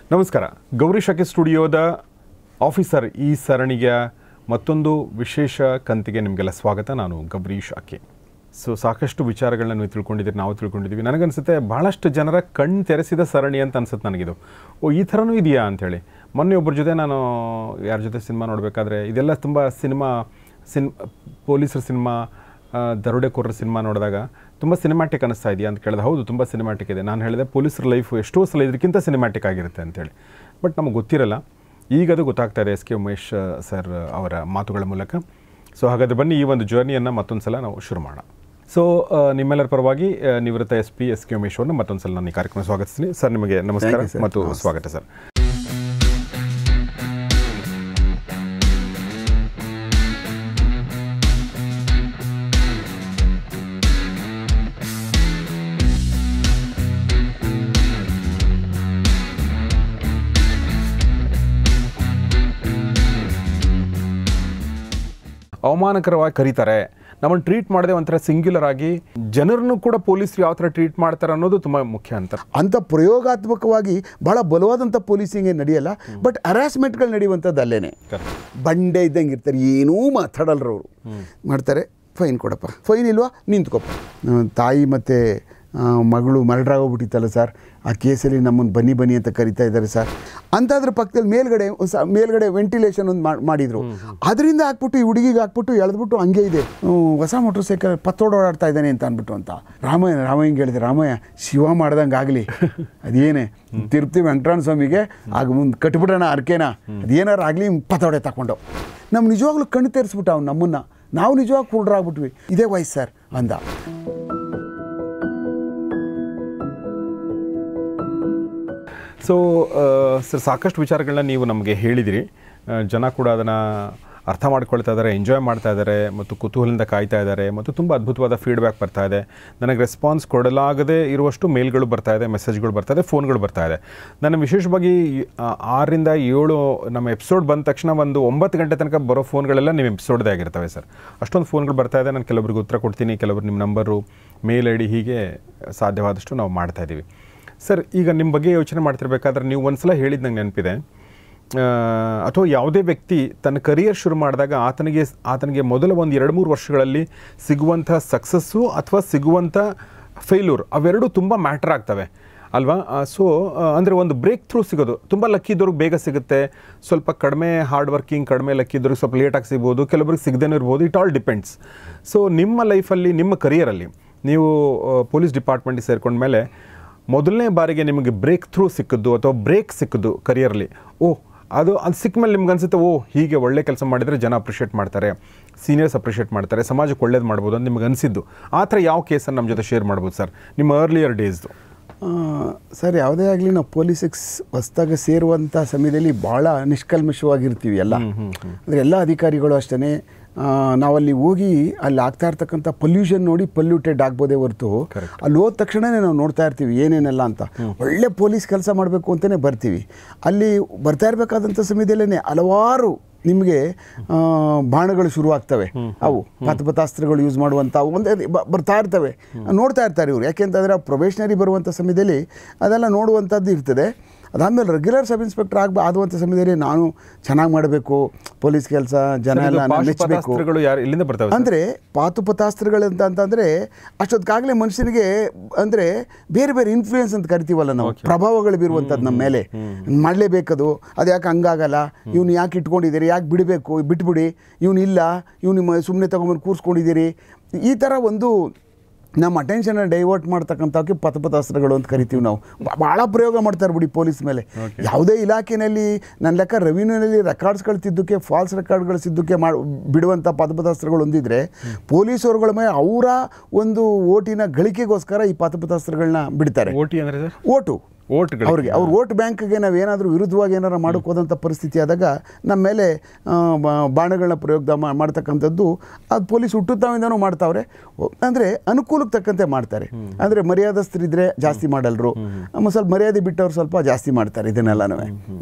ನಮಸ್ಕಾರ ಗೌರಿ ಶಾಖೆ ಸ್ಟುಡಿಯೋದ ಆಫೀಸರ್ ಈ ಸರಣಿಯ ಮತ್ತೊಂದು ವಿಶೇಷ ಕಂತಿಗೆ ನಿಮಗೆಲ್ಲ ಸ್ವಾಗತ ನಾನು ಗೌರಿ ಶಾಖೆ ಸೊ ಸಾಕಷ್ಟು ವಿಚಾರಗಳನ್ನ ನೀವು ತಿಳ್ಕೊಂಡಿದ್ದೀರಿ ನಾವು ತಿಳ್ಕೊಂಡಿದ್ದೀವಿ ನನಗನ್ಸುತ್ತೆ ಭಾಳಷ್ಟು ಜನರ ಕಣ್ಣು ತೆರೆಸಿದ ಸರಣಿ ಅಂತ ಅನ್ಸುತ್ತೆ ನನಗಿದು ಓ ಈ ಥರನೂ ಇದೆಯಾ ಅಂಥೇಳಿ ಮೊನ್ನೆ ಒಬ್ಬರ ಜೊತೆ ನಾನು ಯಾರ ಜೊತೆ ಸಿನಿಮಾ ನೋಡಬೇಕಾದ್ರೆ ಇದೆಲ್ಲ ತುಂಬ ಸಿನಿಮಾ ಸಿನ್ ಪೊಲೀಸರ ಸಿನಿಮಾ ಆ, ದರೋಡೆಕೋರರ ಸಿನಿಮಾ ನೋಡಿದಾಗ ತುಂಬ ಸಿನಿಮ್ಯಾಟಿಕ್ ಅನಿಸ್ತಾ ಇದೆಯಾ ಅಂತ ಕೇಳಿದೆ ಹೌದು ತುಂಬ ಸಿನಿಮ್ಯಾಟಿಕ್ ಇದೆ ನಾನು ಹೇಳಿದೆ ಪೊಲೀಸರ ಲೈಫ್ ಎಷ್ಟೋ ಸಲ ಇದಕ್ಕಿಂತ ಸಿನಿಮ್ಯಾಟಿಕ್ ಆಗಿರುತ್ತೆ ಅಂತೇಳಿ ಬಟ್ ನಮಗೆ ಗೊತ್ತಿರಲ್ಲ ಈಗ ಅದು ಗೊತ್ತಾಗ್ತಾ ಇದೆ ಎಸ್ ಕೆ ಉಮೇಶ್ ಸರ್ ಅವರ ಮಾತುಗಳ ಮೂಲಕ ಸೊ ಹಾಗಾದ್ರೆ ಬನ್ನಿ ಈ ಒಂದು ಜರ್ನಿಯನ್ನು ಮತ್ತೊಂದು ಸಲ ನಾವು ಶುರು ಮಾಡೋಣ ಸೊ ನಿಮ್ಮೆಲ್ಲರ ಪರವಾಗಿ ಆ, ನಿವೃತ್ತ S P S K Umesh ಅವ್ರನ್ನ ಮತ್ತೊಂದು ಸಲ ನಾನು ಈ ಕಾರ್ಯಕ್ರಮ ಸ್ವಾಗತಿಸ್ತೀನಿ ಸರ್ ನಿಮಗೆ ನಮಸ್ಕಾರ you, sir. ಮತ್ತು ಸ್ವಾಗತ ಸರ್ ಅವಮಾನಕರವಾಗಿ ಕರೀತಾರೆ ನಮ್ಮನ್ನು ಟ್ರೀಟ್ ಮಾಡದೆ ಒಂಥರ ಸಿಂಗ್ಯುಲರ್ ಆಗಿ ಜನರನ್ನು ಕೂಡ ಪೊಲೀಸರು ಯಾವ ಥರ ಟ್ರೀಟ್ ಮಾಡ್ತಾರೆ ಅನ್ನೋದು ತುಂಬ ಮುಖ್ಯ ಅಂತ ಅಂಥ ಪ್ರಯೋಗಾತ್ಮಕವಾಗಿ ಬಹಳ ಬಲವಾದಂಥ ಪೋಲೀಸಿಂಗ್ ಏನು ನಡೆಯಲ್ಲ ಬಟ್ ಹರಾಸ್ಮೆಂಟ್ಗಳು ನಡೆಯುವಂಥದ್ದು ಅಲ್ಲೇನೆ Correct. ಬಂಡೆ ಇದ್ದಂಗೆ ಇರ್ತಾರೆ ಏನೂ ಮಾತಾಡಲ್ರು ಅವರು ಮಾಡ್ತಾರೆ ಫೈನ್ ಕೊಡಪ್ಪ ಫೈನ್ ಇಲ್ವಾ ನಿಂತ್ಕೊಪ್ಪ ಆ, ತಾಯಿ ಮತ್ತು ಮಗಳು ಮರಳಾಗೋಗ್ಬಿಟ್ಟಿತ್ತಲ್ಲ ಸರ್ ಆ ಕೇಸಲ್ಲಿ ನಮ್ಮನ್ನು ಬನ್ನಿ ಬನ್ನಿ ಅಂತ ಕರಿತಾ ಇದ್ದಾರೆ ಸರ್ ಅಂತಾದ್ರ ಪಕ್ಕದಲ್ಲಿ ಮೇಲ್ಗಡೆ ಸ- ಮೇಲ್ಗಡೆ ವೆಂಟಿಲೇಷನ್ ಒಂದು ಮಾಡಿದ್ರು ಅದರಿಂದ ಹಾಕ್ಬಿಟ್ಟು ಈ ಹುಡುಗಿಗೆ ಹಾಕ್ಬಿಟ್ಟು ಎಳೆದ್ಬಿಟ್ಟು ಹಂಗೆ ಇದೆ ಹ್ಮ್, ಹೊಸ ಮೋಟ್ರ್ ಸೈಕಲ್ ಪತ್ತೋಡ್ ಓಡಾಡ್ತಾ ಇದ್ದಾನೆ ಅಂತ ಅಂದ್ಬಿಟ್ಟು ಅಂತ ರಾಮಯ್ಯ ರಾಮಯ್ಯಂಗೆ ಹೇಳಿದೆ ರಾಮಯ್ಯ ಶಿವ ಮಾಡ್ದಂಗೆ ಆಗಲಿ ಅದೇನೇ ತಿರುಪತಿ ವೆಂಕಟರಮಣ ಸ್ವಾಮಿಗೆ ಆಗ ಮುಂದೆ ಕಟ್ಬಿಡೋಣ ಅರ್ಕೆನ ಅದೇನಾರು ಆಗಲಿ ಪತೋಡೆ ತಗೊಂಡು ನಮ್ಮ ನಿಜವಾಗ್ಲೂ ಕಣ್ಣು ತೆರೆಸ್ಬಿಟ್ಟು ಅವ್ನು ನಮ್ಮನ್ನ ನಾವು ನಿಜವಾಗಿ ಕುರುಡ್ರಾಗ್ಬಿಟ್ವಿ ಇದೇ ವಯಸ್ಸು ಸರ್ ಅಂದ ಸೊ ಸರ್ ಸಾಕಷ್ಟು ವಿಚಾರಗಳನ್ನ ನೀವು ನಮಗೆ ಹೇಳಿದಿರಿ ಆ, ಜನ ಕೂಡ ಅದನ್ನು ಅರ್ಥ ಮಾಡ್ಕೊಳ್ತಾ ಇದ್ದಾರೆ ಎಂಜಾಯ್ ಮಾಡ್ತಾ ಇದ್ದಾರೆ ಮತ್ತು ಕುತೂಹಲದಿಂದ ಕಾಯ್ತಾ ಇದ್ದಾರೆ ಮತ್ತು ತುಂಬ ಅದ್ಭುತವಾದ ಫೀಡ್ಬ್ಯಾಕ್ ಬರ್ತಾ ಇದೆ ನನಗೆ ರೆಸ್ಪಾನ್ಸ್ ಕೊಡಲಾಗದೇ ಇರುವಷ್ಟು ಮೇಲ್ಗಳು ಬರ್ತಾ ಇದೆ ಮೆಸೇಜ್ಗಳು ಬರ್ತಾ ಇದೆ ಫೋನ್ಗಳು ಬರ್ತಾ ಇದೆ ನಾನು ವಿಶೇಷವಾಗಿ ಆ, ಆರರಿಂದ ಏಳು ನಮ್ಮ ಎಪಿಸೋಡ್ ಬಂದ ತಕ್ಷಣ ಒಂದು ಒಂಬತ್ತು ಗಂಟೆ ತನಕ ಬರೋ ಫೋನ್ಗಳೆಲ್ಲ ನಿಮ್ಮ ಎಪಿಸೋಡ್ದೇ ಆಗಿರ್ತವೆ ಸರ್ ಅಷ್ಟೊಂದು ಫೋನ್ಗಳು ಬರ್ತಾ ಇದೆ ನಾನು ಕೆಲವರಿಗೆ ಉತ್ತರ ಕೊಡ್ತೀನಿ ಕೆಲವರು ನಿಮ್ಮ ನಂಬರು ಮೇಲ್ ಐ ಡಿ ಹೀಗೆ ಸಾಧ್ಯವಾದಷ್ಟು ನಾವು ಮಾಡ್ತಾ ಇದ್ದೀವಿ ಸರ್ ಈಗ ನಿಮ್ಮ ಬಗ್ಗೆ ಯೋಚನೆ ಮಾಡ್ತಿರ್ಬೇಕಾದ್ರೆ ನೀವು ಒಂದ್ಸಲ ಹೇಳಿದ ನಂಗೆ ನೆನಪಿದೆ ಅಥವಾ ಯಾವುದೇ ವ್ಯಕ್ತಿ ತನ್ನ ಕರಿಯರ್ ಶುರು ಮಾಡಿದಾಗ ಆತನಿಗೆ ಆತನಿಗೆ ಮೊದಲ ಒಂದು ಎರಡು ಮೂರು ವರ್ಷಗಳಲ್ಲಿ ಸಿಗುವಂಥ ಸಕ್ಸಸ್ಸು ಅಥವಾ ಸಿಗುವಂಥ ಫೇಲ್ಯೂರ್ ಅವೆರಡೂ ತುಂಬ ಮ್ಯಾಟ್ರ್ ಆಗ್ತವೆ ಅಲ್ವಾ ಸೊ ಅಂದರೆ ಒಂದು ಬ್ರೇಕ್ ಥ್ರೂ ಸಿಗೋದು ತುಂಬ ಲಕ್ಕಿ ಇದ್ದವ್ರಿಗೆ ಬೇಗ ಸಿಗುತ್ತೆ ಸ್ವಲ್ಪ ಕಡಿಮೆ ಹಾರ್ಡ್ ವರ್ಕಿಂಗ್ ಕಡಿಮೆ ಲಕ್ಕಿ ಇದ್ದವ್ರಿಗೆ ಸ್ವಲ್ಪ ಲೇಟಾಗಿ ಸಿಗ್ಬೋದು ಕೆಲವರಿಗೆ ಸಿಗದೇನೂ ಇರ್ಬೋದು ಇಟ್ ಆಲ್ ಡಿಪೆಂಡ್ಸ್ ಸೊ ನಿಮ್ಮ ಲೈಫಲ್ಲಿ ನಿಮ್ಮ ಕರಿಯರಲ್ಲಿ ನೀವು ಪೊಲೀಸ್ ಡಿಪಾರ್ಟ್ಮೆಂಟಿಗೆ ಸೇರ್ಕೊಂಡ್ಮೇಲೆ ಮೊದಲನೇ ಬಾರಿಗೆ ನಿಮಗೆ ಬ್ರೇಕ್ ಥ್ರೂ ಸಿಕ್ಕಿದ್ದು ಅಥವಾ ಬ್ರೇಕ್ ಸಿಕ್ಕಿದ್ದು ಕರಿಯರ್ಲಿ ಓ ಅದು ಅದು ಸಿಕ್ಕ ಮೇಲೆ ನಿಮ್ಗೆ ಅನ್ಸುತ್ತೆ ಓ ಹೀಗೆ ಒಳ್ಳೆ ಕೆಲಸ ಮಾಡಿದರೆ ಜನ ಅಪ್ರಿಷಿಯೇಟ್ ಮಾಡ್ತಾರೆ ಸೀನಿಯರ್ಸ್ ಅಪ್ರಿಷಿಯೇಟ್ ಮಾಡ್ತಾರೆ ಸಮಾಜಕ್ಕೆ ಒಳ್ಳೇದು ಮಾಡ್ಬೋದು ಅಂತ ನಿಮ್ಗೆ ಅನಿಸಿದ್ದು ಆ ಥರ ಯಾವ ಕೇಸನ್ನು ನಮ್ಮ ಜೊತೆ ಶೇರ್ ಮಾಡ್ಬೋದು ಸರ್ ನಿಮ್ಮ ಅರ್ಲಿಯರ್ ಡೇಸ್ದು ಆ, ಸರ್ ಯಾವುದೇ ಆಗಲಿ ನಾವು ಪೊಲೀಸಿಗೆ ಹೊಸ್ದಾಗ ಸೇರುವಂಥ ಸಮಯದಲ್ಲಿ ಭಾಳ ನಿಷ್ಕಲ್ಮಶವಾಗಿರ್ತೀವಿ ಎಲ್ಲ ಅಂದರೆ ಎಲ್ಲ ಅಧಿಕಾರಿಗಳು ಅಷ್ಟೇ ನಾವಲ್ಲಿ ಹೋಗಿ ಅಲ್ಲಿ ಆಗ್ತಾ ಇರ್ತಕ್ಕಂಥ ಪೊಲ್ಯೂಷನ್ ನೋಡಿ ಪೊಲ್ಯೂಟೆಡ್ ಆಗ್ಬೋದೇ ಹೊರತು ಅಲ್ಲಿ ಹೋದ ತಕ್ಷಣನೇ ನಾವು ನೋಡ್ತಾ ಇರ್ತೀವಿ ಏನೇನೆಲ್ಲ ಅಂತ ಒಳ್ಳೆ ಪೊಲೀಸ್ ಕೆಲಸ ಮಾಡಬೇಕು ಅಂತಲೇ ಬರ್ತೀವಿ ಅಲ್ಲಿ ಬರ್ತಾ ಇರಬೇಕಾದಂಥ ಸಮಯದಲ್ಲೇ ಹಲವಾರು ನಿಮಗೆ ಆ, ಬಾಣಗಳು ಶುರುವಾಗ್ತವೆ ಅವು ಪಥಪಥಾಸ್ತ್ರಗಳು ಯೂಸ್ ಮಾಡುವಂಥ ಒಂದೇ ಬ- ಬರ್ತಾ ಇರ್ತವೆ ನೋಡ್ತಾ ಇರ್ತಾರೆ ಇವರು ಯಾಕೆಂತಂದರೆ ಪ್ರೊಬೇಷನರಿ ಬರುವಂಥ ಸಮಯದಲ್ಲಿ ಅದೆಲ್ಲ ನೋಡುವಂಥದ್ದು ಇರ್ತದೆ ಅದಾದಮೇಲೆ ರೆಗ್ಯುಲರ್ ಸಬ್ ಇನ್ಸ್ಪೆಕ್ಟರ್ ಆಗ ಆದುವಂಥ ಸಮಯದಲ್ಲಿ ನಾನು ಚೆನ್ನಾಗಿ ಮಾಡಬೇಕು ಪೊಲೀಸ್ ಕೆಲಸ ಜನ ಎಲ್ಲ ನನ್ನ ಮೆಚ್ಚಬೇಕು ಪಾಶುಪತಾಸ್ತ್ರಗಳು ಯಾರು ಇಲ್ಲಿಂದ ಬರ್ತವೆ ಸರ್? ಅಂದರೆ ಪಾತುಪತಾಸ್ತ್ರಗಳು ಅಂತ ಅಂತಂದರೆ ಅಷ್ಟೊತ್ತಿಗಾಗಲೇ ಮನುಷ್ಯನಿಗೆ ಅಂದರೆ ಬೇರೆ ಬೇರೆ ಇನ್ಫ್ಲೂಯೆನ್ಸ್ ಅಂತ ಕರಿತೀವಲ್ಲ ನಾವು ಪ್ರಭಾವಗಳು ಬೀರುವಂಥದ್ದು ನಮ್ಮ ಮೇಲೆ ಮಾಡಲೇಬೇಕದು ಅದು ಯಾಕೆ ಹಂಗಾಗಲ್ಲ ಇವ್ನು ಯಾಕೆ ಇಟ್ಕೊಂಡಿದ್ದೀರಿ ಯಾಕೆ ಬಿಡಬೇಕು ಬಿಟ್ಬಿಡಿ ಇವ್ನು ಇಲ್ಲ ಇವ್ನು ಸುಮ್ಮನೆ ತೊಗೊಂಬಂದು ಕೂರಿಸ್ಕೊಂಡಿದ್ದೀರಿ ಈ ಥರ ಒಂದು ನಮ್ಮ ಅಟೆನ್ಷನ್ನ ಡೈವರ್ಟ್ ಮಾಡ್ತಕ್ಕಂಥವಕ್ಕೆ ಪಥಪಥಾಸ್ತ್ರಗಳು ಅಂತ ಕರಿತೀವಿ ನಾವು ಬ- ಭಾಳ ಪ್ರಯೋಗ ಮಾಡ್ತಾರೆ ಬಿಡಿ ಪೊಲೀಸ್ ಮೇಲೆ ಯಾವುದೇ ಇಲಾಖೆಯಲ್ಲಿ ನನ್ನ ಲೆಕ್ಕ ರೆವಿನ್ಯೂನಲ್ಲಿ ರೆಕಾರ್ಡ್ಸ್ಗಳು ತಿದ್ದಕ್ಕೆ ಫಾಲ್ಸ್ ರೆಕಾರ್ಡ್ಗಳು ಸಿದ್ದಕ್ಕೆ ಮಾಡಿ ಬಿಡುವಂಥ ಪಥಪಥಾಸ್ತ್ರಗಳು ಹೊಂದಿದ್ರೆ ಪೊಲೀಸರುಗಳ ಮೇಲೆ ಅವರ ಒಂದು ಓಟಿನ ಗಳಿಕೆಗೋಸ್ಕರ ಈ ಪಥಪಥಾಸ್ತ್ರಗಳನ್ನ ಬಿಡ್ತಾರೆ ಓಟಿ ಅಂದರೆ ಸರ್ ಓಟು ಓಟ್ಗಳು ಅವ್ರಿಗೆ ಅವ್ರ ವೋಟ್ ಬ್ಯಾಂಕ್ಗೆ ನಾವು ಏನಾದರೂ ವಿರುದ್ಧವಾಗಿ ಏನಾರು ಮಾಡೋಕೆ ಹೋದಂಥ ಪರಿಸ್ಥಿತಿ ಆದಾಗ ನಮ್ಮ ಮೇಲೆ ಆ, ಬ- ಬಾಣಗಳನ್ನ ಪ್ರಯೋಗ ಮಾ- ಮಾಡ್ತಕ್ಕಂಥದ್ದು ಅದು ಪೊಲೀಸ್ ಹುಟ್ಟುತ್ತಾವಿಂದನೂ ಮಾಡ್ತಾವ್ರೆ ಅಂದರೆ ಅನುಕೂಲಕ್ಕೆ ತಕ್ಕಂತೆ ಮಾಡ್ತಾರೆ ಅಂದರೆ ಮರ್ಯಾದಸ್ಥರಿದ್ರೆ ಜಾಸ್ತಿ ಮಾಡಲ್ರು ಆಮೇಲೆ ಸ್ವಲ್ಪ ಮರ್ಯಾದೆ ಬಿಟ್ಟವ್ರು ಸ್ವಲ್ಪ ಜಾಸ್ತಿ ಮಾಡ್ತಾರೆ ಇದನ್ನೆಲ್ಲನೂ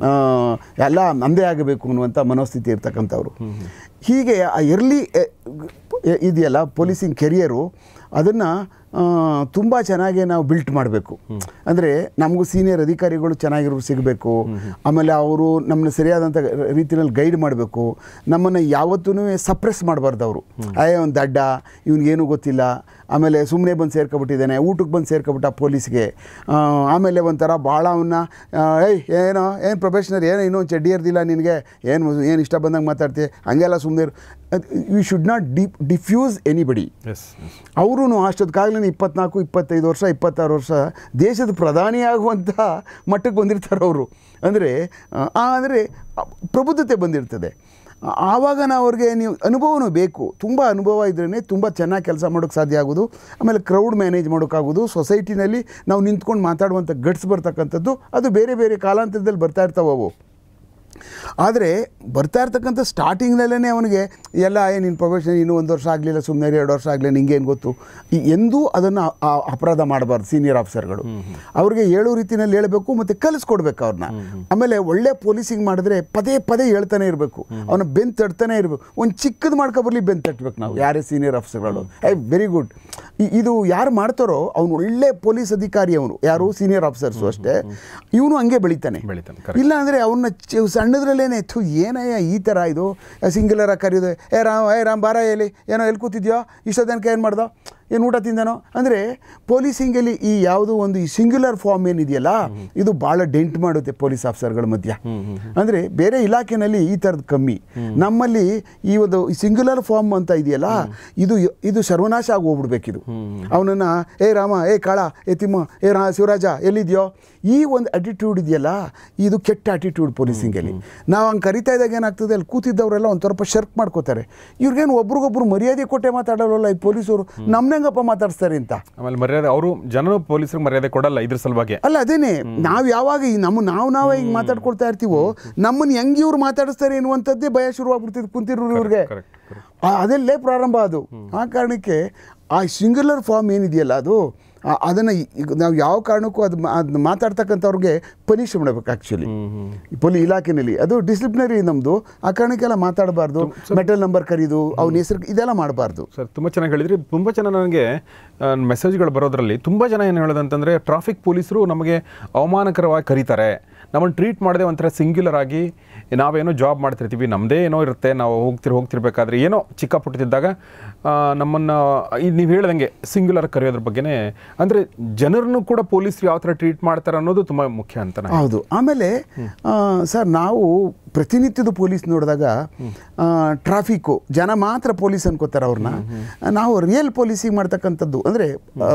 ಎಲ್ಲ ನಮ್ಮದೇ ಆಗಬೇಕು ಅನ್ನುವಂಥ ಮನೋಸ್ಥಿತಿ ಇರ್ತಕ್ಕಂಥವ್ರು ಹೀಗೆ ಆ ಎರ್ಲಿ ಇದೆಯಲ್ಲ ಪೊಲೀಸಿಂಗ್ ಕೆರಿಯರು ಅದನ್ನು ತುಂಬ ಚೆನ್ನಾಗಿ ನಾವು ಬಿಲ್ಟ್ ಮಾಡಬೇಕು ಅಂದರೆ ನಮಗೂ ಸೀನಿಯರ್ ಅಧಿಕಾರಿಗಳು ಚೆನ್ನಾಗಿರೋರು ಸಿಗಬೇಕು ಆಮೇಲೆ ಅವರು ನಮ್ಮನ್ನ ಸರಿಯಾದಂಥ ರೀತಿಯಲ್ಲಿ ಗೈಡ್ ಮಾಡಬೇಕು ನಮ್ಮನ್ನು ಯಾವತ್ತೂ ಸಪ್ರೆಸ್ ಮಾಡಬಾರ್ದು ಅವರು ಅಯ್ಯ ಒಂದು ದಡ್ಡ ಇವ್ನಿಗೇನು ಗೊತ್ತಿಲ್ಲ ಆಮೇಲೆ ಸುಮ್ಮನೆ ಬಂದು ಸೇರ್ಕೊಬಿಟ್ಟಿದ್ದಾನೆ ಊಟಕ್ಕೆ ಬಂದು ಸೇರ್ಕೊಬಿಟ್ಟ ಪೊಲೀಸ್ಗೆ ಆ, ಆಮೇಲೆ ಒಂಥರ ಭಾಳ ಅವನ್ನ ಏಯ್ ಏನೋ ಏನು ಪ್ರೊಫೆಷನರ್ ಏನೋ ಇನ್ನೂ ಚಡ್ಡಿ ಇರ್ದಿಲ್ಲ ನಿನಗೆ ಏನು ಏನು ಇಷ್ಟ ಬಂದಂಗೆ ಮಾತಾಡ್ತೀಯ ಹಂಗೆಲ್ಲ ಸುಮ್ಮನೆ you should not d defuse anybody yes yes ಅವರು ಅಷ್ಟೊತ್ತಿಗಾಗಲೇ ಇಪ್ಪತ್ನಾಲ್ಕು ಇಪ್ಪತ್ತೈದು ವರ್ಷ ಇಪ್ಪತ್ತಾರು ವರ್ಷ ದೇಶದ ಪ್ರಧಾನಿ ಆಗುವಂಥ ಮಟ್ಟಕ್ಕೆ ಬಂದಿರ್ತಾರೆ ಅವರು ಅಂದರೆ ಅಂದರೆ ಪ್ರಬುದ್ಧತೆ ಬಂದಿರ್ತದೆ ಆ- ಆವಾಗ ನಾವು ಅವ್ರಿಗೆ ನೀವು ಅನುಭವನೂ ಬೇಕು ತುಂಬ ಅನುಭವ ಇದ್ರೇ ತುಂಬ ಚೆನ್ನಾಗಿ ಕೆಲಸ ಮಾಡೋಕ್ಕೆ ಸಾಧ್ಯ ಆಗೋದು ಆಮೇಲೆ ಕ್ರೌಡ್ ಮ್ಯಾನೇಜ್ ಮಾಡೋಕ್ಕಾಗೋದು ಸೊಸೈಟಿನಲ್ಲಿ ನಾವು ನಿಂತ್ಕೊಂಡು ಮಾತಾಡುವಂಥ ಗಟ್ಸ್ ಬರ್ತಕ್ಕಂಥದ್ದು ಅದು ಬೇರೆ ಬೇರೆ ಕಾಲಾಂತರದಲ್ಲಿ ಬರ್ತಾ ಇರ್ತಾವೆ ಅವು ಆದರೆ ಬರ್ತಾ ಇರ್ತಕ್ಕಂಥ ಸ್ಟಾರ್ಟಿಂಗ್ನಲ್ಲೇ ಅವನಿಗೆ ಎಲ್ಲ ಏನು ನಿನ್ನ ಪ್ರೊಫೆಷನ್ ಇನ್ನೂ ಒಂದು ವರ್ಷ ಆಗಲಿಲ್ಲ ಸುಮ್ಮನೆ ಎರಡು ವರ್ಷ ಆಗಲಿ ನಿಂಗೇನು ಗೊತ್ತು ಈ ಎಂದೂ ಅದನ್ನು ಅಪರಾಧ ಮಾಡಬಾರ್ದು ಸೀನಿಯರ್ ಆಫೀಸರ್ಗಳು ಅವ್ರಿಗೆ ಹೇಳೋ ರೀತಿನಲ್ಲಿ ಹೇಳಬೇಕು ಮತ್ತು ಕಲಿಸ್ಕೊಡ್ಬೇಕು ಅವ್ರನ್ನ ಆಮೇಲೆ ಒಳ್ಳೆ ಪೊಲೀಸಿಂಗ್ ಮಾಡಿದ್ರೆ ಪದೇ ಪದೇ ಹೇಳ್ತಾನೆ ಇರಬೇಕು ಅವನ ಬೆನ್ ತಡ್ತಾನೆ ಇರಬೇಕು ಒಂದು ಚಿಕ್ಕದು ಮಾಡ್ಕೊಬರ್ಲಿ ಬೆನ್ ತಟ್ಟಬೇಕು ನಾವು ಯಾರೇ ಸೀನಿಯರ್ ಆಫೀಸರ್ಗಳು ಐ ವೆರಿ ಗುಡ್ ಇದು ಯಾರು ಮಾಡ್ತಾರೋ ಅವನು ಒಳ್ಳೆ ಪೊಲೀಸ್ ಅಧಿಕಾರಿ ಅವನು ಯಾರು ಸೀನಿಯರ್ ಆಫೀಸರ್ಸು ಅಷ್ಟೇ ಇವನು ಹಂಗೆ ಬೆಳಿತಾನೆ ಬೆಳಿತಾನೆ, correct. ಇಲ್ಲ ಅಂದರೆ ಅವನ್ನ ಚ- ಸಣ್ಣದ್ರಲ್ಲೇನೆ ಥು ಏನಯ್ಯ ಈ ಥರ ಇದು ಸಿಂಗ್ಯುಲರಾಗಿ ಕರೆಯೋದು ಏ ರಾಮ್ ಏ ರಾಮ್ ಬಾರ ಎಲ್ಲಿ ಏನೋ ಎಲ್ಲಿ ಕೂತಿದ್ಯೋ ಇಷ್ಟೋ ತನಕ ಏನು ಮಾಡ್ದೋ ಏನು ಊಟ ತಿಂದನೋ ಅಂದರೆ ಪೊಲೀಸಿಂಗಲ್ಲಿ ಈ ಯಾವುದೋ ಒಂದು ಈ ಸಿಂಗ್ಯುಲರ್ ಫಾರ್ಮ್ ಏನಿದೆಯಲ್ಲ ಇದು ಭಾಳ ಡೆಂಟ್ ಮಾಡುತ್ತೆ ಪೊಲೀಸ್ ಆಫೀಸರ್ಗಳ ಮಧ್ಯ ಅಂದರೆ ಬೇರೆ ಇಲಾಖೆನಲ್ಲಿ ಈ ಥರದ್ದು ಕಮ್ಮಿ ನಮ್ಮಲ್ಲಿ ಈ ಒಂದು ಸಿಂಗ್ಯುಲರ್ ಫಾರ್ಮ್ ಅಂತ ಇದೆಯಲ್ಲ ಇದು ಇದು ಸರ್ವನಾಶ ಆಗಿ ಹೋಗ್ಬಿಡ್ಬೇಕಿದು ಅವನನ್ನು ಏ ರಾಮ ಏ ಕಾಳ ಏ ತಿಮ್ಮ ಏ ರಾ ಶಿವರಾಜ ಎಲ್ಲಿದೆಯೋ ಈ ಒಂದು ಅಟಿಟ್ಯೂಡ್ ಇದೆಯಲ್ಲ ಇದು ಕೆಟ್ಟ ಅಟಿಟ್ಯೂಡ್ ಪೊಲೀಸಿಂಗಲ್ಲಿ ನಾವು ಹಂಗೆ ಕರಿತಾ ಇದ್ದಾಗ ಏನಾಗ್ತದೆ ಅಲ್ಲಿ ಕೂತಿದ್ದವರೆಲ್ಲ ಒಂದು ಸ್ವಲ್ಪ ಶರ್ಕ್ ಮಾಡ್ಕೋತಾರೆ ಇವ್ರಿಗೇನು ಒಬ್ರಿಗೊಬ್ರು ಮರ್ಯಾದೆ ಕೊಟ್ಟೆ ಮಾತಾಡೋಲ್ಲ ಈ ಪೊಲೀಸರು ನಮ್ಮನೆಂಗಪ್ಪ ಮಾತಾಡಿಸ್ತಾರೆ ಅಂತ ಆಮೇಲೆ ಮರ್ಯಾದೆ ಅವರು ಜನರು ಪೊಲೀಸರಿಗೆ ಮರ್ಯಾದೆ ಕೊಡಲ್ಲ ಇದ್ರ ಸಲುವಾಗಿ ಅಲ್ಲ ಅದೇನೆ ನಾವು ಯಾವಾಗ ಈ ನಮ್ಮ ನಾವು ನಾವೇ ಹಿಂಗೆ ಮಾತಾಡ್ಕೊಳ್ತಾ ಇರ್ತೀವೋ ನಮ್ಮನ್ನು ಹೆಂಗೆ ಇವ್ರು ಮಾತಾಡಿಸ್ತಾರೆ ಎನ್ನುವಂಥದ್ದೇ ಭಯ ಶುರುವಾಗ್ಬಿಡ್ತಿದ್ದು ಕುಂತಿರೋ ಇವ್ರಿಗೆ correct, correct. ಆ- ಅದಲ್ಲೇ ಪ್ರಾರಂಭ ಅದು ಆ ಕಾರಣಕ್ಕೆ ಆ ಸಿಂಗ್ಯುಲರ್ ಫಾರ್ಮ್ ಏನಿದೆಯಲ್ಲ ಅದು ಆ- ಅದನ್ನು ಈಗ ನಾವು ಯಾವ ಕಾರಣಕ್ಕೂ ಅದು ಅದನ್ನ ಮಾತಾಡ್ತಕ್ಕಂಥವ್ರಿಗೆ ಪನಿಷ್ ಮಾಡಬೇಕು ಆ್ಯಕ್ಚುಲಿ ಪೊಲಿ ಇಲಾಖೆಯಲ್ಲಿ ಅದು ಡಿಸಿಪ್ಲಿನರಿ ನಮ್ಮದು ಆ ಕಾರಣಕ್ಕೆಲ್ಲ ಮಾತಾಡಬಾರ್ದು ಮೆಟಲ್ ನಂಬರ್ ಕರೀದು ಅವನ ಹೆಸರು ಇದೆಲ್ಲ ಮಾಡಬಾರ್ದು ಸರ್ ತುಂಬ ಚೆನ್ನಾಗಿ ಹೇಳಿದ್ರಿ ತುಂಬ ಜನ ನನಗೆ ಮೆಸೇಜ್ಗಳು ಬರೋದ್ರಲ್ಲಿ ತುಂಬ ಜನ ಏನು ಹೇಳೋದಂತಂದರೆ ಟ್ರಾಫಿಕ್ ಪೊಲೀಸರು ನಮಗೆ ಅವಮಾನಕರವಾಗಿ ಕರೀತಾರೆ ನಮ್ಮನ್ನು ಟ್ರೀಟ್ ಮಾಡದೆ ಒಂಥರ ಸಿಂಗ್ಯುಲರ್ ಆಗಿ ನಾವೇನೋ ಜಾಬ್ ಮಾಡ್ತಿರ್ತೀವಿ ನಮ್ಮದೇ ಏನೋ ಇರುತ್ತೆ ನಾವು ಹೋಗ್ತಿರ್ ಹೋಗ್ತಿರ್ಬೇಕಾದ್ರೆ ಏನೋ ಚಿಕ್ಕ ಪುಟ್ಟದಿದ್ದಾಗ ನಮ್ಮನ್ನು ನೀವು ಹೇಳ್ದಂಗೆ ಸಿಂಗ್ಯುಲರ್ ಕರೆಯೋದ್ರ ಬಗ್ಗೆನೇ ಅಂದರೆ ಜನರನ್ನು ಕೂಡ ಪೊಲೀಸರು ಯಾವ ಥರ ಟ್ರೀಟ್ ಮಾಡ್ತಾರೆ ಅನ್ನೋದು ತುಂಬ ಮುಖ್ಯ ಅಂತ ನಾನು ಹೌದು ಆಮೇಲೆ ಆ, ಸರ್ ನಾವು ಪ್ರತಿನಿತ್ಯದ ಪೊಲೀಸ್ ನೋಡಿದಾಗ ಟ್ರಾಫಿಕ್ಕು ಜನ ಮಾತ್ರ ಪೊಲೀಸ್ ಅನ್ಕೋತಾರೆ ಅವ್ರನ್ನ ನಾವು ರಿಯಲ್ ಪೊಲೀಸಿಂಗ್ ಮಾಡ್ತಕ್ಕಂಥದ್ದು ಅಂದರೆ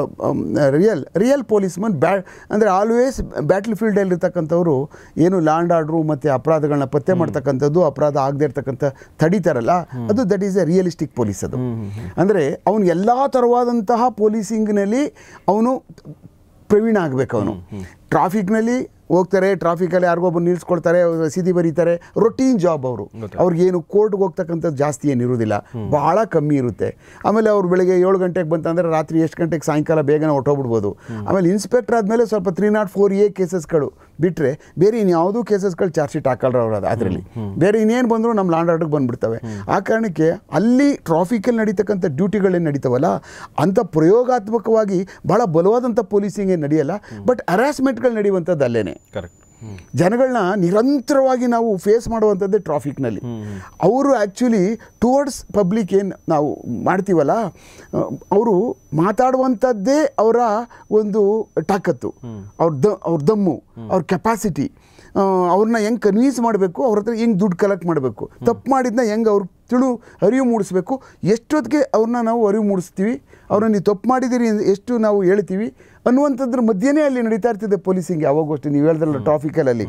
ರಿಯಲ್ ರಿಯಲ್ ಪೊಲೀಸ್ಮನ್ ಬ್ಯಾ ಅಂದರೆ ಆಲ್ವೇಸ್ ಬ್ಯಾಟ್ಲ್ ಫೀಲ್ಡಲ್ಲಿ ಇರ್ತಕ್ಕಂಥವ್ರು ಏನು ಲ್ಯಾಂಡ್ ಆರ್ಡ್ರು ಮತ್ತು ಅಪರಾಧಗಳನ್ನ ಪತ್ತೆ ಮಾಡ್ತಕ್ಕಂಥದ್ದು ಅಪರಾಧ ಆಗದೆ ಇರ್ತಕ್ಕಂಥ ತಡಿತಾರಲ್ಲ ಅದು that is a realistic police ಅದು ಅಂದರೆ ಅವನು ಎಲ್ಲ ಥರವಾದಂತಹ ಪೊಲೀಸಿಂಗ್ನಲ್ಲಿ ಅವನು ಪ್ರವೀಣ ಆಗಬೇಕು ಅವನು ಟ್ರಾಫಿಕ್ನಲ್ಲಿ ಹೋಗ್ತಾರೆ ಟ್ರಾಫಿಕಲ್ಲಿ ಯಾರಿಗೊಬ್ಬರು ನಿಲ್ಲಿಸ್ಕೊಳ್ತಾರೆ ಅವ್ರು ರಸೀದಿ ಬರೀತಾರೆ ರೊಟೀನ್ ಜಾಬ್ ಅವರು ಅವ್ರಿಗೇನು ಕೋರ್ಟ್ಗೆ ಹೋಗ್ತಕ್ಕಂಥದ್ದು ಜಾಸ್ತಿ ಏನಿರೋದಿಲ್ಲ ಬಹಳ ಕಮ್ಮಿ ಇರುತ್ತೆ ಆಮೇಲೆ ಅವ್ರು ಬೆಳಗ್ಗೆ ಏಳು ಗಂಟೆಗೆ ಬಂತಂದರೆ ರಾತ್ರಿ ಎಷ್ಟು ಗಂಟೆಗೆ ಸಾಯಂಕಾಲ ಬೇಗನೆ ಹೊಟ್ಟೋಗ್ಬಿಡ್ಬೋದು ಆಮೇಲೆ ಇನ್ಸ್ಪೆಕ್ಟರ್ ಆದಮೇಲೆ ಸ್ವಲ್ಪ ತ್ರೀ ನಾಟ್ ಫೋರ್ ಎ ಕೇಸಸ್ಗಳು ಬಿಟ್ಟರೆ ಬೇರೆ ಇನ್ಯಾವುದೂ ಕೇಸಸ್ಗಳು ಚಾರ್ಜ್ ಶೀಟ್ ಹಾಕಲ್ರ ಅವ್ರು ಅದು ಅದರಲ್ಲಿ ಬೇರೆ ಇನ್ನೇನು ಬಂದರೂ ನಮ್ಮ ಲ್ಯಾಂಡ್ ಆರ್ಡರ್ಗೆ ಬಂದ್ಬಿಡ್ತವೆ ಆ ಕಾರಣಕ್ಕೆ ಅಲ್ಲಿ ಟ್ರಾಫಿಕಲ್ಲಿ ನಡೀತಕ್ಕಂಥ ಡ್ಯೂಟಿಗಳೇನು ನಡೀತಾವಲ್ಲ ಅಂಥ ಪ್ರಯೋಗಾತ್ಮಕವಾಗಿ ಭಾಳ ಬಲವಾದಂಥ ಪೊಲೀಸಿಂಗ್ ಏನು ನಡೆಯಲ್ಲ ಬಟ್ ಹರಾಸ್ಮೆಂಟ್ಗಳು ನಡೆಯುವಂಥದ್ದು ಅಲ್ಲೇನೆ ಕರೆಕ್ಟ್ ಜನಗಳನ್ನ ನಿರಂತರವಾಗಿ ನಾವು ಫೇಸ್ ಮಾಡುವಂಥದ್ದೇ ಟ್ರಾಫಿಕ್ನಲ್ಲಿ ಅವರು ಆ್ಯಕ್ಚುಲಿ ಟುವರ್ಡ್ಸ್ ಪಬ್ಲಿಕ್ ಏನು ನಾವು ಮಾಡ್ತೀವಲ್ಲ ಅವರು ಮಾತಾಡುವಂಥದ್ದೇ ಅವರ ಒಂದು ತಾಕತ್ತು ಅವ್ರ ದ ಅವ್ರ ದಮ್ಮು ಅವ್ರ ಕೆಪಾಸಿಟಿ ಅವ್ರನ್ನ ಹೆಂಗೆ ಕನ್ವಿನ್ಸ್ ಮಾಡಬೇಕು ಅವ್ರ ಹತ್ರ ಹೆಂಗೆ ದುಡ್ಡು ಕಲೆಕ್ಟ್ ಮಾಡಬೇಕು ತಪ್ಪು ಮಾಡಿದ್ನ ಹೆಂಗೆ ಅವ್ರು ತಿಳು ಅರಿವು ಮೂಡಿಸ್ಬೇಕು ಎಷ್ಟೊತ್ತಿಗೆ ಅವ್ರನ್ನ ನಾವು ಅರಿವು ಮೂಡಿಸ್ತೀವಿ ಅವ್ರನ್ನ ನೀವು ತಪ್ಪು ಮಾಡಿದ್ದೀರಿ ಅಂತ ಎಷ್ಟು ನಾವು ಹೇಳ್ತೀವಿ ಅನ್ನುವಂಥದ್ರ ಮಧ್ಯೆನೇ ಅಲ್ಲಿ ನಡೀತಾ ಇರ್ತಿದೆ ಪೊಲೀಸಿಂಗ್ ಯಾವಾಗೂ ಅಷ್ಟೇ ನೀವು ಹೇಳ್ದಲ್ಲ ಟ್ರಾಫಿಕಲ್ಲಿ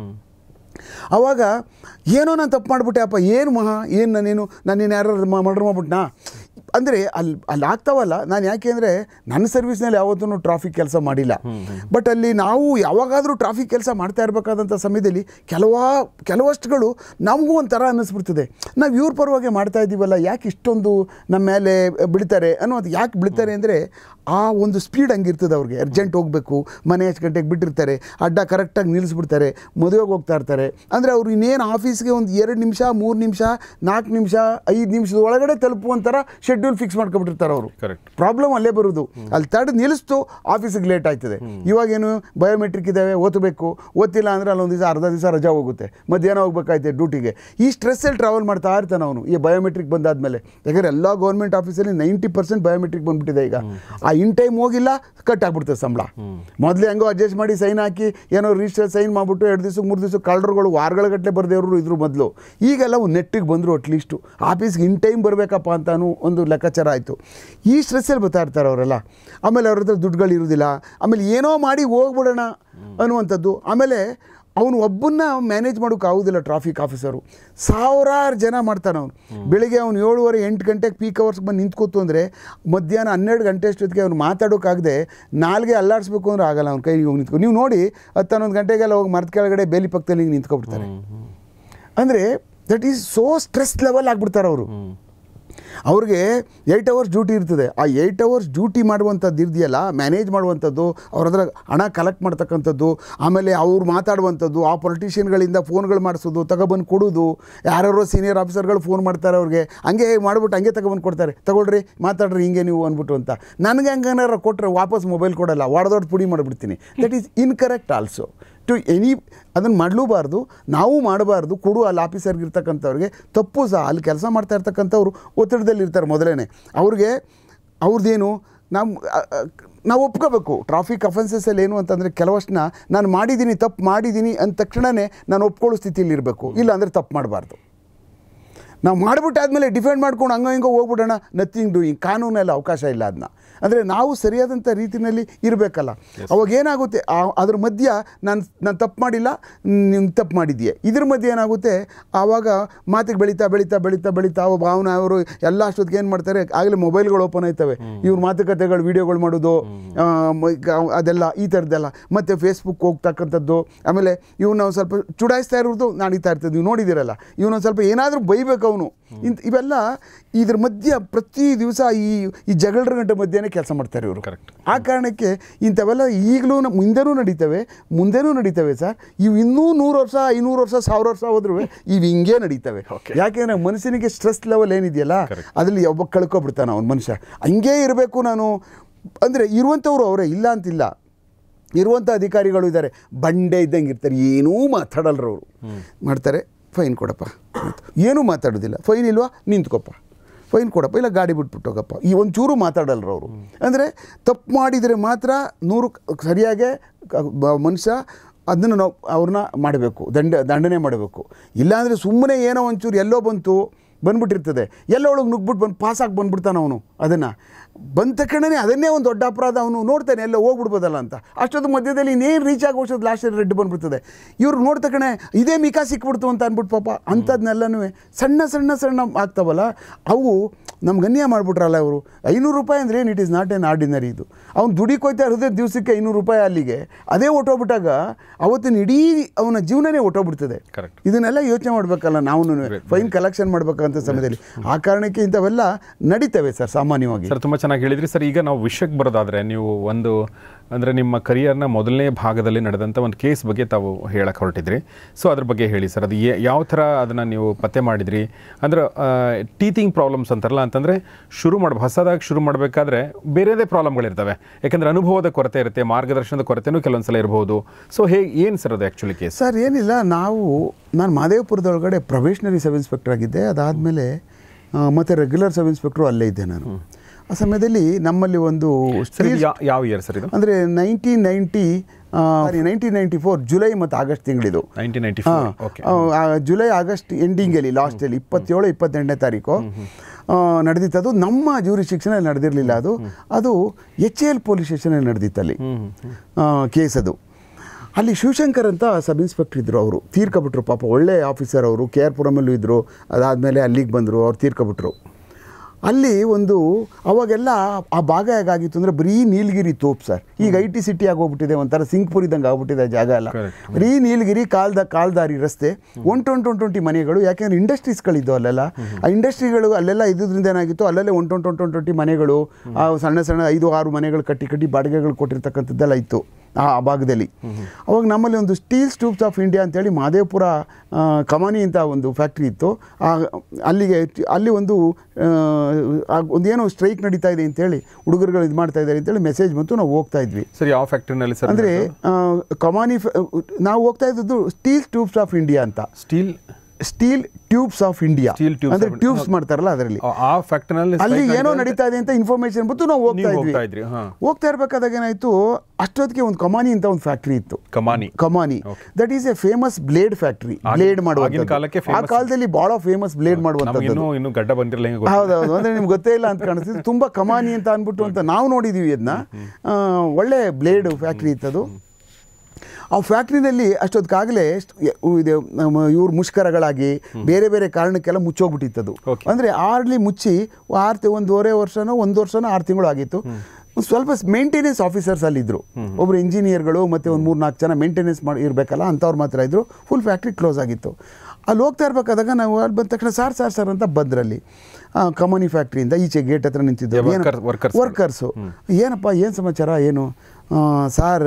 ಆವಾಗ ಏನೋ ನಾನು ತಪ್ಪು ಮಾಡಿಬಿಟ್ಟೆ ಅಪ್ಪ ಏನು ಮಹಾ ಏನು ನಾನೇನು ನಾನೇನು ಯಾರು ಮರ್ಡರ್ ಮಾಡ್ಬಿಟ್ನಾ ಅಂದರೆ ಅಲ್ಲಿ ಅಲ್ಲಿ ಆಗ್ತಾವಲ್ಲ ನಾನು ಯಾಕೆ ಅಂದರೆ ನನ್ನ ಸರ್ವಿಸ್ನಲ್ಲಿ ಯಾವತ್ತೂ ಟ್ರಾಫಿಕ್ ಕೆಲಸ ಮಾಡಿಲ್ಲ ಬಟ್ ಅಲ್ಲಿ ನಾವು ಯಾವಾಗಾದರೂ ಟ್ರಾಫಿಕ್ ಕೆಲಸ ಮಾಡ್ತಾ ಇರಬೇಕಾದಂಥ ಸಮಯದಲ್ಲಿ ಕೆಲವಾ ಕೆಲವಷ್ಟುಗಳು ನಮಗೂ ಒಂಥರ ಅನ್ನಿಸ್ಬಿಡ್ತದೆ ನಾವು ಇವ್ರ ಪರವಾಗಿ ಮಾಡ್ತಾ ಇದ್ದೀವಲ್ಲ ಯಾಕೆ ಇಷ್ಟೊಂದು ನಮ್ಮ ಮೇಲೆ ಬಿಡ್ತಾರೆ ಅನ್ನೋದು ಯಾಕೆ ಬಿಡ್ತಾರೆ ಅಂದರೆ ಆ ಒಂದು ಸ್ಪೀಡ್ ಹಂಗಿರ್ತದೆ ಅವ್ರಿಗೆ ಅರ್ಜೆಂಟ್ ಹೋಗಬೇಕು ಮನೆ ಎಷ್ಟು ಗಂಟೆಗೆ ಬಿಟ್ಟಿರ್ತಾರೆ ಅಡ್ಡ ಕರೆಕ್ಟಾಗಿ ನಿಲ್ಲಿಸ್ಬಿಡ್ತಾರೆ ಮದುವೆಗೆ ಹೋಗ್ತಾ ಇರ್ತಾರೆ ಅಂದರೆ ಅವ್ರು ಇನ್ನೇನು ಆಫೀಸ್ಗೆ ಒಂದು ಎರಡು ನಿಮಿಷ ಮೂರು ನಿಮಿಷ ನಾಲ್ಕು ನಿಮಿಷ ಐದು ನಿಮಿಷದ ಒಳಗಡೆ ತಲುಪುವಂಥರ ಶೆಡ್ಯೂಲ್ ಫಿಕ್ಸ್ ಮಾಡ್ಕೊಬಿಟ್ಟಿರ್ತಾರೆ ಅವರು ಕರೆಕ್ಟ್ ಪ್ರಾಬ್ಲಮ್ ಅಲ್ಲೇ ಬರೋದು ಅಲ್ಲಿ ತಡೆದು ನಿಲ್ಲಿಸ್ತು ಆಫೀಸಿಗೆ ಲೇಟ್ ಆಯ್ತದೆ ಇವಾಗೇನು ಬಯೋಮೆಟ್ರಿಕ್ ಇದ್ದಾವೆ ಓದಬೇಕು ಓದ್ತಿಲ್ಲ ಅಂದರೆ ಅಲ್ಲೊಂದು ದಿವಸ ಅರ್ಧ ದಿವಸ ರಜಾ ಹೋಗುತ್ತೆ ಮಧ್ಯಾಹ್ನ ಹೋಗ್ಬೇಕಾಯ್ತೆ ಡ್ಯೂಟಿಗೆ ಈ ಸ್ಟ್ರೆಸ್ಸಲ್ಲಿ ಟ್ರಾವೆಲ್ ಮಾಡ್ತಾ ಇರ್ತಾನೆ ಅವನು ಈ ಬಯೋಮೆಟ್ರಿಕ್ ಬಂದಾದ್ಮೇಲೆ ಯಾಕಂದರೆ ಎಲ್ಲ ಗೌರ್ಮೆಂಟ್ ಆಫೀಸಲ್ಲಿ ನೈಂಟಿ ಪರ್ಸೆಂಟ್ ಬಯೋಮೆಟ್ರಿಕ್ ಬಂದ್ಬಿಟ್ಟಿದೆ ಈಗ ಆ ಇನ್ ಟೈಮ್ ಹೋಗಿಲ್ಲ ಕಟ್ ಆಗ್ಬಿಡ್ತದೆ ಸಂಬಳ ಮೊದಲೇ ಹೆಂಗೋ ಅಡ್ಜಸ್ಟ್ ಮಾಡಿ ಸೈನ್ ಹಾಕಿ ಏನೋ ರಿಜಿಸ್ಟರ್ ಸೈನ್ ಮಾಡಿಬಿಟ್ಟು ಎರಡು ದಿವಸ ಮೂರು ದಿವಸ ಕಳ್ಳರುಗಳು ವಾರಗಳ ಗಟ್ಟಲೆ ಬರ್ದೇವ್ರು ಇದ್ರು ಮೊದಲು ಈಗೆಲ್ಲ ಒಂದು ನೆಟ್ಟಿಗೆ ಬಂದರು ಅಟ್ಲೀಸ್ಟು ಆಫೀಸ್ಗೆ ಇನ್ ಟೈಮ್ ಬರಬೇಕಪ್ಪ ಅಂತಾನು ಒಂದು ಲೆಕ್ಕಾಚಾರ ಆಯಿತು ಈ ಸ್ಟ್ರೆಸ್ಸಲ್ಲಿ ಬರ್ತಾ ಇರ್ತಾರೆ ಅವರೆಲ್ಲ ಆಮೇಲೆ ಅವ್ರ ಹತ್ರ ದುಡ್ಡುಗಳು ಇರೋದಿಲ್ಲ ಆಮೇಲೆ ಏನೋ ಮಾಡಿ ಹೋಗ್ಬಿಡೋಣ ಅನ್ನುವಂಥದ್ದು ಆಮೇಲೆ ಅವನು ಒಬ್ಬನ್ನ ಮ್ಯಾನೇಜ್ ಮಾಡೋಕೆ ಆಗೋದಿಲ್ಲ ಟ್ರಾಫಿಕ್ ಆಫೀಸರು ಸಾವಿರಾರು ಜನ ಮಾಡ್ತಾನೆ ಅವನು ಬೆಳಿಗ್ಗೆ ಅವ್ನು ಏಳುವರೆ ಎಂಟು ಗಂಟೆಗೆ ಪೀಕ್ ಅವರ್ಸ್ಗೆ ಬಂದು ನಿಂತ್ಕೋತು ಅಂದರೆ ಮಧ್ಯಾಹ್ನ ಹನ್ನೆರಡು ಗಂಟೆ ಅಷ್ಟೊತ್ತಿಗೆ ಅವ್ನು ಮಾತಾಡೋಕ್ಕಾಗದೆ ನಾಲ್ಗೆ ಅಲ್ಲಾಡಿಸ್ಬೇಕು ಅಂದ್ರೆ ಆಗಲ್ಲ ಅವ್ನ ಕೈಗೆ ಹೋಗಿ ನಿಂತ್ಕೊ ನೀವು ನೋಡಿ ಹತ್ತು ಹನ್ನೊಂದು ಗಂಟೆಗೆಲ್ಲ ಹೋಗಿ ಮರದ ಕೆಳಗಡೆ ಬೇಲಿ ಪಕ್ಕದಲ್ಲಿ ಹಿಂಗೆ ನಿಂತ್ಕೊಬಿಡ್ತಾರೆ ಅಂದರೆ that is so stress level ಆಗ್ಬಿಡ್ತಾರೆ ಅವರು ಅವ್ರಿಗೆ ಏಯ್ಟ್ ಅವರ್ಸ್ ಡ್ಯೂಟಿ ಇರ್ತದೆ ಆ ಏಯ್ಟ್ ಅವರ್ಸ್ ಡ್ಯೂಟಿ ಮಾಡುವಂಥದ್ದು ಇದೆಯಲ್ಲ ಮ್ಯಾನೇಜ್ ಮಾಡುವಂಥದ್ದು ಅವ್ರ ಹತ್ರ ಹಣ ಕಲೆಕ್ಟ್ ಮಾಡ್ತಕ್ಕಂಥದ್ದು ಆಮೇಲೆ ಅವ್ರು ಮಾತಾಡುವಂಥದ್ದು ಆ ಪೊಲಿಟಿಷಿಯನ್ಗಳಿಂದ ಫೋನ್ಗಳು ಮಾಡಿಸೋದು ತಗೊಬಂದು ಕೊಡೋದು ಯಾರ್ಯಾರೋ ಸೀನಿಯರ್ ಆಫೀಸರ್ಗಳು ಫೋನ್ ಮಾಡ್ತಾರೆ ಅವ್ರಿಗೆ ಹಂಗೆ ಮಾಡ್ಬಿಟ್ಟು ಹಂಗೆ ತಗೊಬಂದು ಕೊಡ್ತಾರೆ ತಗೊಳ್ರಿ ಮಾತಾಡ್ರಿ ಹಿಂಗೆ ನೀವು ಅಂದ್ಬಿಟ್ಟು ಅಂತ ನನಗೆ ಹಂಗೇನಾರ ಕೊಟ್ಟರೆ ವಾಪಸ್ ಮೊಬೈಲ್ ಕೊಡಲ್ಲ ಹೊಡೆದೊಡ್ಡು ಪುಡಿ ಮಾಡಿಬಿಡ್ತೀನಿ that is incorrect also to any ಅದನ್ನು ಮಾಡಲೂಬಾರ್ದು ನಾವು ಮಾಡಬಾರ್ದು ಕೊಡು ಅಲ್ಲಿ ಆಫೀಸರ್ಗೆ ಇರ್ತಕ್ಕಂಥವ್ರಿಗೆ ತಪ್ಪು ಸಹ ಅಲ್ಲಿ ಕೆಲಸ ಮಾಡ್ತಾ ಇರ್ತಕ್ಕಂಥವ್ರು ಒತ್ತಡದಲ್ಲಿ ಇರ್ತಾರೆ ಮೊದಲೇ ಅವ್ರಿಗೆ ಅವ್ರದ್ದೇನು ನಾವು ನಾವು ಒಪ್ಕೋಬೇಕು ಟ್ರಾಫಿಕ್ ಅಫೆನ್ಸಸ್ಸಲ್ಲಿ ಏನು ಅಂತಂದರೆ ಕೆಲವಷ್ಟನ್ನ ನಾನು ಮಾಡಿದ್ದೀನಿ ತಪ್ಪು ಮಾಡಿದ್ದೀನಿ ಅಂದ ತಕ್ಷಣವೇ ನಾನು ಒಪ್ಕೊಳ್ಳೋ ಸ್ಥಿತಿಯಲ್ಲಿ ಇರಬೇಕು ಇಲ್ಲ ಅಂದರೆ ತಪ್ಪು ಮಾಡಬಾರ್ದು ನಾವು ಮಾಡಿಬಿಟ್ಟಾದ್ಮೇಲೆ ಡಿಫೆಂಡ್ ಮಾಡ್ಕೊಂಡು ಹಂಗೋ ಹಿಂಗೋ ಹೋಗ್ಬಿಡೋಣ ನಥಿಂಗ್ ಡೂಯಿಂಗ್ ಕಾನೂನಲ್ಲಿ ಅವಕಾಶ ಇಲ್ಲ ಅದನ್ನ ಅಂದರೆ ನಾವು ಸರಿಯಾದಂಥ ರೀತಿಯಲ್ಲಿ ಇರಬೇಕಲ್ಲ ಅವಾಗ ಏನಾಗುತ್ತೆ ಆ- ಅದ್ರ ಮಧ್ಯ ನಾನು ನಾನು ತಪ್ಪು ಮಾಡಿಲ್ಲ ನೀನು ತಪ್ಪು ಮಾಡಿದ್ಯೆ ಇದ್ರ ಮಧ್ಯೆ ಏನಾಗುತ್ತೆ ಆವಾಗ ಮಾತಿಗೆ ಬೆಳೀತಾ ಬೆಳೀತಾ ಬೆಳೀತಾ ಬೆಳೀತಾ ಒಬ್ಬ ಅವನ ಅವರು ಎಲ್ಲ ಅಷ್ಟೊತ್ತಿಗೆ ಏನು ಮಾಡ್ತಾರೆ ಆಗಲೇ ಮೊಬೈಲ್ಗಳು ಓಪನ್ ಆಯ್ತವೆ ಇವ್ರ ಮಾತುಕತೆಗಳು ವೀಡಿಯೋಗಳು ಮಾಡೋದು ಆ, ಮ- ಗ- ಅದೆಲ್ಲ ಈ ಥರದ್ದೆಲ್ಲ ಮತ್ತು ಫೇಸ್ಬುಕ್ ಹೋಗ್ತಕ್ಕಂಥದ್ದು ಆಮೇಲೆ ಇವನ್ನ ಒಂದು ಸ್ವಲ್ಪ ಚುಡಾಯಿಸ್ತಾ ಇರೋದು ನಡೀತಾ ಇರ್ತದೆ ನೀವು ನೋಡಿದ್ದೀರಲ್ಲ ಇವನೊಂದು ಸ್ವಲ್ಪ ಏನಾದರೂ ಬೈಬೇಕು ಅವನು ಇಂಥ ಇವೆಲ್ಲ ಇದ್ರ ಮಧ್ಯ ಪ್ರತಿ ದಿವಸ ಈ ಈ ಜಗಳರ ಗಂಟೆ ಮಧ್ಯೆನೇ ಕೆಲಸ ಮಾಡ್ತಾರೆ ಇವರು Correct. ಆ ಕಾರಣಕ್ಕೆ ಇಂಥವೆಲ್ಲ ಈಗಲೂ ನ- ಮುಂದೆನೂ ನಡೀತವೆ ಮುಂದೆನೂ ನಡೀತವೆ ಸರ್ ಇವು ಇನ್ನೂ ನೂರು ವರ್ಷ ಐನೂರು ವರ್ಷ ಸಾವಿರ ವರ್ಷ ಹೋದ್ರೂ ಇವು ಹಿಂಗೇ ನಡೀತವೆ Okay. ಯಾಕೆಂದರೆ ಮನುಷ್ಯನಿಗೆ ಸ್ಟ್ರೆಸ್ ಲೆವೆಲ್ ಏನಿದೆಯಲ್ಲ Correct. ಅದರಲ್ಲಿ ಒಬ್ಬ ಕಳ್ಕೊಬಿಡ್ತಾನೆ ಅವನು ಮನುಷ್ಯ ಹಂಗೇ ಇರಬೇಕು ನಾನು ಅಂದರೆ ಇರುವಂಥವ್ರು ಅವರೇ ಇಲ್ಲ ಅಂತಿಲ್ಲ ಇರುವಂಥ ಅಧಿಕಾರಿಗಳು ಇದ್ದಾರೆ ಬಂಡೆ ಇದ್ದಂಗೆ ಇರ್ತಾರೆ ಏನೂ ಮಾತಾಡಲ್ರು ಅವರು ಮಾಡ್ತಾರೆ ಫೈನ್ ಕೊಡಪ್ಪ ಆಯ್ತು. ಏನೂ ಮಾತಾಡೋದಿಲ್ಲ ಫೈನ್ ಇಲ್ವಾ ನಿಂತ್ಕೊಪ್ಪ ಫೈನ್ ಕೊಡಪ್ಪ ಇಲ್ಲ ಗಾಡಿ ಬಿಟ್ಬಿಟ್ಟು ಹೋಗಪ್ಪ ಈ ಒಂಚೂರು ಮಾತಾಡಲ್ರು ಅವರು ಅಂದರೆ ತಪ್ಪು ಮಾಡಿದರೆ ಮಾತ್ರ ನೂರು ಸರಿಯಾಗೆ ಕ- ಬ- ಮನುಷ್ಯ ಅದನ್ನು ನಾವು ಅವ್ರನ್ನ ಮಾಡಬೇಕು ದಂಡ ದಂಡನೆ ಮಾಡಬೇಕು ಇಲ್ಲಾಂದರೆ ಸುಮ್ಮನೆ ಏನೋ ಒಂಚೂರು ಎಲ್ಲೋ ಬಂತು ಬಂದ್ಬಿಟ್ಟಿರ್ತದೆ ಎಲ್ಲ ಒಳಗೆ ನುಗ್ಬಿಟ್ಟು ಬಂದು ಪಾಸಾಗಿ ಬಂದ್ಬಿಡ್ತಾನೆ ಅವನು ಅದನ್ನು ಬಂದ ತಕ್ಷಣನೇ ಅದನ್ನೇ ಒಂದು ದೊಡ್ಡ ಅಪರಾಧ ಅವನು ನೋಡ್ತಾನೆ ಎಲ್ಲ ಹೋಗ್ಬಿಡ್ಬೋದಲ್ಲ ಅಂತ ಅಷ್ಟೊತ್ತು ಮಧ್ಯದಲ್ಲಿ ಇನ್ನೇನು ರೀಚ್ ಆಗೋ ಅಷ್ಟೊತ್ತು ಲಾಸ್ಟ್ ರೆಡ್ ಬಂದ್ಬಿಡ್ತದೆ ಇವ್ರು ನೋಡಿದ ತಕ್ಷಣ ಇದೇ ಮಿಕಾ ಸಿಕ್ಬಿಡ್ತು ಅಂತ ಅಂದ್ಬಿಟ್ಟು ಪಾಪ ಅಂಥದ್ನೆಲ್ಲನೂ ಸಣ್ಣ ಸಣ್ಣ ಸಣ್ಣ ಆಗ್ತಾವಲ್ಲ ಅವು ನಮ್ಗೆ ಅನ್ಯಾಯ ಮಾಡಿಬಿಟ್ರಲ್ಲ ಅವರು ಐನೂರು ರೂಪಾಯಿ ಅಂದ್ರೆ ಏನು it is not an ordinary ಇದು ಅವ್ನು ದುಡಿಗೆ ಹೋಯ್ತಾ ಇರೋದೇ ದಿವಸಕ್ಕೆ ಐನೂರು ರೂಪಾಯಿ ಅಲ್ಲಿಗೆ ಅದೇ ಹೊಟ್ಟೋಗ್ಬಿಟ್ಟಾಗ ಅವತ್ತಿನ ಇಡೀ ಅವನ ಜೀವನನೇ ಹೊಟ್ಟೋಗ್ಬಿಡ್ತದೆ Correct. ಇದನ್ನೆಲ್ಲ ಯೋಚನೆ ಮಾಡಬೇಕಲ್ಲ ನಾವು ಫೈನ್ ಕಲೆಕ್ಷನ್ ಮಾಡ್ಬೇಕಂತ ಸಮಯದಲ್ಲಿ ಆ ಕಾರಣಕ್ಕೆ ಇಂಥವೆಲ್ಲ ನಡೀತವೆ ಸರ್ ಸಾಮಾನ್ಯವಾಗಿ ಸರ್ ತುಂಬ ಚೆನ್ನಾಗಿ ಹೇಳಿದ್ರಿ ಸರ್ ಈಗ ನಾವು ವಿಷಯಕ್ಕೆ ಬರೋದಾದರೆ ನೀವು ಒಂದು ಅಂದರೆ ನಿಮ್ಮ ಕರಿಯರ್ನ ಮೊದಲನೇ ಭಾಗದಲ್ಲಿ ನಡೆದಂಥ ಒಂದು ಕೇಸ್ ಬಗ್ಗೆ ತಾವು ಹೇಳಕ್ಕೆ ಹೊರಟಿದ್ರಿ ಸೊ ಅದ್ರ ಬಗ್ಗೆ ಹೇಳಿ ಸರ್ ಅದು ಏ- ಯಾವ ಥರ ಅದನ್ನು ನೀವು ಪತ್ತೆ ಮಾಡಿದ್ರಿ ಅಂದ್ರೆ ಟೀತಿಂಗ್ ಪ್ರಾಬ್ಲಮ್ಸ್ ಅಂತಾರಲ್ಲ ಅಂತಂದರೆ ಶುರು ಮಾಡಿ ಹೊಸದಾಗಿ ಶುರು ಮಾಡಬೇಕಾದ್ರೆ ಬೇರೆದೇ ಪ್ರಾಬ್ಲಮ್ಗಳಿರ್ತವೆ ಯಾಕಂದರೆ ಅನುಭವದ ಕೊರತೆ ಇರುತ್ತೆ ಮಾರ್ಗದರ್ಶನದ ಕೊರತೆನೂ ಕೆಲವೊಂದು ಸಲ ಇರ್ಬೋದು ಸೊ ಹೇಗೆ ಏನು ಸರ್ ಅದು ಆ್ಯಕ್ಚುಲಿ ಕೇಸ್ ಸರ್ ಏನಿಲ್ಲ ನಾವು ನಾನು ಮಾದೇವಪುರದೊಳಗಡೆ ಪ್ರೊಬೇಷನರಿ ಸಬ್ ಇನ್ಸ್ಪೆಕ್ಟರ್ ಆಗಿದ್ದೆ ಅದಾದಮೇಲೆ ಮತ್ತು ರೆಗ್ಯುಲರ್ ಸಬ್ ಇನ್ಸ್ಪೆಕ್ಟ್ರು ಅಲ್ಲೇ ಇದ್ದೆ ನಾನು ಆ ಸಮಯದಲ್ಲಿ ನಮ್ಮಲ್ಲಿ ಒಂದು ಸರ್ ಇದು ಯಾ- ಯಾವ ಇಯರ್ ಸರ್ ಇದು ಅಂದರೆ nineteen ninety nineteen ninety four July ಮತ್ತು ಆಗಸ್ಟ್ ತಿಂಗಳಿದು ನೈನ್ಟೀನ್ ನೈಂಟಿ ಹಾಂ ಫೋರ್ ಓಕೆ ಜುಲೈ ಆಗಸ್ಟ್ ಎಂಡಿಂಗಲ್ಲಿ ಲಾಸ್ಟಲ್ಲಿ ಇಪ್ಪತ್ತೇಳು ಇಪ್ಪತ್ತೆಂಟನೇ ತಾರೀಕು ಆ, ನಡೆದಿತ್ತದು ನಮ್ಮ ಜೂರಿ ಶಿಕ್ಷಣದಲ್ಲಿ ನಡೆದಿರಲಿಲ್ಲ ಅದು ಅದು ಎಚ್ ಎಲ್ ಪೊಲೀಸ್ ಸ್ಟೇಷನಲ್ಲಿ ನಡೆದಿತ್ತಲ್ಲಿ ಕೇಸ್ ಅದು ಅಲ್ಲಿ ಶಿವಶಂಕರ್ ಅಂತ ಸಬ್ ಇನ್ಸ್ಪೆಕ್ಟರ್ ಇದ್ದರು ಅವರು ತೀರ್ಕೊಬಿಟ್ರು ಪಾಪ ಒಳ್ಳೆ ಆಫೀಸರ್ ಅವರು ಕೆ ಆರ್ ಪುರಮಲ್ಲೂ ಇದ್ದರು ಅದಾದಮೇಲೆ ಅಲ್ಲಿಗೆ ಬಂದರು ಅವ್ರು ತೀರ್ಕೊಬಿಟ್ರು ಅಲ್ಲಿ ಒಂದು ಅವಾಗೆಲ್ಲ ಆ ಭಾಗ ಹೇಗಾಗಿತ್ತು ಅಂದರೆ ಬರೀ ನೀಲಗಿರಿ ತೋಪ್ ಸರ್ ಈಗ ಐ ಟಿ ಸಿಟಿ ಆಗೋಗ್ಬಿಟ್ಟಿದೆ ಒಂಥರ ಸಿಂಗ್ಪುರ್ ಇದ್ದಂಗೆ ಆಗ್ಬಿಟ್ಟಿದೆ ಆ ಜಾಗ ಎಲ್ಲ Correct. ಬರೀ ನೀಲಗಿರಿ ಕಾಲ್ದ ಕಾಲ್ದಾರಿ ರಸ್ತೆ ಒನ್ ಟ್ವೆಂಟಿ ಒನ್ ಟ್ವೆಂಟಿ ಮನೆಗಳು ಯಾಕೆಂದ್ರೆ ಇಂಡಸ್ಟ್ರೀಸ್ಗಳಿದ್ದು ಅಲ್ಲೆಲ್ಲ ಆ ಇಂಡಸ್ಟ್ರಿಗಳು ಅಲ್ಲೆಲ್ಲ ಇದ್ರಿಂದ ಏನಾಗಿತ್ತು ಅಲ್ಲೆಲ್ಲ ಒನ್ ಟ್ವೆಂಟಿ ಒನ್ ಟ್ವೆಂಟಿ ಮನೆಗಳು ಆ ಸಣ್ಣ ಸಣ್ಣ ಐದು ಆರು ಮನೆಗಳು ಕಟ್ಟಿ ಕಟ್ಟಿ ಬಾಡಿಗೆಗಳು ಕೊಟ್ಟಿರ್ತಕ್ಕಂಥದ್ದೆಲ್ಲ ಇತ್ತು ಆ ಆ ಭಾಗದಲ್ಲಿ ಅವಾಗ ನಮ್ಮಲ್ಲಿ ಒಂದು ಸ್ಟೀಲ್ ಸ್ಟೂಪ್ಸ್ ಆಫ್ ಇಂಡಿಯಾ ಅಂತೇಳಿ ಮಾದೇಪುರ ಆ, ಕಮಾನಿ ಅಂತ ಒಂದು ಫ್ಯಾಕ್ಟ್ರಿ ಇತ್ತು ಆ, ಅಲ್ಲಿಗೆ ಅಲ್ಲಿ ಒಂದು ಆ, ಆ, ಒಂದೇನೋ ಸ್ಟ್ರೈಕ್ ನಡೀತಾ ಇದೆ ಅಂತೇಳಿ ಹುಡುಗರುಗಳು ಇದು ಮಾಡ್ತಾ ಇದ್ದಾರೆ ಅಂತೇಳಿ ಮೆಸೇಜ್ ಬಂತು ನಾವು ಹೋಗ್ತಾ ಇದ್ವಿ ಸರ್ ಯಾವ ಫ್ಯಾಕ್ಟ್ರಿನಲ್ಲಿ ಸರ್ ಅಂದರೆ ಕಮಾನಿ ಫ- ನಾವು ಹೋಗ್ತಾ ಇದ್ದದ್ದು ಸ್ಟೀಲ್ ಟ್ಯೂಬ್ಸ್ ಆಫ್ ಇಂಡಿಯಾ ಅಂತ steel steel tubes of India Steel tubes ಅಂದ್ರೆ of India. ಟ್ಯೂಬ್ಸ್ ಮಾಡ್ತಾರಲ್ಲ ಅದರಲ್ಲಿ ಆ ಫ್ಯಾಕ್ಟ್ರಿನಲ್ಲಿ ಅಲ್ಲಿ ಏನೋ ನಡೀತಾ ಇದೆ ಅಂತ ಇನ್ಫಾರ್ಮೇಶನ್ ಬಂತು ನಾವು ಹೋಗ್ತಾ ನೀವು ಇದ್ವಿ ಹೋಗ್ತಾ ಇದ್ರಿ ಹಾ ಹೋಗ್ತಾ ಇರ್ಬೇಕಾದಾಗ ಏನಾಯ್ತು ಅಷ್ಟೊತ್ತಿಗೆ ಒಂದು ಕಮಾನಿ ಅಂತ ಒಂದು ಫ್ಯಾಕ್ಟ್ರಿ ಇತ್ತು Kamani Kamani Okay. That is a famous blade factory ಆಗಿನ- ಬ್ಲೇಡ್ ಆಗಿನ ಮಾಡುವಂಥದ್ದು ಕಾಲಕ್ಕೆ ಆ famous. ಕಾಲದಲ್ಲಿ ಬಹಳ ಫೇಮಸ್ ಬ್ಲೇಡ್ ಮಾಡುವಂಥದ್ದು ನಮಗಿನ್ನೂ ಇನ್ನೂ ಗಡ್ಡ ಬಂದಿರಲ್ಲ ಹೆಂಗೆ ಗೊತ್ತಿಲ್ಲ. ಹೌದೌದು ಅಂದ್ರೆ ನಿಮ್ಗೆ ಗೊತ್ತೇ ಇಲ್ಲ ಅಂತ ಕಾಣಿಸ್ತಿದೆ ತುಂಬಾ ಕಮಾನಿ ಅಂತ ಅಂದ್ಬಿಟ್ಟು ಅಂತ ನಾವು ನೋಡಿದೀವಿ ಅದನ್ನ ಆ, ಒಳ್ಳೆ ಬ್ಲೇಡ್ ಫ್ಯಾಕ್ಟ್ರಿ ಇತ್ತದು ಆ ಫ್ಯಾಕ್ಟ್ರಿನಲ್ಲಿ ಅಷ್ಟೊತ್ತಿಗಾಗಲೇ ಇದು ನಮ್ಮ ಇವ್ರು ಮುಷ್ಕರಗಳಾಗಿ ಬೇರೆ ಬೇರೆ ಕಾರಣಕ್ಕೆಲ್ಲ ಮುಚ್ಚೋಗ್ಬಿಟ್ಟಿತ್ತದು Okay. ಅಂದರೆ ಆರ್ಲಿ ಮುಚ್ಚಿ ಆರು ತಿ- ಒಂದೂವರೆ ವರ್ಷನೋ ಒಂದು ವರ್ಷನೋ ಆರು ತಿಂಗಳು ಆಗಿತ್ತು ಒಂದ್ ಸ್ವಲ್ಪ ಮೇಂಟೆನೆನ್ಸ್ ಆಫೀಸರ್ಸ್ ಅಲ್ಲಿದ್ದರು ಒಬ್ಬರು ಇಂಜಿನಿಯರ್ಗಳು ಮತ್ತು ಒಂದು ಮೂರು ನಾಲ್ಕು ಜನ ಮೇಂಟೆನೆನ್ಸ್ ಮಾಡಿ ಇರಬೇಕಲ್ಲ ಅಂಥವ್ರು ಮಾತ್ರ ಇದ್ದರು ಫುಲ್ ಫ್ಯಾಕ್ಟ್ರಿ ಕ್ಲೋಸ್ ಆಗಿತ್ತು ಅಲ್ಲಿ ಹೋಗ್ತಾ ಇರ್ಬೇಕಾದಾಗ ನಾವು ಅಲ್ಲಿ ಬಂದ ತಕ್ಷಣ ಸಾರ್ ಸಾರ್ ಸರ್ ಅಂತ ಬಂದ್ರಲ್ಲಿ ಆ, ಕಮಾನಿ ಫ್ಯಾಕ್ಟ್ರಿಯಿಂದ ಈಚೆ ಗೇಟ್ ಹತ್ರ ನಿಂತಿದ್ದು Yeah, workers- workers. ವರ್ಕರ್ಸು ಏನಪ್ಪ ಏನು ಸಮಾಚಾರ ಏನು ಸಾರ್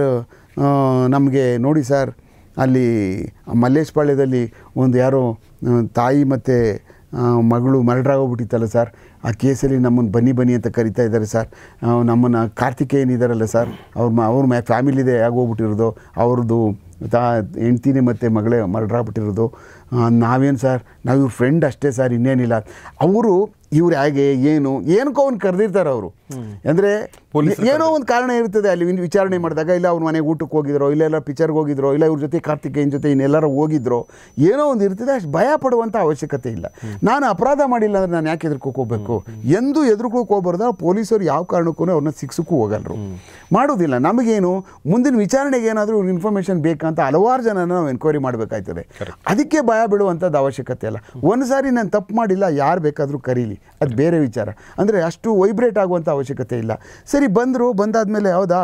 ನಮಗೆ ನೋಡಿ ಸರ್ ಅಲ್ಲಿ ಮಲ್ಲೇಶ್ಪಾಳ್ಯದಲ್ಲಿ ಒಂದು ಯಾರೋ ಆ, ತಾಯಿ ಮತ್ತು ಮಗಳು ಮರಡ್ರಾಗೋಗ್ಬಿಟ್ಟಿತ್ತಲ್ಲ ಸರ್ ಆ ಕೇಸಲ್ಲಿ ನಮ್ಮನ್ನು ಬನ್ನಿ ಬನ್ನಿ ಅಂತ ಕರಿತಾ ಇದ್ದಾರೆ ಸರ್ ನಮ್ಮನ್ನು ಕಾರ್ತಿಕೇಯನ್ ಇದ್ದಾರಲ್ಲ ಸರ್ ಅವ್ರ ಮ ಅವ್ರ ಮ್ಯಾ ಫ್ಯಾಮಿಲಿದೆ ಆಗೋಗ್ಬಿಟ್ಟಿರೋದು ಅವ್ರದ್ದು ತಾ ಹೆಂಡ್ತಿನೇ ಮತ್ತು ಮಗಳೇ ಮರಡ್ರಾಗ್ಬಿಟ್ಟಿರೋದು ನಾವೇನು ಸರ್ ನಾವು ಇವ್ರ ಫ್ರೆಂಡ್ ಅಷ್ಟೇ ಸರ್ ಇನ್ನೇನಿಲ್ಲ ಅವರು ಇವ್ರು ಹೇಗೆ ಏನು ಏನಕ್ಕೋ ಅವ್ನು ಕರೆದಿರ್ತಾರೆ ಅವರು ಅಂದರೆ ಪೊಲೀಸರು ಏನೋ ಒಂದು ಕಾರಣ ಇರ್ತದೆ ಅಲ್ಲಿ ಇನ್ನು ವಿಚಾರಣೆ ಮಾಡಿದಾಗ ಇಲ್ಲ ಅವ್ರ ಮನೆಗೆ ಊಟಕ್ಕೆ ಹೋಗಿದ್ರೋ ಇಲ್ಲ ಎಲ್ಲ ಪಿಕ್ಚರ್ಗೆ ಹೋಗಿದ್ರೋ ಇಲ್ಲ ಇವ್ರ ಜೊತೆ ಕಾರ್ತಿಕೇಯನ್ ಜೊತೆ ಇನ್ನೆಲ್ಲರೂ ಹೋಗಿದ್ರೋ ಏನೋ ಒಂದು ಇರ್ತದೆ ಅಷ್ಟು ಭಯ ಪಡುವಂಥ ಅವಶ್ಯಕತೆ ಇಲ್ಲ ನಾನು ಅಪರಾಧ ಮಾಡಿಲ್ಲ ಅಂದರೆ ನಾನು ಯಾಕೆ ಎದುರ್ಕೋಕ್ ಹೋಗ್ಬೇಕು ಎಂದು ಎದುರ್ಕೋಕ್ ಹೋಗ್ಬಾರ್ದು ಪೊಲೀಸರು ಯಾವ ಕಾರಣಕ್ಕೂ ಅವ್ರನ್ನ ಶಿಕ್ಷಕ್ಕೂ ಹೋಗಲ್ರು ಮಾಡೋದಿಲ್ಲ ನಮಗೇನು ಮುಂದಿನ ವಿಚಾರಣೆಗೆ ಏನಾದರೂ ಇನ್ಫಾರ್ಮೇಷನ್ ಬೇಕಂತ ಹಲವಾರು ಜನನ ನಾವು ಎನ್ಕ್ವೈರಿ ಮಾಡಬೇಕಾಯ್ತದೆ ಅದಕ್ಕೆ ಭಯ ಬೀಳುವಂಥದ್ದು ಅವಶ್ಯಕತೆ ಇಲ್ಲ ಒಂದು ಸಾರಿ ನಾನು ತಪ್ಪು ಮಾಡಿಲ್ಲ ಯಾರು ಬೇಕಾದರೂ ಕರೀಲಿ ಅದು ಬೇರೆ ವಿಚಾರ ಅಂದರೆ ಅಷ್ಟು ವೈಬ್ರೇಟ್ ಆಗುವಂಥ ಅವಶ್ಯಕತೆ ಇಲ್ಲ ಸರಿ ಬಂದರು ಬಂದಾದಮೇಲೆ ಹೌದಾ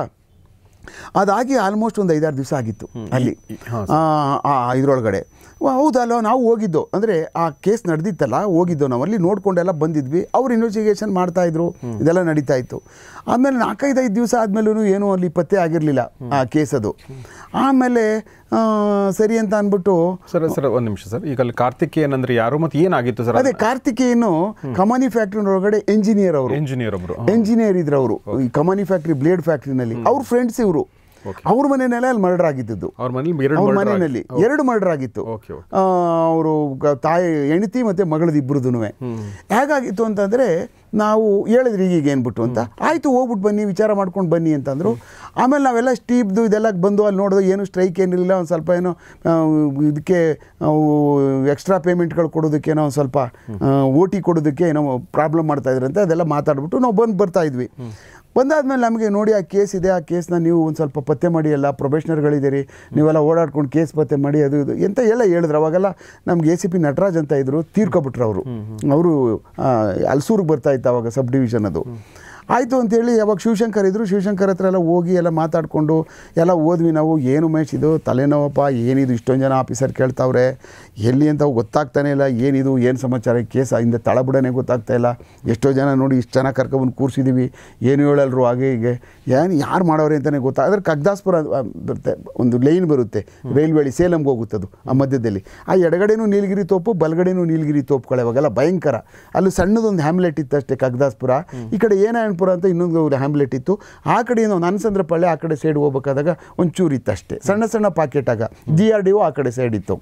ಅದಾಗಿ ಆಲ್ಮೋಸ್ಟ್ ಒಂದು ಐದಾರು ದಿವಸ ಆಗಿತ್ತು ಅಲ್ಲಿ ಹಾಂ, ಆ ಇದರೊಳಗಡೆ ಹೌದಲ್ಲ ನಾವು ಹೋಗಿದ್ದು ಅಂದರೆ ಆ ಕೇಸ್ ನಡೆದಿತ್ತಲ್ಲ ಹೋಗಿದ್ದು ನಾವು ಅಲ್ಲಿ ನೋಡ್ಕೊಂಡೆಲ್ಲ ಬಂದಿದ್ವಿ ಅವ್ರು ಇನ್ವೆಸ್ಟಿಗೇಷನ್ ಮಾಡ್ತಾಯಿದ್ರು ಇದೆಲ್ಲ ನಡೀತಾ ಇತ್ತು ಆಮೇಲೆ ನಾಲ್ಕೈದು ಐದು ದಿವಸ ಆದಮೇಲೂ ಏನೂ ಅಲ್ಲಿ ಪತ್ತೆ ಆಗಿರಲಿಲ್ಲ ಆ ಕೇಸದು ಆಮೇಲೆ ಆ, ಸರಿ ಅಂತ ಅಂದ್ಬಿಟ್ಟು ಸರ್ ಸರ್ ಒಂದು ನಿಮಿಷ ಸರ್ ಈಗ ಅಲ್ಲಿ ಕಾರ್ತಿಕೇಯನ್ ಅಂದ್ರೆ ಯಾರು ಮತ್ತೆ ಏನಾಗಿತ್ತು ಸರ್ ಅದೇ ಕಾರ್ತಿಕೇಯನು ಕಮಾನಿ ಫ್ಯಾಕ್ಟ್ರಿ ಒಳಗಡೆ ಎಂಜಿನಿಯರ್ ಅವರು ಇಂಜಿನಿಯರ್ ಒಬ್ರು ಎಂಜಿನಿಯರ್ ಇದ್ರು ಅವರು ಈ ಕಮಾನಿ ಫ್ಯಾಕ್ಟ್ರಿ ಬ್ಲೇಡ್ ಫ್ಯಾಕ್ಟ್ರಿನಲ್ಲಿ ಅವ್ರ ಫ್ರೆಂಡ್ಸ್ ಇವರು ಅವ್ರ ಮನೆಯಲ್ಲೇ ಅಲ್ಲಿ ಮರ್ಡರ್ ಆಗಿದ್ದು ಅವ್ರ ಮನೇಲಿ ಎರಡು ಅವ್ರ murder ಮನೆಯಲ್ಲಿ ಎರಡು ಮರ್ಡರ್ ಆಗಿತ್ತು ಓಕೆ ಓಕೆ ಅವರು ತಾಯಿ ಹೆಂಡತಿ ಮತ್ತು ಮಗಳದ್ದು ಇಬ್ಬರದೂ ಹೇಗಾಗಿತ್ತು ಅಂತಂದರೆ ನಾವು ಹೇಳಿದ್ರಿ ಈಗ ಏನ್ಬಿಟ್ಟು ಅಂತ ಆಯಿತು ಹೋಗ್ಬಿಟ್ಟು ಬನ್ನಿ ವಿಚಾರ ಮಾಡ್ಕೊಂಡು ಬನ್ನಿ ಅಂತಂದರು ಆಮೇಲೆ ನಾವೆಲ್ಲ ಸ್ಟೀಪ್ದು ಇದೆಲ್ಲ ಬಂದು ಅಲ್ಲಿ ನೋಡಿದ್ರು ಏನು ಸ್ಟ್ರೈಕ್ ಏನಿರಲಿಲ್ಲ ಒಂದು ಸ್ವಲ್ಪ ಏನೋ ಆ, ಇದಕ್ಕೆ ಎಕ್ಸ್ಟ್ರಾ ಪೇಮೆಂಟ್ಗಳು ಕೊಡೋದಕ್ಕೆ ಒಂದು ಸ್ವಲ್ಪ ಓ ಟಿ ಕೊಡೋದಕ್ಕೆ ಏನೋ ಪ್ರಾಬ್ಲಮ್ ಮಾಡ್ತಾ ಇದ್ರಂತೆ ಅದೆಲ್ಲ ಮಾತಾಡ್ಬಿಟ್ಟು ನಾವು ಬಂದು ಬರ್ತಾ ಇದ್ವಿ ಬಂದಾದ್ಮೇಲೆ ನಮಗೆ ನೋಡಿ ಆ ಕೇಸ್ ಇದೆ ಆ ಕೇಸ್ನ ನೀವು ಒಂದು ಸ್ವಲ್ಪ ಪತ್ತೆ ಮಾಡಿ ಎಲ್ಲ ಪ್ರೊಫೆಷ್ನರ್ಗಳಿದ್ದೀರಿ ನೀವೆಲ್ಲ ಓಡಾಡ್ಕೊಂಡು ಕೇಸ್ ಪತ್ತೆ ಮಾಡಿ ಅದು ಇದು ಎಂತ ಎಲ್ಲ ಹೇಳಿದ್ರು ಅವಾಗೆಲ್ಲ ನಮ್ಗೆ ಎ ಸಿ ಪಿ ನಟರಾಜ್ ಅಂತ ಇದ್ರು ತೀರ್ಕೊಬಿಟ್ರು ಅವರು ಅವರು ಅಲ್ಸೂರಿಗೆ ಬರ್ತಾ ಇತ್ತು ಅವಾಗ ಸಬ್ ಡಿವಿಷನ್ ಅದು ಆಯಿತು ಅಂತೇಳಿ ಯಾವಾಗ ಶಿವಶಂಕರ್ ಇದ್ದರು ಶಿವಶಂಕರ್ ಹತ್ರ ಎಲ್ಲ ಹೋಗಿ ಎಲ್ಲ ಮಾತಾಡಿಕೊಂಡು ಎಲ್ಲ ಓದ್ವಿ ನಾವು ಏನು ಮೇಶ್ ಇದು ತಲೆನೋವಪ್ಪ ಏನಿದು ಇಷ್ಟೊಂದು ಜನ ಆಫೀಸರ್ ಕೇಳ್ತಾವ್ರೆ ಎಲ್ಲಿ ಅಂತ ಗೊತ್ತಾಗ್ತಾನೆ ಇಲ್ಲ ಏನಿದು ಏನು ಸಮಾಚಾರ ಕೇಸ್ ಇಂದ ತಳಬುಡನೆ ಗೊತ್ತಾಗ್ತಾ ಇಲ್ಲ ಎಷ್ಟೋ ಜನ ನೋಡಿ ಇಷ್ಟು ಜನ ಕರ್ಕೊಬಂದು ಕೂರಿಸಿದ್ದೀವಿ ಏನು ಹೇಳಲ್ರು ಹಾಗೆ ಹೀಗೆ ಏನು ಯಾರು ಮಾಡೋರೆ ಅಂತಲೇ ಗೊತ್ತಾ ಅದ್ರ ಕಗ್ದಾಸ್ಪುರ ಆ, ಬರುತ್ತೆ ಒಂದು ಲೈನ್ ಬರುತ್ತೆ ರೈಲ್ವೆ ಸೇಲಂಗೆ ಹೋಗುತ್ತದು ಆ ಮಧ್ಯದಲ್ಲಿ ಆ ಎಡಗಡೆನೂ ನೀಲಗಿರಿ ತೋಪು ಬಲಗಡೆನೂ ನೀಲಗಿರಿ ತೋಪುಗಳು ಅವಾಗೆಲ್ಲ ಭಯಂಕರ ಅಲ್ಲಿ ಸಣ್ಣದೊಂದು ಹ್ಯಾಮ್ಲೆಟ್ ಇತ್ತು ಅಷ್ಟೇ ಕಗ್ದಾಸ್ಪುರ ಈ ಕಡೆ ಏನಾಯಣಪುರ ಅಂತ ಇನ್ನೊಂದು ಹ್ಯಾಮ್ಲೆಟ್ ಇತ್ತು ಆ ಕಡೆ ಏನೋ ನನ್ಸಂದ್ರಪಳ್ಳಿ ಆ ಕಡೆ ಸೈಡ್ ಹೋಗ್ಬೇಕಾದಾಗ ಒಂಚೂರು ಇತ್ತು ಅಷ್ಟೇ ಸಣ್ಣ ಸಣ್ಣ ಪಾಕೆಟ್ ಆಗ ಜಿ ಆರ್ ಡಿ ಆ ಕಡೆ ಸೈಡ್ ಇತ್ತು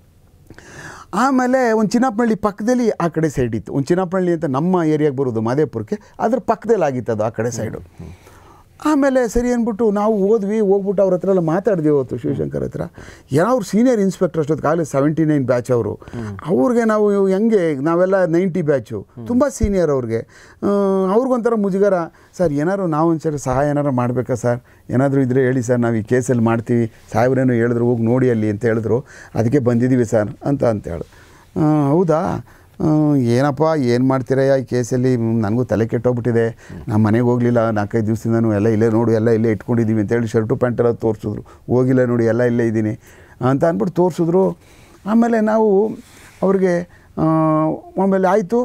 ಆಮೇಲೆ ಒಂದು ಚಿನ್ನಪ್ಪನಹಳ್ಳಿ ಪಕ್ಕದಲ್ಲಿ ಆ ಕಡೆ ಸೈಡ್ ಇತ್ತು ಒಂದು ಚಿನ್ನಪ್ಪನಹಳ್ಳಿ ಅಂತ ನಮ್ಮ ಏರಿಯಾಗೆ ಬರೋದು ಮಾದೇಪುರಕ್ಕೆ ಅದ್ರ ಪಕ್ಕದಲ್ಲಿ ಆಗಿತ್ತು ಅದು ಆ ಕಡೆ ಸೈಡು ಆಮೇಲೆ ಸರಿ ಅಂದ್ಬಿಟ್ಟು ನಾವು ಹೋದ್ವಿ ಹೋಗ್ಬಿಟ್ಟು ಅವ್ರ ಹತ್ರ ಎಲ್ಲ ಮಾತಾಡಿದ್ವಿ ಅವತ್ತು ಶಿವಶಂಕರ್ ಹತ್ರ ಏನೋ ಅವ್ರು ಸೀನಿಯರ್ ಇನ್ಸ್ಪೆಕ್ಟರ್ ಅಷ್ಟೊತ್ತು ಕಾಲೇಜ್ ಸೆವೆಂಟಿ ನೈನ್ ಬ್ಯಾಚ್ ಅವರು ಅವ್ರಿಗೆ ನಾವು ಹೆಂಗೆ ನಾವೆಲ್ಲ ನೈಂಟಿ ಬ್ಯಾಚು ತುಂಬ ಸೀನಿಯರ್ ಅವ್ರಿಗೆ ಆ, ಅವ್ರಿಗೊಂಥರ ಮುಜುಗರ ಸರ್ ಏನಾದ್ರು ನಾವು ಒಂಚೂರು ಸಹಾಯ ಏನಾರು ಮಾಡಬೇಕಾ ಸರ್ ಏನಾದರೂ ಇದ್ದರೆ ಹೇಳಿ ಸರ್ ನಾವು ಈ ಕೇಸಲ್ಲಿ ಮಾಡ್ತೀವಿ ಸಾಹೇಬ್ರೇನು ಹೇಳಿದ್ರು ಹೋಗಿ ನೋಡಿ ಅಲ್ಲಿ ಅಂತ ಹೇಳಿದ್ರು ಅದಕ್ಕೆ ಬಂದಿದ್ದೀವಿ ಸರ್ ಅಂತ ಅಂತ ಹೇಳಿ ಆ, ಹೌದಾ ಹ್ಮ್, ಏನಪ್ಪ ಏನು ಮಾಡ್ತೀರಯ್ಯ ಈ ಕೇಸಲ್ಲಿ ಹ್ಮ್, ನನಗೂ ತಲೆ ಕೆಟ್ಟೋಗ್ಬಿಟ್ಟಿದೆ ನಮ್ಮ ಮನೆಗೆ ಹೋಗಲಿಲ್ಲ ನಾಲ್ಕೈದು ದಿವಸದಿಂದನೂ ಎಲ್ಲ ಇಲ್ಲೇ ನೋಡು ಎಲ್ಲ ಇಲ್ಲೇ ಇಟ್ಕೊಂಡಿದ್ದೀವಿ ಅಂತೇಳಿ ಶರ್ಟು ಪ್ಯಾಂಟೆಲ್ಲ ತೋರಿಸಿದ್ರು ಹೋಗಿಲ್ಲ ನೋಡಿ ಎಲ್ಲ ಇಲ್ಲೇ ಇದ್ದೀನಿ ಅಂತ ಅಂದ್ಬಿಟ್ಟು ತೋರಿಸಿದ್ರು ಆಮೇಲೆ ನಾವು ಅವ್ರಿಗೆ ಆ, ಆಮೇಲೆ ಆಯಿತು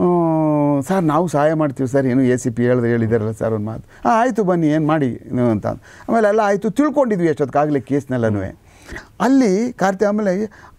ಸರ್ ನಾವು ಸಹಾಯ ಮಾಡ್ತೀವಿ ಸರ್ ಏನು ಎ ಸಿ ಪಿ ಹೇಳಿದ್ರೆ ಹೇಳಿದಾರಲ್ಲ ಸರ್ ಒಂದು ಮಾತು ಹಾಂ ಆಯಿತು ಬನ್ನಿ ಏನು ಮಾಡಿ ನೀವು ಅಂತ ಆಮೇಲೆ ಎಲ್ಲ ಆಯಿತು ತಿಳ್ಕೊಂಡಿದ್ವಿ ಅಷ್ಟೊತ್ತಿಗಾಗಲೇ ಕೇಸ್ನೆಲ್ಲನೂ ಅಲ್ಲಿ ಕಾರ್ತಿ ಆಮೇಲೆ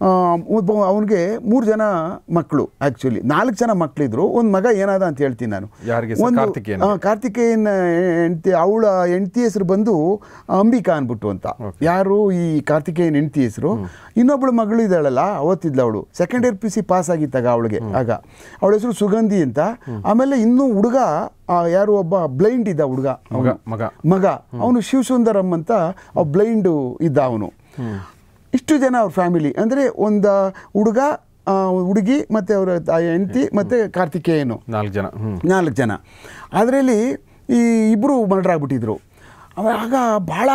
ಅವನಿಗೆ ಮೂರು ಜನ ಮಕ್ಕಳು ಆ್ಯಕ್ಚುಲಿ ನಾಲ್ಕು ಜನ ಮಕ್ಕಳಿದ್ರು ಒಂದು ಮಗ ಏನಾದ ಅಂತ ಹೇಳ್ತೀನಿ ನಾನು ಯಾರಿಗೆ ಸರ್? ಒಂದು ಕಾರ್ತಿಕೇಯನ್? ಆ, ಕಾರ್ತಿಕೇಯನ್ ಹೆಂಡತಿ ಅವಳ ಹೆಂಡತಿ ಹೆಸರು ಬಂದು ಅಂಬಿಕಾ ಅಂದ್ಬಿಟ್ಟು ಅಂತ ಯಾರು ಈ ಕಾರ್ತಿಕೇಯನ್ ಹೆಂಡತಿ ಹೆಸರು ಇನ್ನೊಬ್ಳು ಮಗಳು ಇದ್ದಾಳಲ್ಲ ಅವತ್ತಿದ್ಲು ಅವಳು second year P C pass ಆಗಿತ್ತಾಗ ಅವಳಿಗೆ ಆಗ ಅವಳ ಹೆಸರು ಸುಗಂಧಿ ಅಂತ ಆಮೇಲೆ ಇನ್ನೂ ಹುಡುಗ ಆ, ಯಾರು ಒಬ್ಬ ಬ್ಲೈಂಡ್ ಇದ್ದ ಹುಡುಗ ಮಗ ಮಗ ಮಗ ಅವನು ಶಿವಸುಂದರಂ ಅಂತ ಬ್ಲೈಂಡು ಇದ್ದ ಅವನು ಇಷ್ಟು ಜನ ಅವ್ರ ಫ್ಯಾಮಿಲಿ ಅಂದರೆ ಒಂದು ಹುಡುಗ ಆ, ಹುಡುಗಿ ಮತ್ತು ಅವರ ಹೆಂಡತಿ ಮತ್ತು ಕಾರ್ತಿಕೇಯನು ನಾಲ್ಕು ಜನ ಹ್ಞೂ ನಾಲ್ಕು ಜನ ಅದರಲ್ಲಿ ಈ ಇಬ್ಬರು ಮರ್ಡರ್ ಆಗ್ಬಿಟ್ಟಿದ್ರು ಅವ- ಆಗ ಭಾಳ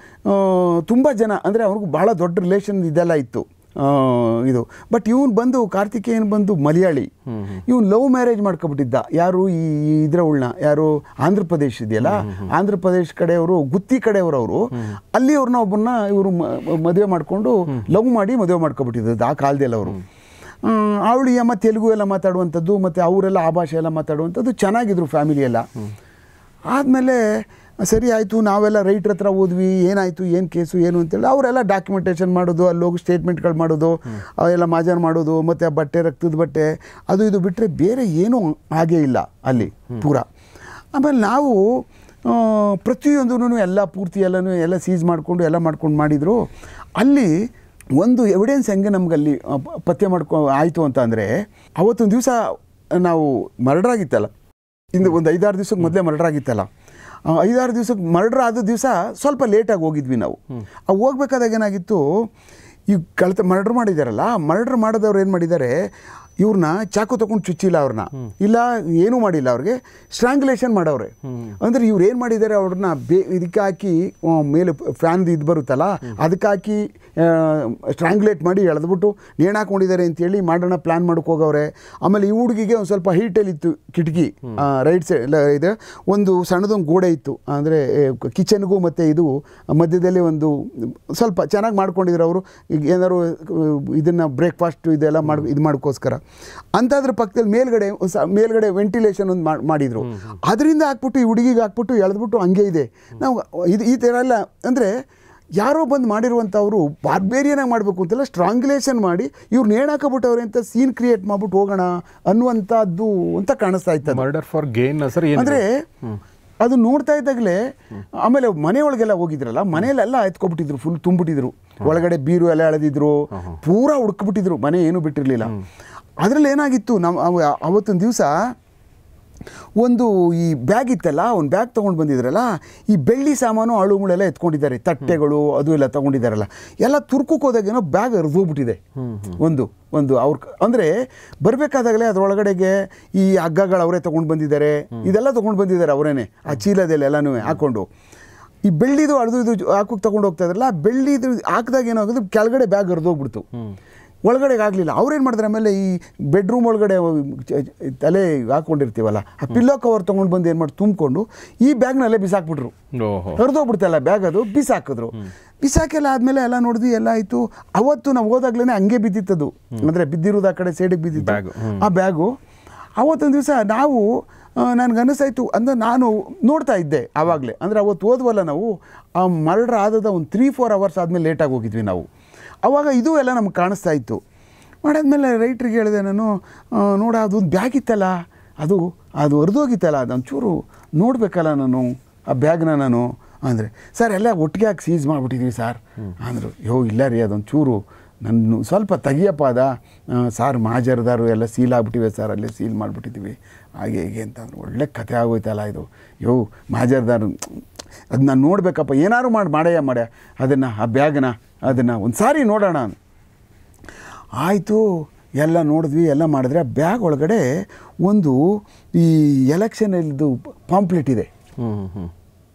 ತುಂಬ ಜನ ಅಂದರೆ ಅವ್ರಿಗೂ ಭಾಳ ದೊಡ್ಡ ರಿಲೇಷನ್ ಇದೆಲ್ಲ ಇತ್ತು ಆ, ಇದು ಬಟ್ ಇವನು ಬಂದು ಕಾರ್ತಿಕೇಯನ್ ಬಂದು ಮಲಯಾಳಿ ಇವನು ಲವ್ ಮ್ಯಾರೇಜ್ ಮಾಡ್ಕೊಬಿಟ್ಟಿದ್ದ ಯಾರು ಈ ಇದ್ರವಳನ್ನ ಯಾರು ಆಂಧ್ರ ಪ್ರದೇಶ ಇದೆಯಲ್ಲ ಆಂಧ್ರ ಪ್ರದೇಶ ಕಡೆಯವರು ಗುತ್ತಿ ಕಡೆಯವರು ಅವರು ಅಲ್ಲಿ ಅವ್ರನ್ನ ಒಬ್ಬನ್ನ ಇವರು ಮದುವೆ ಮಾಡಿಕೊಂಡು ಲವ್ ಮಾಡಿ ಮದುವೆ ಮಾಡ್ಕೊಬಿಟ್ಟಿದ್ದು ಆ ಕಾಲದಲ್ಲಿ ಅವರು ಅವಳು ಅಮ್ಮ ತೆಲುಗು ಎಲ್ಲ ಮಾತಾಡುವಂಥದ್ದು ಮತ್ತು ಅವರೆಲ್ಲ ಆ ಭಾಷೆ ಎಲ್ಲ ಮಾತಾಡುವಂಥದ್ದು ಚೆನ್ನಾಗಿದ್ರು ಫ್ಯಾಮಿಲಿ ಎಲ್ಲ ಆದಮೇಲೆ ಸರಿ ಆಯಿತು ನಾವೆಲ್ಲ ರೈಟ್ರ್ ಹತ್ರ ಹೋದ್ವಿ ಏನಾಯಿತು ಏನು ಕೇಸು ಏನು ಅಂತೇಳಿ ಅವರೆಲ್ಲ ಡಾಕ್ಯುಮೆಂಟೇಷನ್ ಮಾಡೋದು ಅಲ್ಲಿ ಹೋಗಿ ಸ್ಟೇಟ್ಮೆಂಟ್ಗಳು ಮಾಡೋದು ಅವೆಲ್ಲ ಮಾಜಾರ್ ಮಾಡೋದು ಮತ್ತು ಬಟ್ಟೆ ರಕ್ತದ ಬಟ್ಟೆ ಅದು ಇದು ಬಿಟ್ಟರೆ ಬೇರೆ ಏನೂ ಹಾಗೇ ಇಲ್ಲ ಅಲ್ಲಿ ಪೂರ ಆಮೇಲೆ ನಾವು ಆ, ಪ್ರತಿಯೊಂದೂ ಎಲ್ಲ ಪೂರ್ತಿ ಎಲ್ಲನೂ ಎಲ್ಲ ಸೀಸ್ ಮಾಡಿಕೊಂಡು ಎಲ್ಲ ಮಾಡ್ಕೊಂಡು ಮಾಡಿದರು ಅಲ್ಲಿ ಒಂದು ಎವಿಡೆನ್ಸ್ ಹೆಂಗೆ ನಮ್ಗೆ ಅಲ್ಲಿ ಆ, ಪ- ಪತ್ತೆ ಮಾಡ್ಕೊ ಆಯಿತು ಅಂತ ಅಂದರೆ ಅವತ್ತೊಂದು ದಿವಸ ನಾವು ಮರ್ಡರ್ ಆಗಿತ್ತಲ್ಲ ಇಂದು ಒಂದು ಐದಾರು ದಿವ್ಸಕ್ಕೆ ಮೊದಲೇ ಮರ್ಡರ್ ಆಗಿತ್ತಲ್ಲ ಆ, ಐದಾರು ದಿವ್ಸಕ್ಕೆ ಮರ್ಡರ್ ಆದ ದಿವಸ ಸ್ವಲ್ಪ ಲೇಟಾಗಿ ಹೋಗಿದ್ವಿ ನಾವು ಆ ಹೋಗ್ಬೇಕಾದಾಗ ಏನಾಗಿತ್ತು ಈ ಕಳ್ತ ಮರ್ಡರ್ ಮಾಡಿದಾರಲ್ಲ ಮರ್ಡರ್ ಮಾಡಿದವ್ರು ಏನು ಮಾಡಿದ್ದಾರೆ ಇವ್ರನ್ನ ಚಾಕು ತಗೊಂಡು ಚುಚ್ಚಿಲ್ಲ ಅವ್ರನ್ನ ಇಲ್ಲ ಏನೂ ಮಾಡಿಲ್ಲ ಅವ್ರಿಗೆ ಸ್ಟ್ರಾಂಗ್ಯುಲೇಷನ್ ಮಾಡವ್ರೆ ಅಂದ್ರೆ ಇವ್ರು ಏನು ಮಾಡಿದ್ದಾರೆ ಅವ್ರನ್ನ ಬೇ ಇದಕ್ಕೆ ಹಾಕಿ ಆ, ಮೇಲೆ ಫ್ಯಾನ್ ಇದು ಬರುತ್ತಲ್ಲ ಅದಕ್ಕೆ ಹಾಕಿ ಸ್ಟ್ರಾಂಗ್ಯುಲೇಟ್ ಮಾಡಿ ಎಳೆದ್ಬಿಟ್ಟು ನೇಣು ಹಾಕೊಂಡಿದ್ದಾರೆ ಅಂತೇಳಿ ಮಾಡೋಣ ಪ್ಲ್ಯಾನ್ ಮಾಡಕ್ಕೆ ಹೋಗವ್ರೆ ಆಮೇಲೆ ಈ ಹುಡುಗಿಗೆ ಒಂದು ಸ್ವಲ್ಪ ಹೀಟಲ್ಲಿ ಇತ್ತು ಕಿಟಕಿ ರೈಟ್ ಸೈಡ್ ಇದೆ ಒಂದು ಸಣ್ಣದೊಂದು ಗೋಡೆ ಇತ್ತು ಅಂದರೆ ಕಿಚನ್ಗೂ ಮತ್ತು ಇದು ಮಧ್ಯದಲ್ಲಿ ಒಂದು ಸ್ವಲ್ಪ ಚೆನ್ನಾಗಿ ಮಾಡ್ಕೊಂಡಿದ್ರು ಅವರು ಈಗ ಏನಾದ್ರು ಇದನ್ನು ಬ್ರೇಕ್ಫಾಸ್ಟ್ ಇದೆಲ್ಲ ಮಾಡಿ ಇದು ಮಾಡೋಕ್ಕೋಸ್ಕರ ಅಂಥದ್ರ ಪಕ್ಕದಲ್ಲಿ ಮೇಲ್ಗಡೆ ಒಂದ್ ಸ- ಮೇಲ್ಗಡೆ ವೆಂಟಿಲೇಷನ್ ಒಂದು ಮಾಡ್- ಮಾಡಿದ್ರು ಅದರಿಂದ ಹಾಕ್ಬಿಟ್ಟು ಈ ಹುಡುಗಿಗೆ ಹಾಕ್ಬಿಟ್ಟು ಎಳೆದ್ಬಿಟ್ಟು ಹಂಗೆ ಇದೆ ನಾವು ಇದು ಈ ಥರ ಎಲ್ಲ ಅಂದರೆ ಯಾರೋ ಬಂದು ಮಾಡಿರುವಂಥವ್ರು ಬಾರ್ಬೇರಿಯನಾಗಿ ಮಾಡಬೇಕು ಅಂತೆಲ್ಲ ಸ್ಟ್ರಾಂಗ್ಯುಲೇಷನ್ ಮಾಡಿ ಇವ್ರು ನೇಣಾಕಬಿಟ್ಟವ್ರೆ ಅಂತ ಸೀನ್ ಕ್ರಿಯೇಟ್ ಮಾಡ್ಬಿಟ್ಟು ಹೋಗೋಣ ಅನ್ನುವಂಥದ್ದು ಅಂತ ಕಾಣಿಸ್ತಾ ಇತ್ತು ಅದು. ಮರ್ಡರ್ ಫಾರ್ ಗೇನ್ ಸರ್ ಏನು ಅಂದ್ರೆ ಅದು ನೋಡ್ತಾ ಇದ್ದಾಗಲೇ ಆಮೇಲೆ ಮನೆ ಒಳಗೆಲ್ಲ ಹೋಗಿದ್ರಲ್ಲ ಮನೆಯಲ್ಲೆಲ್ಲ ಎತ್ಕೊಬಿಟ್ಟಿದ್ರು ಫುಲ್ ತುಂಬಿಟ್ಟಿದ್ರು ಒಳಗಡೆ ಬೀರು ಎಲ್ಲ ಎಳೆದಿದ್ರು ಪೂರಾ ಹುಡ್ಕ್ಬಿಟ್ಟಿದ್ರು ಮನೆ ಏನೂ ಬಿಟ್ಟಿರಲಿಲ್ಲ ಅದರಲ್ಲಿ ಏನಾಗಿತ್ತು ನಾವು ಅವ- ಅವತ್ತೊಂದು ದಿವಸ ಒಂದು ಈ ಬ್ಯಾಗ್ ಇತ್ತಲ್ಲ ಒಂದು ಬ್ಯಾಗ್ ತೊಗೊಂಡು ಬಂದಿದ್ರಲ್ಲ ಈ ಬೆಳ್ಳಿ ಸಾಮಾನು ಅಳುಗಳೆಲ್ಲ ಎತ್ಕೊಂಡಿದ್ದಾರೆ ತಟ್ಟೆಗಳು ಅದು ಎಲ್ಲ ತೊಗೊಂಡಿದ್ದಾರಲ್ಲ ಎಲ್ಲ ತುರ್ಕಕ್ಕೆ ಹೋದಾಗೇನೋ ಬ್ಯಾಗ್ ಹರಿದೋಗ್ಬಿಟ್ಟಿದೆ ಒಂದು ಒಂದು ಅವ್ರ ಅಂದರೆ ಬರಬೇಕಾದಾಗಲೇ ಅದರೊಳಗಡೆಗೆ ಈ ಹಗ್ಗಗಳು ಅವರೇ ತೊಗೊಂಡು ಬಂದಿದ್ದಾರೆ ಇದೆಲ್ಲ ತೊಗೊಂಡು ಬಂದಿದ್ದಾರೆ ಅವರೇನೆ ಆ ಚೀಲದಲ್ಲಿ ಎಲ್ಲನೂ ಹಾಕ್ಕೊಂಡು ಈ ಬೆಳ್ಳಿದು ಅಳ್ದು ಇದು ಹಾಕೋಕೆ ತೊಗೊಂಡು ಹೋಗ್ತಾ ಇದ್ರಲ್ಲ ಬೆಳ್ಳಿದು ಹಾಕಿದಾಗ ಏನಾಗೋದು ಕೆಳಗಡೆ ಬ್ಯಾಗ್ ಹರಿದೋಗ್ಬಿಡ್ತು ಒಳಗಡೆ ಆಗಲಿಲ್ಲ ಅವ್ರೇನು ಮಾಡಿದ್ರೆ ಆಮೇಲೆ ಈ ಬೆಡ್ರೂಮ್ ಒಳಗಡೆ ಚ- ಚ- ತಲೆ ಹಾಕ್ಕೊಂಡಿರ್ತೀವಲ್ಲ ಆ ಪಿಲ್ಲೋ ಕವರ್ ತೊಗೊಂಡು ಬಂದು ಏನು ಮಾಡಿ ತುಂಬಿಕೊಂಡು ಈ ಬ್ಯಾಗ್ನಲ್ಲೇ ಬಿಸಾಕ್ಬಿಟ್ರು ಓಹೋ ಹರಿದೋಗ್ಬಿಡ್ತಲ್ಲ ಬ್ಯಾಗ್ ಅದು ಬಿಸಾಕಿದ್ರು ಬಿಸಾಕೆಲ್ಲ ಆದಮೇಲೆ ಎಲ್ಲ ನೋಡಿದ್ವಿ ಎಲ್ಲ ಆಯಿತು ಅವತ್ತು ನಾವು ಹೋದಾಗ್ಲೇ ಹಂಗೆ ಬಿದ್ದಿತ್ತದು ಅಂದರೆ ಬಿದ್ದಿರೋದು ಆ ಕಡೆ ಸೈಡಿಗೆ ಬ್ಯಾಗು, ಬಿದ್ದಿತ್ತು ಹ್ಮ್. ಆ ಬ್ಯಾಗು ಅವತ್ತೊಂದು ದಿವಸ ನಾವು ನನಗೆ ಅನಿಸಾಯ್ತು ಅಂದರೆ ನಾನು ನೋಡ್ತಾ ಇದ್ದೆ ಆವಾಗಲೇ ಅಂದರೆ ಅವತ್ತು ಹೋದ್ವಲ್ಲ ನಾವು ಆ ಮರ್ಡರ್ ಆದದ ಒಂದು ತ್ರೀ ಫೋರ್ ಅವರ್ಸ್ ಆದಮೇಲೆ ಲೇಟಾಗಿ ಹೋಗಿದ್ವಿ ನಾವು ಆವಾಗ ಇದು ಎಲ್ಲ ನಮ್ಗೆ ಕಾಣಿಸ್ತಾ ಇತ್ತು ಮಾಡಾದ್ಮೇಲೆ ರೈಟ್ರಿಗೆ ಹೇಳಿದೆ ನಾನು ಆ, ನೋಡ ಅದು ಒಂದು ಬ್ಯಾಗ್ ಇತ್ತಲ್ಲ ಅದು ಅದು ಹರಿದೋಗಿತ್ತಲ್ಲ ಅದು ಒಂಚೂರು ನೋಡಬೇಕಲ್ಲ ನಾನು ಆ ಬ್ಯಾಗ್ನ ನಾನು ಅಂದರೆ ಸರ್ ಎಲ್ಲ ಒಟ್ಟಿಗೆ ಹಾಕಿ ಸೀಸ್ ಮಾಡಿಬಿಟ್ಟಿದ್ವಿ ಸರ್ ಅಂದರು ಯೋ ಇಲ್ಲ ರೀ ಅದೊಂದು ಚೂರು ನನ್ನ ಸ್ವಲ್ಪ ತೆಗಿಯಪ್ಪ ಅದ ಆ, ಸಾರ್ ಮಾಜರ್ದಾರು ಎಲ್ಲ ಸೀಲ್ ಆಗ್ಬಿಟ್ಟಿವೆ ಸರ್ ಅಲ್ಲೇ ಸೀಲ್ ಮಾಡಿಬಿಟ್ಟಿದ್ದೀವಿ ಹಾಗೆ ಹೀಗೆ ಅಂತಂದ್ರು ಒಳ್ಳೆ ಕತೆ ಆಗೋಯ್ತಲ್ಲ ಇದು ಯೋ ಮಾಜರ್ದಾರು ಅದು ನಾನು ನೋಡಬೇಕಪ್ಪ ಏನಾದ್ರು ಮಾಡಿ ಮಾಡಯ್ಯ ಮಾಡ್ಯ ಅದನ್ನು ಆ ಬ್ಯಾಗ್ನ ಅದನ್ನು ಒಂದು ಸಾರಿ ನೋಡೋಣ ಅಂದೆ. ಆಯಿತು ಎಲ್ಲ ನೋಡಿದ್ವಿ ಎಲ್ಲ ಮಾಡಿದ್ರೆ ಆ ಬ್ಯಾಗ್ ಒಳಗಡೆ ಒಂದು ಈ ಎಲೆಕ್ಷನದ್ದು ಪಾಂಪ್ಲೆಟ್ ಇದೆ ಹ್ಞೂ ಹ್ಞೂ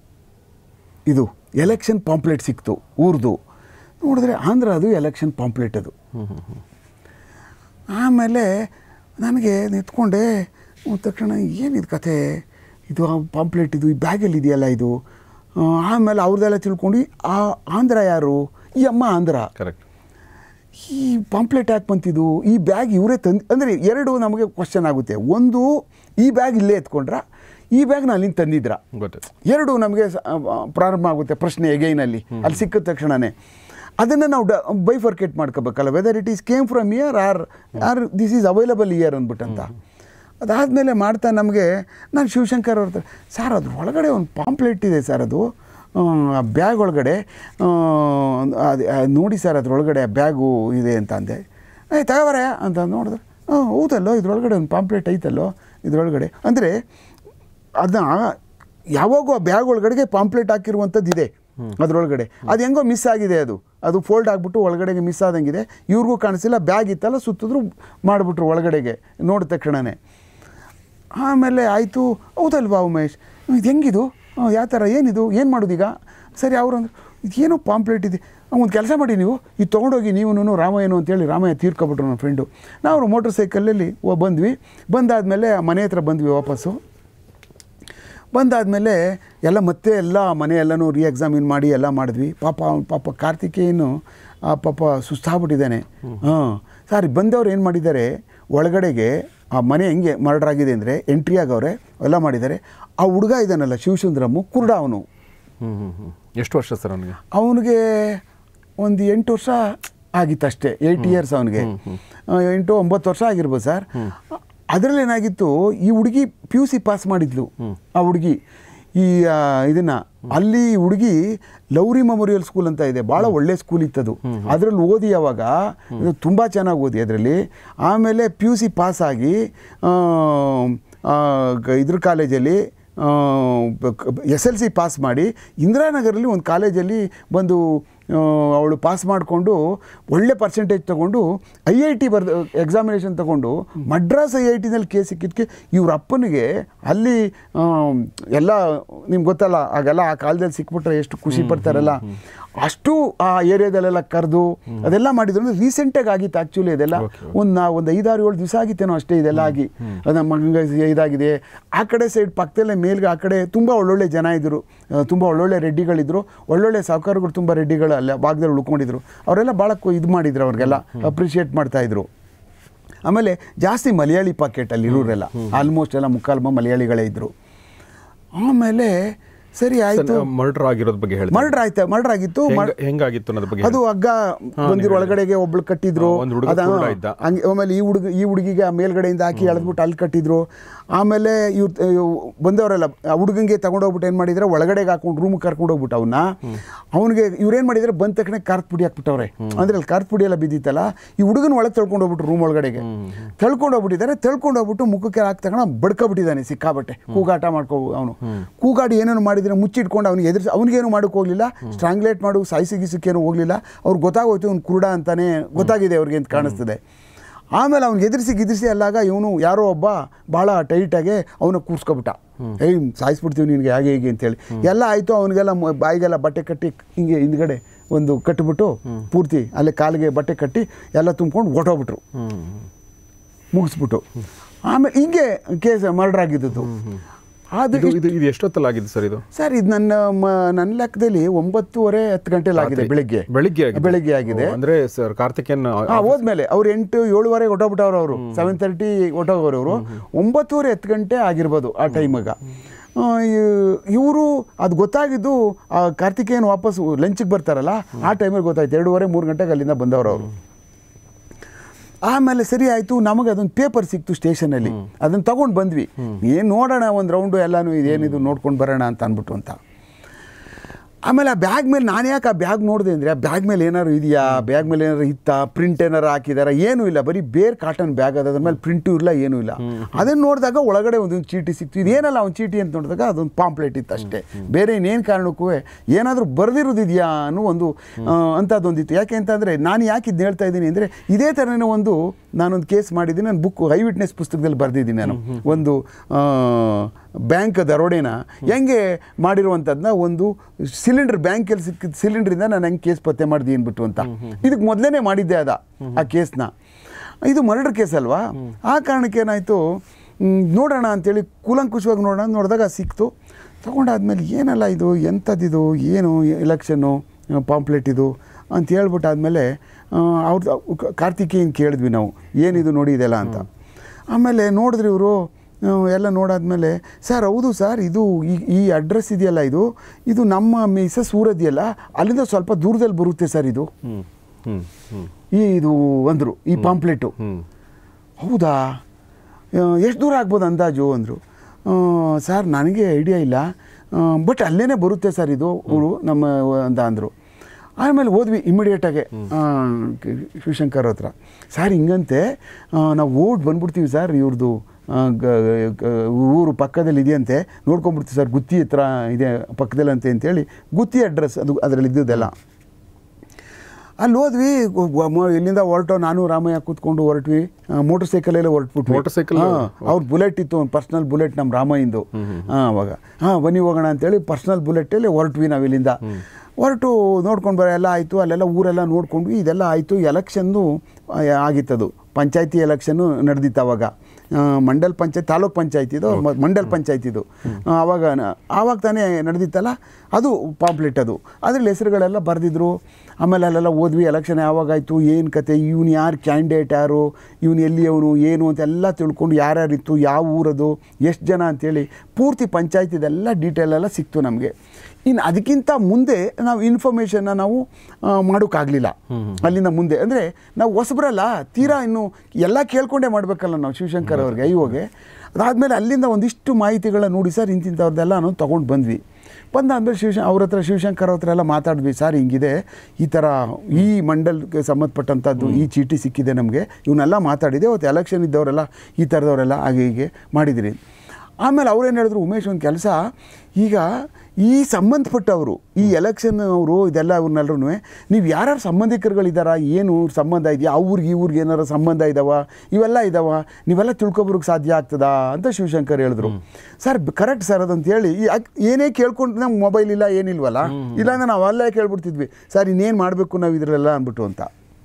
ಇದು ಎಲೆಕ್ಷನ್ ಪಾಂಪ್ಲೆಟ್ ಸಿಕ್ತು ಊರ್ದು ನೋಡಿದ್ರೆ ಆಂಧ್ರ ಅದು ಎಲೆಕ್ಷನ್ ಪಾಂಪ್ಲೆಟ್ ಅದು ಆಮೇಲೆ ನನಗೆ ನಿಂತ್ಕೊಂಡೆ ಹೋದ ತಕ್ಷಣ ಏನಿದು ಕತೆ ಇದು ಪಾಂಪ್ಲೆಟ್ ಇದು ಈ ಬ್ಯಾಗಲ್ಲಿ ಇದೆಯಲ್ಲ ಇದು ಆ, ಆಮೇಲೆ ಅವ್ರದ್ದೆಲ್ಲ ತಿಳ್ಕೊಂಡು ಆ ಆಂಧ್ರ ಯಾರು ಈ ಅಮ್ಮ ಆಂಧ್ರ ಕರೆಕ್ಟ್ ಈ ಪಾಂಪ್ಲೆಟ್ ಯಾಕೆ ಬಂತಿದ್ದು ಈ ಬ್ಯಾಗ್ ಇವರೇ ತಂದು ಅಂದರೆ ಎರಡು ನಮಗೆ ಕ್ವಶನ್ ಆಗುತ್ತೆ ಒಂದು ಈ ಬ್ಯಾಗ್ ಇಲ್ಲೇ ಎತ್ಕೊಂಡ್ರ ಈ ಬ್ಯಾಗ್ನ ಅಲ್ಲಿಂದ ತಂದಿದ್ರ ಗೊತ್ತಾಯ್ತು ಎರಡು ನಮಗೆ ಸ- ಆ, ಪ್ರಾರಂಭ ಆಗುತ್ತೆ ಪ್ರಶ್ನೆ ಎಗೈನಲ್ಲಿ ಅಲ್ಲಿ ಸಿಕ್ಕಿದ ತಕ್ಷಣವೇ ಅದನ್ನು ನಾವು ಡ ಬೈಫರ್ಕೇಟ್ ಮಾಡ್ಕೋಬೇಕಲ್ಲ whether it is came from year are are this is available year ಅಂದ್ಬಿಟ್ಟಂತ ಅದಾದಮೇಲೆ ಮಾಡ್ತಾ ನಮಗೆ ನಾನು ಶಿವಶಂಕರ್ ಅವ್ರ ಹತ್ರ ಸರ್ ಅದ್ರ ಒಳಗಡೆ ಒಂದು ಪಾಂಪ್ಲೆಟ್ ಇದೆ ಸರ್ ಅದು ಬ್ಯಾಗ್ ಒಳಗಡೆ ಆ, ಅದು ಆ, ನೋಡಿ ಸರ್ ಅದ್ರೊಳಗಡೆ ಬ್ಯಾಗು ಇದೆ ಅಂತ ಅಂದೆ ಏ ತಗೋಬರ ಅಂತ ನೋಡಿದ್ರೆ ಹಾಂ ಹೌದಲ್ಲೋ ಇದ್ರೊಳಗಡೆ ಒಂದು ಪಾಂಪ್ಲೆಟ್ ಐತಲ್ಲೋ ಇದ್ರೊಳಗಡೆ ಅಂದರೆ ಅದನ್ನ ಯಾವಾಗೂ ಆ ಬ್ಯಾಗ್ ಒಳಗಡೆಗೆ ಪಾಂಪ್ಲೆಟ್ ಹಾಕಿರುವಂಥದ್ದು ಇದೆ ಅದರೊಳಗಡೆ ಅದು ಹೆಂಗೋ ಮಿಸ್ ಆಗಿದೆ ಅದು ಅದು ಫೋಲ್ಡ್ ಆಗಿಬಿಟ್ಟು ಒಳಗಡೆಗೆ ಮಿಸ್ ಆದಂಗಿದೆ ಇವ್ರಿಗೂ ಕಾಣಿಸಿಲ್ಲ ಬ್ಯಾಗ್ ಇತ್ತಲ್ಲ ಸುತ್ತಿದ್ರು ಮಾಡಿಬಿಟ್ರು ಒಳಗಡೆಗೆ ನೋಡಿದ ತಕ್ಷಣವೇ ಆಮೇಲೆ ಆಯಿತು ಹೌದಲ್ವಾ ಉಮೇಶ್ ಇದು ಹೆಂಗಿದು ಯಾವ ಥರ ಏನಿದು ಏನು ಮಾಡೋದೀಗ ಸರಿ ಅವರು ಅಂದ್ರೆ ಇದೇನೋ ಪಾಂಪ್ಲೆಟ್ ಇದೆ ಒಂದು ಕೆಲಸ ಮಾಡಿ ನೀವು ಇದು ತೊಗೊಂಡೋಗಿ ನೀವು ರಾಮಯ್ಯನು ಅಂತೇಳಿ ರಾಮಯ್ಯ ತೀರ್ಕೊಬಿಟ್ರು ನನ್ನ ಫ್ರೆಂಡು ನಾವು ಮೋಟ್ರ್ ಸೈಕಲಲ್ಲಿ ಬಂದ್ವಿ ಬಂದಾದಮೇಲೆ ಮನೆ ಹತ್ರ ಬಂದ್ವಿ ವಾಪಸ್ಸು ಬಂದಾದಮೇಲೆ ಎಲ್ಲ ಮತ್ತೆ ಎಲ್ಲ ಮನೆ ಎಲ್ಲನೂ ರೀ ಎಕ್ಸಾಮಿನ್ ಮಾಡಿ ಎಲ್ಲ ಮಾಡಿದ್ವಿ ಪಾಪ ಅವ್ನ್ ಪಾಪ ಕಾರ್ತಿಕೇಯನು ಆ ಪಾಪ ಸುಸ್ತಾಗ್ಬಿಟ್ಟಿದ್ದಾನೆ ಹಾಂ ಸರ್ ಬಂದವ್ರು ಏನು ಮಾಡಿದ್ದಾರೆ ಒಳಗಡೆಗೆ ಆ ಮನೆ ಹೆಂಗೆ ಮರ್ಡರ್ ಆಗಿದೆ ಅಂದರೆ ಎಂಟ್ರಿ ಆಗವ್ರೆ ಎಲ್ಲ ಮಾಡಿದ್ದಾರೆ ಆ ಹುಡುಗ ಇದ್ದಾನಲ್ಲ ಶಿವಸುಂದರಮ್ಮು ಕುರುಡ ಅವನು ಹ್ಞೂ ಹ್ಞೂ ಹ್ಞೂ ಎಷ್ಟು ವರ್ಷ ಸರ್ ಅವನಿಗೆ ಅವನಿಗೆ ಒಂದು ಎಂಟು ವರ್ಷ ಆಗಿತ್ತು ಅಷ್ಟೇ ಏಯ್ಟ್ ಇಯರ್ಸ್ ಅವನಿಗೆ ಎಂಟು ಒಂಬತ್ತು ವರ್ಷ ಆಗಿರ್ಬೋದು ಸರ್ ಅದರಲ್ಲಿ ಏನಾಗಿತ್ತು ಈ ಹುಡುಗಿ ಪಿ ಯು ಸಿ ಪಾಸ್ ಮಾಡಿದ್ಲು ಆ ಹುಡುಗಿ ಈ ಆ, ಇದನ್ನ ಅಲ್ಲಿ ಹುಡುಗಿ ಲೌರಿ ಮೆಮೋರಿಯಲ್ ಸ್ಕೂಲ್ ಅಂತ ಇದೆ ಭಾಳ ಒಳ್ಳೆ ಸ್ಕೂಲ್ ಇತ್ತದು ಅದರಲ್ಲಿ ಓದಿ ಅವಾಗ ಇದು ತುಂಬ ಚೆನ್ನಾಗಿ ಓದಿ ಅದರಲ್ಲಿ ಆಮೇಲೆ ಪಿ ಯು ಸಿ ಪಾಸ್ ಆಗಿ ಆ, ಆ, ಗ- ಇದ್ರ ಕಾಲೇಜಲ್ಲಿ ಎಸ್ ಎಲ್ ಸಿ ಪಾಸ್ ಮಾಡಿ ಇಂದಿರಾನಗರಲ್ಲಿ ಒಂದು ಕಾಲೇಜಲ್ಲಿ ಬಂದು ಅವಳು ಪಾಸ್ ಮಾಡಿಕೊಂಡು ಒಳ್ಳೆ ಪರ್ಸೆಂಟೇಜ್ ತೊಗೊಂಡು ಐ ಐ ಟಿ ಬರ್ದು ಎಕ್ಸಾಮಿನೇಷನ್ ತೊಗೊಂಡು ಮಡ್ರಾಸ್ ಐ ಐ ಟಿನಲ್ಲಿ ಕೇಸ್ ಸಿಕ್ಕಿದ್ದಕ್ಕೆ ಇವ್ರ ಅಪ್ಪನಿಗೆ ಅಲ್ಲಿ ಆ, ಎಲ್ಲ ನಿಮ್ಗೆ ಗೊತ್ತಲ್ಲ ಆಗೆಲ್ಲ ಆ ಕಾಲದಲ್ಲಿ ಸಿಕ್ಬಿಟ್ರೆ ಎಷ್ಟು ಖುಷಿ ಪಡ್ತಾರಲ್ಲ ಅಷ್ಟು ಆ ಏರಿಯಾದಲ್ಲೆಲ್ಲ ಕರೆದು ಅದೆಲ್ಲ ಮಾಡಿದ್ರು ಅಂದರೆ ರೀಸೆಂಟಾಗಿ ಆಗಿತ್ತು ಆ್ಯಕ್ಚುಲಿ ಇದೆಲ್ಲ ಒಂದು ನಾ ಒಂದು ಐದಾರು ಏಳು ದಿವಸ ಆಗಿತ್ತೇನೋ ಅಷ್ಟೇ ಇದೆಲ್ಲ ಆಗಿ ಅದು ನಮ್ಮ ಮಗನಿಗೆ ಇದಾಗಿದೆ ಆ ಕಡೆ ಸೈಡ್ ಪಕ್ಕದಲ್ಲೇ ಮೇಲ್ಗೆ ಆ ಕಡೆ ತುಂಬ ಒಳ್ಳೊಳ್ಳೆ ಜನ ಇದ್ದರು ತುಂಬ ಒಳ್ಳೊಳ್ಳೆ ರೆಡ್ಡಿಗಳಿದ್ರು ಒಳ್ಳೊಳ್ಳೆ ಸಾಹುಕಾರಗಳು ತುಂಬ ರೆಡ್ಡಿಗಳು ಅಲ್ಲ ಭಾಗದಲ್ಲಿ ಉಳ್ಕೊಂಡಿದ್ರು ಅವರೆಲ್ಲ ಭಾಳ ಇದು ಮಾಡಿದ್ರು ಅವ್ರಿಗೆಲ್ಲ ಅಪ್ರಿಷಿಯೇಟ್ ಮಾಡ್ತಾಯಿದ್ರು ಆಮೇಲೆ ಜಾಸ್ತಿ ಮಲಯಾಳಿ ಪಾಕೆಟ್ ಅಲ್ಲಿ ಇರೋರೆಲ್ಲ ಆಲ್ಮೋಸ್ಟ್ ಎಲ್ಲ ಮುಕ್ಕಾಲ್ಮ ಮಲಯಾಳಿಗಳೇ ಇದ್ದರು ಆಮೇಲೆ ಸರಿ ಆಯಿತು ಮರ್ಡರ್ ಆಗಿರೋದ್ ಬಗ್ಗೆ ಹೇಳಿ ಮರ್ಡರ್ ಆಯ್ತು ಮರ್ಡರ್ ಆಗಿತ್ತು ಮರ್- ಹೆಂಗಾಗಿತ್ತು ಅನ್ನೋದ್ರ ಬಗ್ಗೆ ಅದು ಹಗ್ಗ ಬಂದಿರೋ ಒಳಗಡೆಗೆ ಒಬ್ಳು ಕಟ್ಟಿದ್ರು ಹಾ, ಒಂದ್ ಹುಡುಗ ಅದ- ಕುರುಡ ಇದ್ದ. ಹಂಗೆ ಆಮೇಲೆ ಈ ಹುಡುಗ ಈ ಹುಡುಗಿಗೆ ಆ ಮೇಲ್ಗಡೆಯಿಂದ ಹಾಕಿ ಎಳೆದ್ಬಿಟ್ಟು ಅಲ್ಲಿ ಕಟ್ಟಿದ್ರು ಆಮೇಲೆ ಇವ್ರು ಬಂದವರೆಲ್ಲ ಆ ಹುಡುಗಂಗೆ ತಗೊಂಡೋಗ್ಬಿಟ್ಟು ಏನು ಮಾಡಿದ್ರೆ ಒಳಗಡೆಗೆ ಹಾಕೊಂಡು ರೂಮಿಗೆ ಕರ್ಕೊಂಡು ಹೋಗ್ಬಿಟ್ಟು ಅವನ್ನ ಅವನಿಗೆ ಇವ್ರೇನು ಮಾಡಿದ್ರೆ ಬಂದ ತಕ್ಷಣ ಕಾರ್ತ್ ಪುಡಿ ಹಾಕ್ಬಿಟ್ಟವ್ರೆ ಅಂದ್ರೆ ಅಲ್ಲಿ ಕಾರ್ತ್ ಪುಡಿ ಎಲ್ಲ ಬಿದ್ದಿತ್ತಲ್ಲ ಈ ಹುಡುಗನ ಒಳಗೆ ತಳ್ಕೊಂಡು ಹೋಗ್ಬಿಟ್ಟು ರೂಮ್ ಒಳಗಡೆಗೆ ತಳ್ಕೊಂಡು ಹೋಗ್ಬಿಟ್ಟಿದ್ದಾರೆ ತಳ್ಕೊಂಡು ಹೋಗ್ಬಿಟ್ಟು ಮುಖಕ್ಕೆ ಹಾಕಿ ತಗೊಂಡು ಬಡ್ಕೊಬಿಟ್ಟಿದ್ದಾನೆ ಸಿಕ್ಕಾಬಟ್ಟೆ ಕೂಗಾಟ ಮಾಡ್ಕೋ ಅವನು ಕೂಗಾಡಿ ಏನೇನು ಮಾಡಿದ್ರೆ ಮುಚ್ಚಿಟ್ಕೊಂಡು ಅವ್ನಿಗೆ ಎದುರಿಸಿ ಅವ್ನಿಗೇನು ಮಾಡೋಕೆ ಹೋಗಲಿಲ್ಲ ಸ್ಟ್ರಾಂಗ್ಲೇಟ್ ಮಾಡು ಸಾಯಿಸಿ ಗೀಸಕ್ಕೇನು ಹೋಗಲಿಲ್ಲ ಅವ್ರಿಗೆ ಗೊತ್ತಾಗೋಯ್ತು ಅವ್ನು ಕುರುಡ ಅಂತಾನೆ ಗೊತ್ತಾಗಿದೆ ಅವ್ರಿಗೆ ಅಂತ ಕಾಣಿಸ್ತದೆ ಆಮೇಲೆ ಅವ್ನಿಗೆ ಎದುರಿಸಿ ಗಿದಿರಿಸಿ ಅಲ್ಲಾಗ ಇವನು ಯಾರೋ ಒಬ್ಬ ಭಾಳ ಟೈಟಾಗಿ ಅವನ ಕೂರ್ಸ್ಕೊಬಿಟ್ಟ ಏಯ್ ಸಾಯಿಸ್ಬಿಡ್ತೀವಿ ನಿನಗೆ ಹಾಗೆ ಹೀಗೆ ಅಂತೇಳಿ ಎಲ್ಲ ಆಯಿತು ಅವನಿಗೆಲ್ಲ ಮ- ಬಾಯಿಗೆಲ್ಲ ಬಟ್ಟೆ ಕಟ್ಟಿ ಹಿಂಗೆ ಹಿಂದ್ಗಡೆ ಒಂದು ಕಟ್ಟಿಬಿಟ್ಟು ಪೂರ್ತಿ ಅಲ್ಲೇ ಕಾಲಿಗೆ ಬಟ್ಟೆ ಕಟ್ಟಿ ಎಲ್ಲ ತುಂಬ್ಕೊಂಡು ಹೊಟ್ಟೋಗ್ಬಿಟ್ರು ಮುಗಿಸ್ಬಿಟ್ಟು ಆಮೇಲೆ ಹಿಂಗೆ ಕೇಸ್ ಮರ್ಡರ್ ಆಗಿದ್ದು ಅದು ಇದು ಇದು ಇದು ಎಷ್ಟೊತ್ತಲ್ಲಿ ಆಗಿದೆ ಸರ್ ಇದು ಸರ್ ಇದು ನನ್ನ ಮ- ನನ್ನ ಲೆಕ್ಕದಲ್ಲಿ ಒಂಬತ್ತುವರೆ ಹತ್ತು ಗಂಟೆಲಿ ಆಗಿದೆ ಬೆಳಿಗ್ಗೆ ಬೆಳಿಗ್ಗೆ ಆಗಿದೆ ಬೆಳಿಗ್ಗೆ ಆಗಿದೆ ಓ, ಅಂದ್ರೆ ಸರ್ ಕಾರ್ತಿಕೇಯನ್ ಹಾ ಹೋದ್ಮೇಲೆ ಅವ್ರು ಎಂಟು ಏಳುವರೆ ಹೊಟ್ಟೋಗ್ಬಿಟ್ಟವ್ರು ಅವರು ಸೆವೆನ್ ತರ್ಟಿ ಹೊಟ್ಟೋಗೋರು ಅವರು ಒಂಬತ್ತುವರೆ ಹತ್ತು ಗಂಟೆ ಆಗಿರ್ಬೋದು ಆ ಟೈಮಾಗ ಇವರು ಅದು ಗೊತ್ತಾಗಿದ್ದು ಆ ಕಾರ್ತಿಕೇಯನ್ ವಾಪಸ್ ಲಂಚಿಗೆ ಬರ್ತಾರಲ್ಲ ಆ ಟೈಮಲ್ಲಿ ಗೊತ್ತಾಯ್ತು ಎರಡೂವರೆ ಮೂರು ಗಂಟೆಗೆ ಅಲ್ಲಿಂದ ಬಂದವರು ಅವರು ಆಮೇಲೆ ಸರಿ ಆಯಿತು ನಮಗೆ ಅದೊಂದು ಪೇಪರ್ ಸಿಕ್ತು ಸ್ಟೇಷನಲ್ಲಿ ಅದನ್ನು ತಗೊಂಡು ಬಂದ್ವಿ ಏನು ನೋಡೋಣ ಒಂದು ರೌಂಡು ಎಲ್ಲನೂ ಇದೇನಿದು ನೋಡ್ಕೊಂಡು ಬರೋಣ ಅಂತ ಅಂದ್ಬಿಟ್ಟು ಅಂತ ಆಮೇಲೆ ಆ ಬ್ಯಾಗ್ ಮೇಲೆ ನಾನು ಯಾಕೆ ಆ ಬ್ಯಾಗ್ ನೋಡಿದೆ ಅಂದರೆ ಆ ಬ್ಯಾಗ್ ಮೇಲೆ ಏನಾದ್ರು ಇದೆಯಾ ಬ್ಯಾಗ್ ಮೇಲೆ ಏನಾರು ಇತ್ತಾ ಪ್ರಿಂಟ್ ಏನಾರು ಹಾಕಿದಾರ ಏನೂ ಇಲ್ಲ ಬರೀ ಬೇರೆ ಕಾಟನ್ ಬ್ಯಾಗ್ ಅದ ಅದ್ರ ಮೇಲೆ ಪ್ರಿಂಟು ಇಲ್ಲ ಏನೂ ಇಲ್ಲ ಅದನ್ನು ನೋಡಿದಾಗ ಒಳಗಡೆ ಒಂದೊಂದು ಚೀಟಿ ಸಿಕ್ತು ಇದೇನಲ್ಲ ಒಂದು ಚೀಟಿ ಅಂತ ನೋಡಿದಾಗ ಅದೊಂದು ಪಾಂಪ್ಲೆಟ್ ಇತ್ತು ಅಷ್ಟೇ ಬೇರೆ ಇನ್ನೇನು ಕಾರಣಕ್ಕೂ ಏನಾದರೂ ಬರೆದಿರೋದಿದೆಯಾ ಅನ್ನೋ ಒಂದು ಆ, ಅಂಥದ್ದೊಂದಿತ್ತು ಯಾಕೆ ಅಂತಂದರೆ ನಾನು ಯಾಕೆ ಇದನ್ನ ಹೇಳ್ತಾ ಇದ್ದೀನಿ ಅಂದರೆ ಇದೇ ಥರನೇ ಒಂದು ನಾನೊಂದು ಕೇಸ್ ಮಾಡಿದ್ದೀನಿ ನಾನು ಬುಕ್ ಐ ವಿಟ್ನೆಸ್ ಪುಸ್ತಕದಲ್ಲಿ ಬರೆದಿದ್ದೀನಿ ನಾನು ಒಂದು ಬ್ಯಾಂಕ್ ದರೋಡೆನ ಹೆಂಗೆ ಮಾಡಿರುವಂಥದ್ದನ್ನ ಒಂದು ಸಿಲಿಂಡರ್ ಬ್ಯಾಂಕಲ್ಲಿ ಸಿಕ್ಕಿದ ಸಿಲಿಂಡ್ರಿಂದ ನಾನು ಹೆಂಗೆ ಕೇಸ್ ಪತ್ತೆ ಮಾಡಿದೆ ಅಂದ್ಬಿಟ್ಟು ಅಂತ ಇದಕ್ಕೆ ಮೊದಲೇ ಮಾಡಿದ್ದೆ ಅದ ಆ ಕೇಸ್ನ ಇದು ಮರ್ಡರ್ ಕೇಸ್ ಅಲ್ವಾ ಆ ಕಾರಣಕ್ಕೆ ಏನಾಯಿತು ನೋಡೋಣ ಅಂತೇಳಿ ಕೂಲಂಕುಷವಾಗಿ ನೋಡೋಣ ಅಂತ ನೋಡಿದಾಗ ಸಿಕ್ತು ತೊಗೊಂಡಾದ್ಮೇಲೆ ಏನಲ್ಲ ಇದು ಎಂಥದ್ದಿದು ಏನು ಎಲೆಕ್ಷನ್ನು ಪಾಂಪ್ಲೆಟ್ ಇದು ಅಂತ ಹೇಳ್ಬಿಟ್ಟು ಆದಮೇಲೆ ಅವ್ರದ್ದು ಕಾರ್ತಿಕೇಯನ್ ಕೇಳಿದ್ವಿ ನಾವು ಏನಿದು ನೋಡಿ ಇದೆಲ್ಲ ಅಂತ ಆಮೇಲೆ ನೋಡಿದ್ರಿ ಇವರು ಎಲ್ಲ ನೋಡಾದ್ಮೇಲೆ ಸರ್ ಹೌದು ಸರ್ ಇದು ಈ ಈ ಅಡ್ರೆಸ್ ಇದೆಯಲ್ಲ ಇದು ಇದು ನಮ್ಮ ಮಿಸಸ್ ಊರದಿಯಲ್ಲ ಅಲ್ಲಿಂದ ಸ್ವಲ್ಪ ದೂರದಲ್ಲಿ ಬರುತ್ತೆ ಸರ್ ಇದು ಹ್ಮ್ ಹ್ಮ್ ಹ್ಮ್ ಈ ಇದು ಅಂದರು ಈ ಪಾಂಪ್ಲೆಟು ಹ್ಮ್ ಹೌದಾ ಎಷ್ಟು ದೂರ ಆಗ್ಬೋದು ಅಂದಾಜು ಅಂದರು ಸರ್ ನನಗೆ ಐಡಿಯಾ ಇಲ್ಲ ಬಟ್ ಅಲ್ಲೇ ಬರುತ್ತೆ ಸರ್ ಇದು ಊರು ನಮ್ಮ ಅಂತ ಅಂದರು ಆಮೇಲೆ ಹೋದ್ವಿ ಇಮಿಡಿಯೇಟಾಗೆ ಶಿವಶಂಕರ್ ಹತ್ರ ಸರ್ ಹಿಂಗಂತೆ ಆ, ನಾವು ಓಡ್ ಬಂದ್ಬಿಡ್ತೀವಿ ಸರ್ ಇವ್ರದ್ದು ಆ, ಗ- ಗ- ಊರು ಪಕ್ಕದಲ್ಲಿ ಇದೆಯಂತೆ ನೋಡ್ಕೊಂಡ್ಬಿಡ್ತೀವಿ ಸರ್ ಗುತ್ತಿ ಹತ್ರ ಇದೆ ಪಕ್ಕದಲ್ಲಂತೆ ಅಂತೇಳಿ ಗುತ್ತಿ ಅಡ್ರೆಸ್ ಅದು ಅದರಲ್ಲಿ ಇದ್ದಿದ್ದೆಲ್ಲ ಅಲ್ಲಿ ಹೋದ್ವಿ ಗೊ- ಗೊ- ಮೊ- ಇಲ್ಲಿಂದ ಹೊರಟೋ ನಾನು ರಾಮಯ್ಯ ಕೂತ್ಕೊಂಡು ಹೊರಟ್ವಿ ಮೋಟರ್ ಸೈಕಲಲ್ಲೇ ಹೊರಟ್ಬಿಟ್ವಿ Motorcycle? ಅವ್ರ ಬುಲೆಟ್ ಇತ್ತು ಒಂದು ಪರ್ಸ್ನಲ್ ಬುಲೆಟ್ ನಮ್ಮ ರಾಮಯ್ಯಂದು ಹಾಂ ಅವಾಗ ಹಾಂ ಬನ್ನಿ ಹೋಗೋಣ ಅಂತೇಳಿ ಪರ್ಸ್ನಲ್ ಬುಲೆಟಲ್ಲಿ ಹೊರಟ್ವಿ ನಾವು ಇಲ್ಲಿಂದ ಹೊರಟು ನೋಡ್ಕೊಂಡು ಬರೋ ಎಲ್ಲ ಆಯಿತು ಅಲ್ಲೆಲ್ಲ ಊರೆಲ್ಲ ನೋಡ್ಕೊಂಡ್ವಿ ಇದೆಲ್ಲ ಆಯಿತು ಎಲೆಕ್ಷನ್ನು ಆಗಿತ್ತದು ಪಂಚಾಯತಿ ಎಲೆಕ್ಷನ್ನು ನಡೆದಿತ್ತು ಅವಾಗ ಆ, ಮಂಡಲ್ ಪಂಚಾಯತ್ ತಾಲೂಕ್ ಪಂಚಾಯತ್ ಇದು ಮ- ಮಂಡಲ್ ಪಂಚಾಯತ್ ಇದು ಆ, ಅವಾಗ ನ- ಆವಾಗ ತಾನೇ ನಡೆದಿತ್ತಲ್ಲ ಅದು ಪಾಂಪ್ಲೆಟ್ ಅದು ಅದರಲ್ಲಿ ಹೆಸರುಗಳೆಲ್ಲ ಬರೆದಿದ್ರು ಆಮೇಲೆ ಅಲ್ಲೆಲ್ಲ ಓದ್ವಿ ಎಲೆಕ್ಷನ್ ಯಾವಾಗಾಯಿತು ಏನು ಕತೆ ಇವನು ಯಾರು ಕ್ಯಾಂಡಿಡೇಟ್ ಯಾರು ಇವನು ಎಲ್ಲಿಯವನು ಏನು ಅಂತೆಲ್ಲ ತಿಳ್ಕೊಂಡು ಯಾರ್ಯಾರಿತ್ತು ಯಾವ ಊರದು ಎಷ್ಟು ಜನ ಅಂತೇಳಿ ಪೂರ್ತಿ ಪಂಚಾಯತಿದೆಲ್ಲ ಡೀಟೇಲ್ ಎಲ್ಲ ಸಿಕ್ತು ನಮಗೆ ಇನ್ನು ಅದಕ್ಕಿಂತ ಮುಂದೆ ನಾವು ಇನ್ಫಾರ್ಮೇಷನ್ನ ನಾವು ಆ, ಮಾಡೋಕ್ಕಾಗಲಿಲ್ಲ ಅಲ್ಲಿಂದ ಮುಂದೆ ಅಂದರೆ ನಾವು ಹೊಸಬ್ರಲ್ಲ ತೀರಾ ಇನ್ನು ಎಲ್ಲ ಕೇಳ್ಕೊಂಡೇ ಮಾಡಬೇಕಲ್ಲ ನಾವು ಶಿವಶಂಕರ್ ಅವ್ರಿಗೆ ಐವೋಗೆ ಅದಾದಮೇಲೆ ಅಲ್ಲಿಂದ ಒಂದಿಷ್ಟು ಮಾಹಿತಿಗಳನ್ನ ನೋಡಿ ಸರ್ ಇಂತಿಂಥವ್ರದ್ದೆಲ್ಲ ನಾವು ತೊಗೊಂಡು ಬಂದ್ವಿ ಬಂದಾದ್ಮೇಲೆ ಶಿವಶ ಅವ್ರ ಹತ್ರ ಶಿವಶಂಕರ್ ಹತ್ರ ಎಲ್ಲ ಮಾತಾಡಿದ್ವಿ ಸರ್ ಹಿಂಗಿದೆ ಈ ಥರ ಈ ಮಂಡಲ್ಗೆ ಸಂಬಂಧಪಟ್ಟಂಥದ್ದು ಈ ಚೀಟಿ ಸಿಕ್ಕಿದೆ ನಮಗೆ ಇವನ್ನೆಲ್ಲ ಮಾತಾಡಿದೆ ಅವತ್ತು ಎಲೆಕ್ಷನ್ ಇದ್ದವರೆಲ್ಲ ಈ ಥರದವರೆಲ್ಲ ಹಾಗೆ ಹೀಗೆ ಮಾಡಿದಿರಿ ಆಮೇಲೆ ಅವ್ರೇನು ಹೇಳಿದ್ರು ಉಮೇಶ್ ಒಂದು ಕೆಲಸ ಈಗ ಈ ಸಂಬಂಧಪಟ್ಟವರು ಈ ಎಲೆಕ್ಷನ್ ಅವರು ಇದೆಲ್ಲ ಅವ್ರನ್ನೆಲ್ಲರೂ ನೀವು ಯಾರ್ಯಾರು ಸಂಬಂಧಿಕರುಗಳಿದ್ದಾರಾ ಏನು ಸಂಬಂಧ ಇದೆಯಾ ಅವ್ರಿಗೆ ಈ ಊರಿಗೆ ಏನಾರು ಸಂಬಂಧ ಇದ್ದಾವ ಇವೆಲ್ಲ ಇದ್ದಾವ ನೀವೆಲ್ಲ ತಿಳ್ಕೊಬರೋಕ್ಕೆ ಸಾಧ್ಯ ಆಗ್ತದಾ ಅಂತ ಶಿವಶಂಕರ್ ಹೇಳಿದ್ರು ಸರ್ ಕರೆಕ್ಟ್ ಸರ್ ಅದಂತ ಹೇಳಿ ಈ ಅಕ್- ಏನೇ ಕೇಳ್ಕೊಂಡು ನಮ್ಗೆ ಮೊಬೈಲ್ ಇಲ್ಲ ಏನಿಲ್ವಲ್ಲ ಇಲ್ಲಾಂದ್ರೆ ನಾವು ಅಲ್ಲೇ ಕೇಳ್ಬಿಡ್ತಿದ್ವಿ ಸರ್ ಇನ್ನೇನು ಮಾಡಬೇಕು ನಾವು ಇದರೆಲ್ಲ ಅಂದ್ಬಿಟ್ಟು ಅಂತ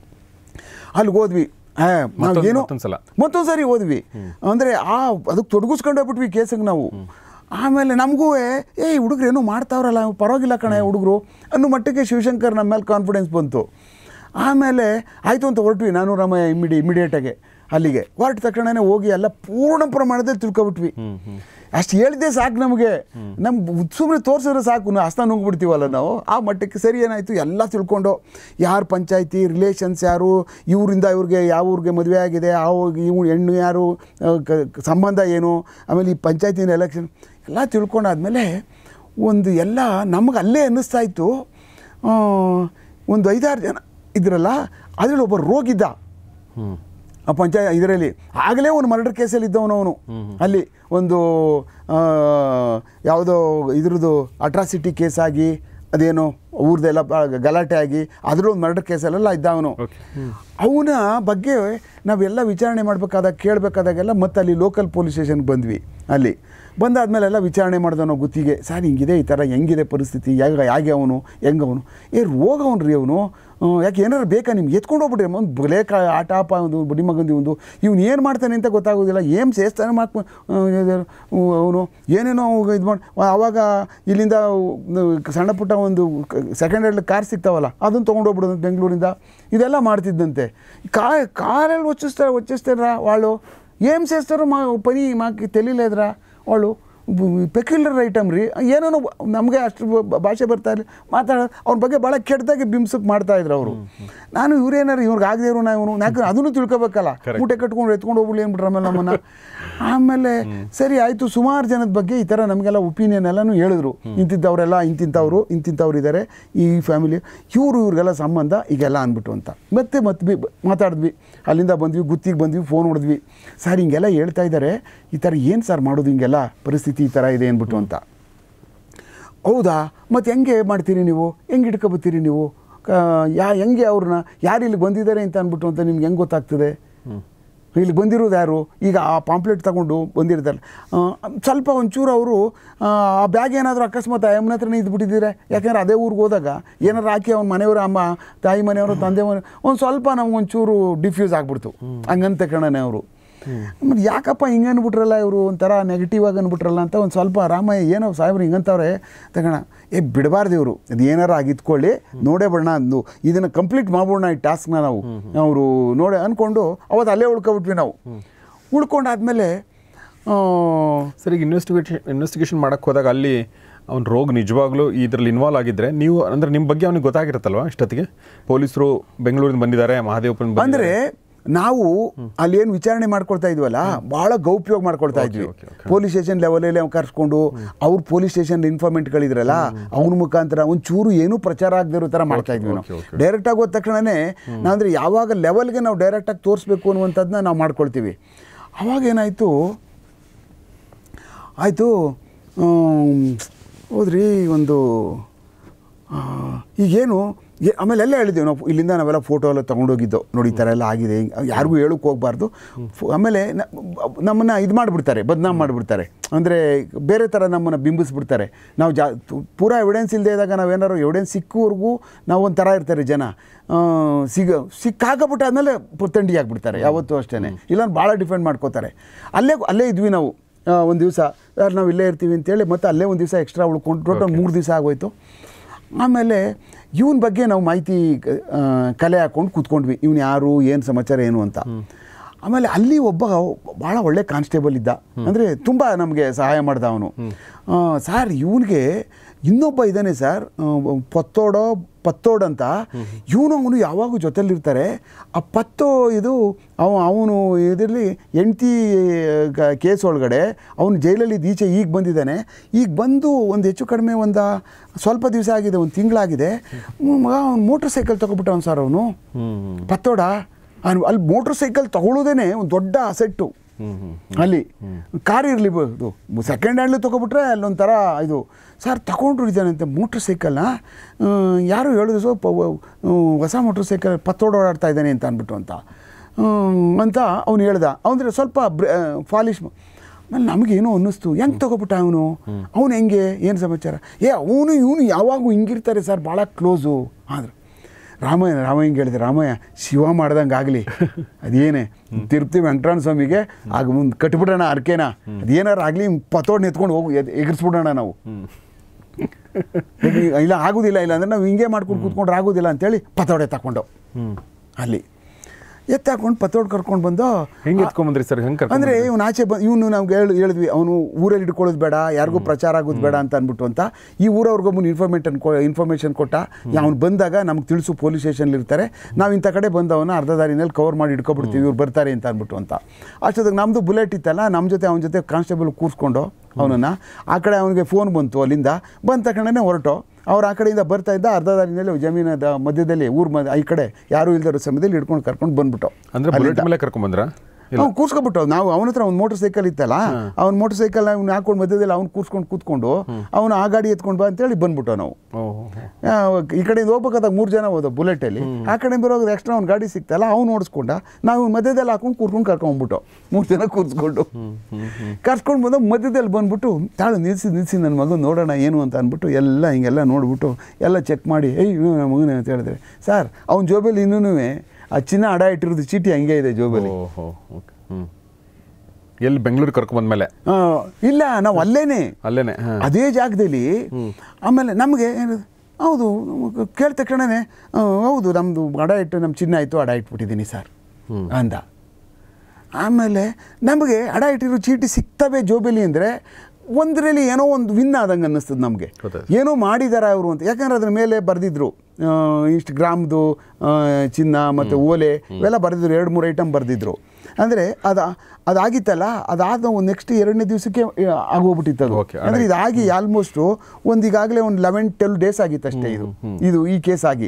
ಅಲ್ಲಿಗೆ ಹೋದ್ವಿ ಹಾ ನಾವು ಮತ್ತೊಂದ್- ಏನೋ ಮತ್ತೊಂದ್ಸಲ. ಮತ್ತೊಂದು ಸರಿ ಹೋದ್ವಿ ಅಂದರೆ ಆ ಅದಕ್ಕೆ ತೊಡಗಿಸ್ಕೊಂಡು ಹೋಗ್ಬಿಟ್ವಿ ಕೇಸಿಗೆ ನಾವು ಆಮೇಲೆ ನಮಗೂ ಏ ಹುಡುಗರು ಏನೋ ಮಾಡ್ತಾವ್ರಲ್ಲ ಪರವಾಗಿಲ್ಲ ಕಣೆ ಹುಡುಗರು ಅನ್ನೋ ಮಟ್ಟಕ್ಕೆ ಶಿವಶಂಕರ್ ನಮ್ಮ ಮೇಲೆ ಕಾನ್ಫಿಡೆನ್ಸ್ ಬಂತು ಆಮೇಲೆ ಆಯಿತು ಅಂತ ಹೊರಟ್ವಿ ನಾನು ರಾಮಯ್ಯ ಇಮಿಡಿ ಇಮಿಡಿಯೇಟಾಗೆ ಅಲ್ಲಿಗೆ ಹೊರಟ ತಕ್ಷಣನೇ ಹೋಗಿ ಎಲ್ಲ ಪೂರ್ಣ ಪ್ರಮಾಣದಲ್ಲಿ ತಿಳ್ಕೊಬಿಟ್ವಿ ಅಷ್ಟು ಹೇಳಿದ್ದೆ ಸಾಕು ನಮಗೆ ನಮ್ಮ ಸುಮ್ಮನೆ ತೋರಿಸಿದ್ರೆ ಸಾಕು ನಾವು ಹಸ್ತ ನುಂಗ್ಬಿಡ್ತೀವಲ್ಲ ನಾವು ಆ ಮಟ್ಟಕ್ಕೆ ಸರಿ ಏನಾಯಿತು ಎಲ್ಲ ತಿಳ್ಕೊಂಡು ಯಾರು ಪಂಚಾಯತಿ ರಿಲೇಷನ್ಸ್ ಯಾರು ಇವರಿಂದ ಇವ್ರಿಗೆ ಯಾವ ಊರಿಗೆ ಮದುವೆ ಆಗಿದೆ ಆ ಇವು ಹೆಣ್ಣು ಯಾರು ಆ, ಕ- ಕ- ಸಂಬಂಧ ಏನು ಆಮೇಲೆ ಈ ಪಂಚಾಯತಿನ ಎಲೆಕ್ಷನ್ ಎಲ್ಲ ತಿಳ್ಕೊಂಡಾದ್ಮೇಲೆ ಒಂದು ಎಲ್ಲ ನಮಗೆ ಅಲ್ಲೇ ಅನ್ನಿಸ್ತಾ ಇತ್ತು ಆ, ಒಂದು ಐದಾರು ಜನ ಇದ್ರಲ್ಲ ಅದರಲ್ಲಿ ಒಬ್ಬ ರೋಗಿದ್ದ ಹ್ಮ್ ಆ ಪಂಚಾಯ ಇದರಲ್ಲಿ ಆಗಲೇ ಒಂದು ಮರ್ಡರ್ ಕೇಸಲ್ಲಿ ಇದ್ದವನು ಅವನು ಅಲ್ಲಿ ಒಂದು ಆ, ಯಾವುದೋ ಇದ್ರದ್ದು ಅಟ್ರಾಸಿಟಿ ಕೇಸ್ ಆಗಿ ಅದೇನೋ ಊರ್ದೆಲ್ಲ ಬ- ಗಲಾಟೆ ಆಗಿ ಅದರಲ್ಲೂ ಒಂದು ಮರ್ಡರ್ ಕೇಸಲ್ಲೆಲ್ಲ ಇದ್ದ ಅವನು ಓಕೆ ಅವನ ಬಗ್ಗೆ ನಾವೆಲ್ಲ ವಿಚಾರಣೆ ಮಾಡಬೇಕಾದಾಗ ಕೇಳಬೇಕಾದಾಗೆಲ್ಲ ಮತ್ತೆ ಅಲ್ಲಿ ಲೋಕಲ್ ಪೊಲೀಸ್ ಸ್ಟೇಷನ್ಗೆ ಬಂದ್ವಿ ಅಲ್ಲಿ ಬಂದಾದ್ಮೇಲೆ ಎಲ್ಲ ವಿಚಾರಣೆ ಮಾಡಿದವ ನಾವು ಗುತ್ತಿಗೆ ಸರ್ ಹಿಂಗಿದೆ ಈ ಥರ ಹೆಂಗಿದೆ ಪರಿಸ್ಥಿತಿ ಯಾಗ ಹೇಗೆ ಅವನು ಹೆಂಗೆ ಅವನು ಏ ರೋಗ ಅವನು ರೀ ಅವನು ಯಾಕೆ ಏನಾರು ಬೇಕಾ ನಿಮ್ಗೆ ಎತ್ಕೊಂಡು ಹೋಗ್ಬಿಟ್ರಿ ಒಂದು ಬಲೇಕ ಆಟಾಪ ಒಂದು ಬುಡಿ ಮಗಂದು ಒಂದು ಇವ್ನು ಏನು ಮಾಡ್ತಾನೆ ಅಂತ ಗೊತ್ತಾಗೋದಿಲ್ಲ ಏನು ಸೇಸ್ತಾನೆ ಮಾಡ್ಕೊ ಅವನು ಏನೇನೋ ಇದು ಮಾಡಿ ಆವಾಗ ಇಲ್ಲಿಂದ ಸಣ್ಣ ಪುಟ್ಟ ಒಂದು ಸೆಕೆಂಡ್ ಹ್ಯಾಂಡ್ ಕಾರ್ ಸಿಗ್ತಾವಲ್ಲ ಅದನ್ನು ತೊಗೊಂಡೋಗ್ಬಿಡೋದು ಬೆಂಗಳೂರಿಂದ ಇದೆಲ್ಲ ಮಾಡ್ತಿದ್ದಂತೆ ಕಾ ಕಾರಲ್ಲಿ వచ్చిస్తారు వచ్చేస్తారా వాళ్ళు ఏం చేస్తారు మా పని మాకు తెలియలేదురా వాళ్ళు ಪೆಕ್ಯುಲರ್ ಐಟಮ್ ರೀ ಏನೋ ನಮಗೆ ಅಷ್ಟು ಬ- ಭಾಷೆ ಬರ್ತಾ ಇಲ್ಲ ಮಾತಾಡೋದು ಅವ್ರ ಬಗ್ಗೆ ಭಾಳ ಕೆಟ್ಟದಾಗಿ ಬಿಂಬಿಸಕ್ಕೆ ಮಾಡ್ತಾ ಇದ್ರು ಅವರು ನಾನು ಇವ್ರೇನಾರು ಇವ್ರಿಗೆ ಆಗದೆ ಇರೋ ನಾವು ಯಾಕಂದ್ರೆ ಅದನ್ನು ತಿಳ್ಕೊಬೇಕಲ್ಲ Correct. ಊಟ ಕಟ್ಕೊಂಡು ಎತ್ಕೊಂಡು ಹೋಗ್ಬಿಡ್ಲಿ ಅಂದ್ಬಿಟ್ರೆ ಆಮೇಲೆ ನಮ್ಮನ್ನು ಆಮೇಲೆ ಸರಿ ಆಯಿತು ಸುಮಾರು ಜನದ ಬಗ್ಗೆ ಈ ಥರ ನಮಗೆಲ್ಲ ಒಪಿನಿಯನ್ ಎಲ್ಲನೂ ಹೇಳಿದ್ರು ಇಂತಿಂಥವ್ರೆಲ್ಲ ಇಂತಿಂಥವ್ರು ಇಂತಿಂಥವ್ರು ಇದ್ದಾರೆ ಈ ಫ್ಯಾಮಿಲಿ ಇವರು ಇವ್ರಿಗೆಲ್ಲ ಸಂಬಂಧ ಈಗೆಲ್ಲ ಅಂದ್ಬಿಟ್ಟು ಅಂತ ಮತ್ತೆ ಮತ್ತೆ ಬಿ- ಮಾತಾಡಿದ್ವಿ ಅಲ್ಲಿಂದ ಬಂದ್ವಿ ಗುತ್ತಿಗೆ ಬಂದ್ವಿ ಫೋನ್ ಹೊಡೆದ್ವಿ ಸರ್ ಹಿಂಗೆಲ್ಲ ಹೇಳ್ತಾ ಇದ್ದಾರೆ ಈ ಥರ ಏನು ಸರ್ ಮಾಡೋದು ಹಿಂಗೆಲ್ಲ ಪರಿಸ್ಥಿತಿ ಈ ಥರ ಇದೆ ಅಂದ್ಬಿಟ್ಟು ಅಂತ ಹೌದಾ ಮತ್ತು ಹೆಂಗೆ ಮಾಡ್ತೀರಿ ನೀವು ಹೆಂಗೆ ಇಟ್ಕೊಬತ್ತೀರಿ ನೀವು ಕ- ಯಾ ಹೆಂಗೆ ಅವ್ರನ್ನ ಯಾರು ಇಲ್ಲಿ ಬಂದಿದ್ದಾರೆ ಅಂತ ಅಂದ್ಬಿಟ್ಟು ಅಂತ ನಿಮ್ಗೆ ಹೆಂಗೆ ಗೊತ್ತಾಗ್ತದೆ ಇಲ್ಲಿ ಬಂದಿರೋದು ಯಾರು ಈಗ ಆ ಪಾಂಪ್ಲೆಟ್ ತಗೊಂಡು ಬಂದಿರ್ತಾರೆ ಆ, ಸ್ವಲ್ಪ ಒಂಚೂರು ಅವರು ಆ ಬ್ಯಾಗ್ ಏನಾದರೂ ಅಕಸ್ಮಾತ್ ಯಮನ ಹತ್ರನೇ ಇದ್ಬಿಟ್ಟಿದ್ದೀರಾ ಯಾಕೆಂದ್ರೆ ಅದೇ ಊರಿಗೆ ಹೋದಾಗ ಏನಾರು ಹಾಕಿ ಅವ್ನ ಮನೆಯವರು ಅಮ್ಮ ತಾಯಿ ಮನೆಯವರು ತಂದೆ ಮನೆ ಒಂದು ಸ್ವಲ್ಪ ನಮ್ಗೊಂಚೂರು ಡಿಫ್ಯೂಸ್ ಆಗ್ಬಿಡ್ತು ಹಂಗಂತ ಕಣನೆ ಅವರು ಮತ್ತು ಯಾಕಪ್ಪ ಹಿಂಗೆ ಅಂದ್ಬಿಟ್ರಲ್ಲ ಇವರು ಒಂಥರ ನೆಗೆಟಿವ್ ಆಗಿ ಅಂದ್ಬಿಟ್ರಲ್ಲ ಅಂತ ಒಂದು ಸ್ವಲ್ಪ ರಾಮಯ್ಯ ಏನೋ ಸಾಹೇಬ್ರು ಹಿಂಗಂತವ್ರೆ ತಗೋಣ ಏ ಬಿಡಬಾರ್ದು ಇವರು ಅದು ಏನಾರ ಆಗಿತ್ಕೊಳ್ಳಿ ನೋಡೇ ಬಿಡೋಣ ಅಂದು ಇದನ್ನು ಕಂಪ್ಲೀಟ್ ಮಾಡ್ಬಿಡೋಣ ಈ ಟಾಸ್ಕ್ನ ನಾವು ಅವರು ನೋಡಿ ಅಂದ್ಕೊಂಡು ಅವತ್ತು ಅಲ್ಲೇ ಉಳ್ಕೊಬಿಟ್ವಿ ನಾವು ಉಳ್ಕೊಂಡಾದ್ಮೇಲೆ ಆ, ಸರ್ ಈಗ ಇನ್ವೆಸ್ಟಿಗೇಷನ್ ಇನ್ವೆಸ್ಟಿಗೇಷನ್ ಮಾಡಕ್ಕೆ ಹೋದಾಗ ಅಲ್ಲಿ ಅವ್ನ ರೋಗ ನಿಜವಾಗ್ಲೂ ಇದರಲ್ಲಿ ಇನ್ವಾಲ್ವ್ ಆಗಿದ್ರೆ ನೀವು ಅಂದ್ರೆ ನಿಮ್ಮ ಬಗ್ಗೆ ಅವ್ನಿಗೆ ಗೊತ್ತಾಗಿರುತ್ತಲ್ವಾ ಇಷ್ಟೊತ್ತಿಗೆ ಪೊಲೀಸರು ಬೆಂಗಳೂರಿಂದ ಬಂದಿದ್ದಾರೆ ಮಹಾದೇವಪ್ಪನ ಬಂದಿದ್ದಾರೆ. ಅಂದ್ರೆ ನಾವು ಅಲ್ಲಿ ಏನು ವಿಚಾರಣೆ ಮಾಡ್ಕೊಳ್ತಾ ಇದ್ವಲ್ಲ ಬಹಳ ಗೌಪ್ಯವಾಗಿ ಮಾಡ್ಕೊಳ್ತಾ ಇದ್ವಿ okay, ಪೊಲೀಸ್ ಸ್ಟೇಷನ್ ಲೆವೆಲಲ್ಲಿ ಕರ್ಸ್ಕೊಂಡು ಅವ್ರ ಪೊಲೀಸ್ ಸ್ಟೇಷನ್ ಇನ್ಫಾರ್ಮೆಂಟ್ಗಳಿದ್ರಲ್ಲ ಅವ್ನ ಮುಖಾಂತರ ಒಂಚೂರು ಏನೂ ಪ್ರಚಾರ ಆಗದಿರೋ ಥರ ಮಾಡ್ತಾ ಇದ್ವಿ okay, ನಾವು okay. ಡೈರೆಕ್ಟ್ ಆಗಿ ಹೋದ ತಕ್ಷಣನೇ ನಾವಂದ್ರೆ ಯಾವಾಗ ಲೆವೆಲ್ಗೆ ನಾವು ಡೈರೆಕ್ಟಾಗಿ ತೋರಿಸ್ಬೇಕು ಅನ್ನುವಂಥದ್ದನ್ನ ನಾವು ಮಾಡ್ಕೊಳ್ತೀವಿ ಅವಾಗ ಏನಾಯಿತು ಆಯಿತು ಹೋದ್ರಿ ಒಂದು ಆ, ಈಗೇನು ಏ- ಆಮೇಲೆ ಎಲ್ಲ ಹೇಳಿದ್ದೇವೆ ನಾವು ಇಲ್ಲಿಂದ ನಾವೆಲ್ಲ ಫೋಟೋ ಎಲ್ಲ ತೊಗೊಂಡೋಗಿದ್ದೋ ನೋಡಿ ಈ ಥರ ಎಲ್ಲ ಆಗಿದೆ ಹಿಂಗ್- ಯಾರಿಗೂ ಹೇಳೋಕೆ ಹೋಗ್ಬಾರ್ದು ಫು- ಆಮೇಲೆ ನ- ನಮ್ಮನ್ನು ಇದು ಮಾಡಿಬಿಡ್ತಾರೆ ಬದನಾಮ್ ಮಾಡಿಬಿಡ್ತಾರೆ ಅಂದರೆ ಬೇರೆ ಥರ ನಮ್ಮನ್ನು ಬಿಂಬಿಸ್ಬಿಡ್ತಾರೆ ನಾವು ಜಾ ತು- ಪೂರಾ ಎವಿಡೆನ್ಸ್ ಇಲ್ಲದೆ ಇದ್ದಾಗ ನಾವೇನಾದ್ರು ಎವಿಡೆನ್ಸ್ ಸಿಕ್ಕುವರೆಗೂ ನಾವು ಒಂಥರ ಇರ್ತಾರೆ ಜನ ಆ, ಸಿಗ ಸಿಕ್ಕಾಕಬಿಟ್ಟಾದ್ಮೇಲೆ ತಂಡಿ ಆಗಿಬಿಡ್ತಾರೆ ಯಾವತ್ತೂ ಅಷ್ಟೇ ಇಲ್ಲ ಭಾಳ ಡಿಫೆಂಡ್ ಮಾಡ್ಕೋತಾರೆ ಅಲ್ಲೇ ಅಲ್ಲೇ ಇದ್ವಿ ನಾವು ಒಂದು ದಿವಸ ಯಾರು ನಾವು ಇಲ್ಲೇ ಇರ್ತೀವಿ ಅಂತೇಳಿ ಮತ್ತೆ ಅಲ್ಲೇ ಒಂದು ದಿವಸ ಎಕ್ಸ್ಟ್ರಾ ಉಳ್ಕೊಂಡು ಟೋಟಲ್ ಮೂರು ದಿವಸ ಆಗೋಯ್ತು ಆಮೇಲೆ ಇವನ ಬಗ್ಗೆ ನಾವು ಮಾಹಿತಿ ಆ, ಕಲೆ ಹಾಕ್ಕೊಂಡು ಕೂತ್ಕೊಂಡ್ವಿ ಇವನು ಯಾರು ಏನು ಸಮಾಚಾರ ಏನು ಅಂತ ಆಮೇಲೆ ಅಲ್ಲಿ ಒಬ್ಬ ಭಾಳ ಒಳ್ಳೆ ಕಾನ್ಸ್ಟೇಬಲ್ ಇದ್ದ ಅಂದರೆ ತುಂಬ ನಮಗೆ ಸಹಾಯ ಮಾಡ್ದ ಅವನು ಸರ್ ಇವನಿಗೆ ಇನ್ನೊಬ್ಬ ಇದ್ದಾನೆ ಸರ್ ಪತ್ತೋಡೋ ಪತ್ತೋಡ್ ಅಂತ ಇವನು ಅವನು ಯಾವಾಗೂ ಜೊತೆಲಿರ್ತಾರೆ ಆ ಪತ್ತೋ ಇದು ಅವ ಅವನು ಇದರಲ್ಲಿ ಹೆಂಡ್ತಿ ಕೇಸ್ ಒಳಗಡೆ ಅವನು ಜೈಲಲ್ಲಿ ಈಚೆ ಈಗ ಬಂದಿದ್ದಾನೆ ಈಗ ಬಂದು ಒಂದು ಹೆಚ್ಚು ಕಡಿಮೆ ಒಂದು ಸ್ವಲ್ಪ ದಿವಸ ಆಗಿದೆ ಒಂದು ತಿಂಗಳಾಗಿದೆ ಮಗ ಅವ್ನು ಮೋಟ್ರ್ ಸೈಕಲ್ ತೊಗೊಬಿಟ್ಟವನು ಸರ್ ಅವನು ಹ್ಮ್ ಪತ್ತೋಡ ಅವ್ನು ಅಲ್ಲಿ ಮೋಟ್ರ್ ಸೈಕಲ್ ತಗೊಳ್ಳೋದೇ ಒಂದು ದೊಡ್ಡ ಅಸೆಟ್ಟು ಹ್ಮ್ ಹ್ಮ್ ಅಲ್ಲಿ ಕಾರ್ ಇರಲಿ ಇದು ಸೆಕೆಂಡ್ ಹ್ಯಾಂಡ್ಲಿ ತೊಗೊಬಿಟ್ರೆ ಅಲ್ಲೊಂಥರ ಇದು ಸರ್ ತಗೊಂಡ್ರು ಇದ್ದಾನಂತೆ ಮೋಟ್ರ್ ಸೈಕಲ್ನ ಯಾರು ಹೇಳಿದ್ರು ಸೊ ಪ- ವ- ಹೊಸ ಮೋಟ್ರ್ ಸೈಕಲ್ ಪತ್ತೋಡ ಓಡಾಡ್ತಾ ಇದ್ದಾನೆ ಅಂತ ಅಂದ್ಬಿಟ್ಟು ಅಂತ ಹ್ಮ್, ಅಂತ ಅವ್ನು ಹೇಳ್ದ ಅಂದರೆ ಸ್ವಲ್ಪ ಫಾಲಿಶ್ ಆಮೇಲೆ ನಮಗೇನೋ ಅನ್ನಿಸ್ತು ಹೆಂಗೆ ತೊಗೊಬಿಟ್ಟ ಅವನು ಅವನು ಹೆಂಗೆ ಏನು ಸಮಾಚಾರ ಏ ಅವನು ಇವನು ಯಾವಾಗೂ ಹಿಂಗಿರ್ತಾರೆ ಸರ್ ಭಾಳ ಕ್ಲೋಸು ಆದ್ರೆ ರಾಮಯ್ಯ ರಾಮಯ್ಯಂಗೆ ಹೇಳಿದೆ ರಾಮಯ್ಯ ಶಿವ ಮಾಡ್ದಂಗೆ ಆಗಲಿ ಅದೇನೇ ತಿರುಪತಿ ವೆಂಕಟರಮಣ ಸ್ವಾಮಿಗೆ ಆಗ ಮುಂದೆ ಕಟ್ಬಿಡೋಣ ಅರ್ಕೆನ ಅದೇನಾರು ಆಗಲಿ ಪತೋಡ್ ಎತ್ಕೊಂಡು ಹೋಗಿ ಎದ್- ಎಗರ್ಸ್ಬಿಡೋಣ ನಾವು ಈಗ ಇಲ್ಲ ಆಗೋದಿಲ್ಲ ಇಲ್ಲ ಅಂದರೆ ನಾವು ಹಿಂಗೆ ಮಾಡ್ಕೊಂಡು ಕೂತ್ಕೊಂಡ್ರೆ ಆಗೋದಿಲ್ಲ ಅಂತೇಳಿ ಪತೋಡೆ ತಗೊಂಡು ಹ್ಮ್ ಅಲ್ಲಿ ಎತ್ತಾಕೊಂಡು ಪತೋಡ್ ಕರ್ಕೊಂಡು ಬಂದು ಹೆಂಗೆ ಎತ್ಕೊಂಬಂದ್ರಿ ಸರ್ ಹೆಂಗೆ ಅಂದರೆ ಇವನು ಆಚೆ ಬಂದು ಇವನು ನಮ್ಗೆ ಹೇಳಿ ಹೇಳಿದ್ವಿ ಅವನು ಊರಲ್ಲಿ ಇಟ್ಕೊಳ್ಳೋದು ಬೇಡ ಯಾರಿಗೂ ಪ್ರಚಾರ ಆಗೋದು ಬೇಡ ಅಂತ ಅಂದ್ಬಿಟ್ಟು ಅಂತ ಈ ಊರವ್ರಿಗೊಬ್ಬನು ಇನ್ಫಾರ್ಮೇಟನ್ ಕೊ ಇನ್ಫಾರ್ಮೇಷನ್ ಕೊಟ್ಟ ಅವ್ನು ಬಂದಾಗ ನಮ್ಗೆ ತಿಳಿಸು ಪೊಲೀಸ್ ಸ್ಟೇಷನ್ಲಿ ಇರ್ತಾರೆ ನಾವು ಇಂಥ ಕಡೆ ಬಂದವನ ಅರ್ಧ ದಾರಿನಲ್ಲಿ ಕವರ್ ಮಾಡಿ ಇಟ್ಕೊಬಿಡ್ತೀವಿ ಇವ್ರು ಬರ್ತಾರೆ ಅಂತ ಅಂದ್ಬಿಟ್ಟು ಅಂತ ಅಷ್ಟೊತ್ತಿಗೆ ನಮ್ಮದು ಬುಲೆಟ್ ಇತ್ತಲ್ಲ ನಮ್ಮ ಜೊತೆ ಅವನ ಜೊತೆ ಕಾನ್ಸ್ಟೇಬಲ್ ಕೂರಿಸ್ಕೊಂಡು ಅವನನ್ನು ಆ ಕಡೆ ಅವನಿಗೆ ಫೋನ್ ಬಂತು ಅಲ್ಲಿಂದ ಬಂದ ತಕ್ಷಣನೇ ಹೊರಟು ಅವ್ರು ಆ ಕಡೆಯಿಂದ ಬರ್ತಾ ಇದ್ದ ಅರ್ಧ ದಾರಿನಲ್ಲಿ ಜಮೀನದ ಮಧ್ಯದಲ್ಲಿ ಊರ್ ಮಧ್ಯ ಈ ಕಡೆ ಯಾರೂ ಇಲ್ದಿರೋ ಸಮಯದಲ್ಲಿ ಹಿಡ್ಕೊಂಡು ಕರ್ಕೊಂಡು ಬಂದ್ಬಿಟ್ಟು ಅಂದ್ರೆ ಬುಲೆಟ್ ಮೇಲೆ ಕರ್ಕೊಂಬಂದ್ರ ಅವ್ನು ಕೂರ್ಸ್ಕೊಬಿಟ್ಟು ನಾವು ಅವನ ಹತ್ರ ಒಂದು ಮೋಟರ್ ಸೈಕಲ್ ಇತ್ತಲ್ಲ ಅವ್ನ ಮೋಟರ್ ಸೈಕಲ್ ಅವ್ನು ಹಾಕೊಂಡು ಮಧ್ಯದಲ್ಲಿ ಅವ್ನು ಕೂರ್ಸ್ಕೊಂಡು ಕೂತ್ಕೊಂಡು ಅವನು ಆ ಗಾಡಿ ಎತ್ಕೊಂಡು ಬಾ ಅಂತೇಳಿ ಬಂದ್ಬಿಟ್ಟು ನಾವು ಓಹ್ ಆ, ಈ ಕಡೆಯಿಂದ ಹೋಗ್ಬೇಕಾದಾಗ ಮೂರು ಜನ ಹೋದ ಬುಲೆಟಲ್ಲಿ ಆ ಕಡೆ ಬರೋದು ಎಕ್ಸ್ಟ್ರಾ ಒಂದು ಗಾಡಿ ಸಿಕ್ತಲ್ಲ ಅವ್ನು ಓಡಿಸ್ಕೊಂಡ ನಾವು ಇವ್ನ ಮಧ್ಯದಲ್ಲಿ ಹಾಕೊಂಡು ಕೂರ್ಕೊಂಡು ಕರ್ಕೊಂಡ್ಬಿಟ್ಟು ಮೂರು ಜನ ಕೂರಿಸ್ಕೊಂಡು ಕರ್ಸ್ಕೊಂಡು ಬಂದ ಮಧ್ಯದಲ್ಲಿ ಬಂದ್ಬಿಟ್ಟು ತಾಳು ನಿಲ್ಲಿಸಿ ನಿಲ್ಲಿಸಿ ನನ್ನ ಮಗನ ನೋಡೋಣ ಏನು ಅಂತ ಅಂದ್ಬಿಟ್ಟು ಎಲ್ಲ ಹಿಂಗೆಲ್ಲ ನೋಡ್ಬಿಟ್ಟು ಎಲ್ಲ ಚೆಕ್ ಮಾಡಿ ಏಯ್ ಇವ್ನು ನನ್ನ ಮಗನೇ ಅಂತ ಹೇಳಿದ್ರೆ ಸರ್ ಅವ್ನ ಜೋಬಲ್ಲಿ ಇನ್ನೂ ಆ ಚಿನ್ನ ಅಡ ಇಟ್ಟಿರೋದು ಚೀಟಿ ಹಂಗೆ ಇದೆ ಜೋಬಲ್ಲಿ ಓಹೋ ಓಕೆ ಹ್ಮ್ ಎಲ್ಲಿ ಬೆಂಗಳೂರಿಗೆ ಕರ್ಕೊಂಬಂದ್ಮೇಲೆ ಆ, ಇಲ್ಲ ನಾವು ಅಲ್ಲೇನೆ ಅಲ್ಲೇನೆ ಹಾಂ ಅದೇ ಜಾಗದಲ್ಲಿ ಆಮೇಲೆ ನಮಗೆ ಏನು ಹೌದು ನಮ್ಗೆ ಕೇಳಿದ ತಕ್ಷಣವೇ ಆ, ಹೌದು ನಮ್ಮದು ಅಡ ಇಟ್ಟು ನಮ್ಮ ಚಿನ್ನ ಆಯಿತು ಅಡ ಇಟ್ಬಿಟ್ಟಿದ್ದೀನಿ ಸರ್ ಅಂದ ಆಮೇಲೆ ನಮಗೆ ಅಡ ಇಟ್ಟಿರೋ ಚೀಟಿ ಸಿಗ್ತವೆ ಜೋಬೆಲಿ ಅಂದರೆ ಒಂದರಲ್ಲಿ ಏನೋ ಒಂದು ವಿನ್ ಆದಂಗೆ ಅನ್ನಿಸ್ತದೆ ನಮಗೆ ಗೊತ್ತಾಯ್ತು. ಏನೋ ಮಾಡಿದಾರ ಅವರು ಅಂತ ಯಾಕಂದ್ರೆ ಅದ್ರ ಮೇಲೆ ಬರೆದಿದ್ರು ಇಷ್ಟು ಗ್ರಾಮ್ದು ಆ, ಚಿನ್ನ ಮತ್ತು ಓಲೆ ಇವೆಲ್ಲ ಬರೆದಿದ್ರು ಎರಡು ಮೂರು ಐಟಮ್ ಬರೆದಿದ್ರು ಅಂದರೆ ಅದು ಅದಾಗಿತ್ತಲ್ಲ ಅದಾದ ಒಂದು ನೆಕ್ಸ್ಟ್ ಎರಡನೇ ದಿವಸಕ್ಕೆ ಆಗೋಗ್ಬಿಟ್ಟಿತ್ತು ಅದು Okay, ಅಂದರೆ ಇದಾಗಿ ಆಲ್ಮೋಸ್ಟು ಒಂದು ಈಗಾಗಲೇ ಒಂದು ಲೆವೆನ್ ಟ್ವೆಲ್ ಡೇಸ್ ಆಗಿತ್ತು ಅಷ್ಟೇ ಇದು ಇದು ಈ ಕೇಸ್ ಆಗಿ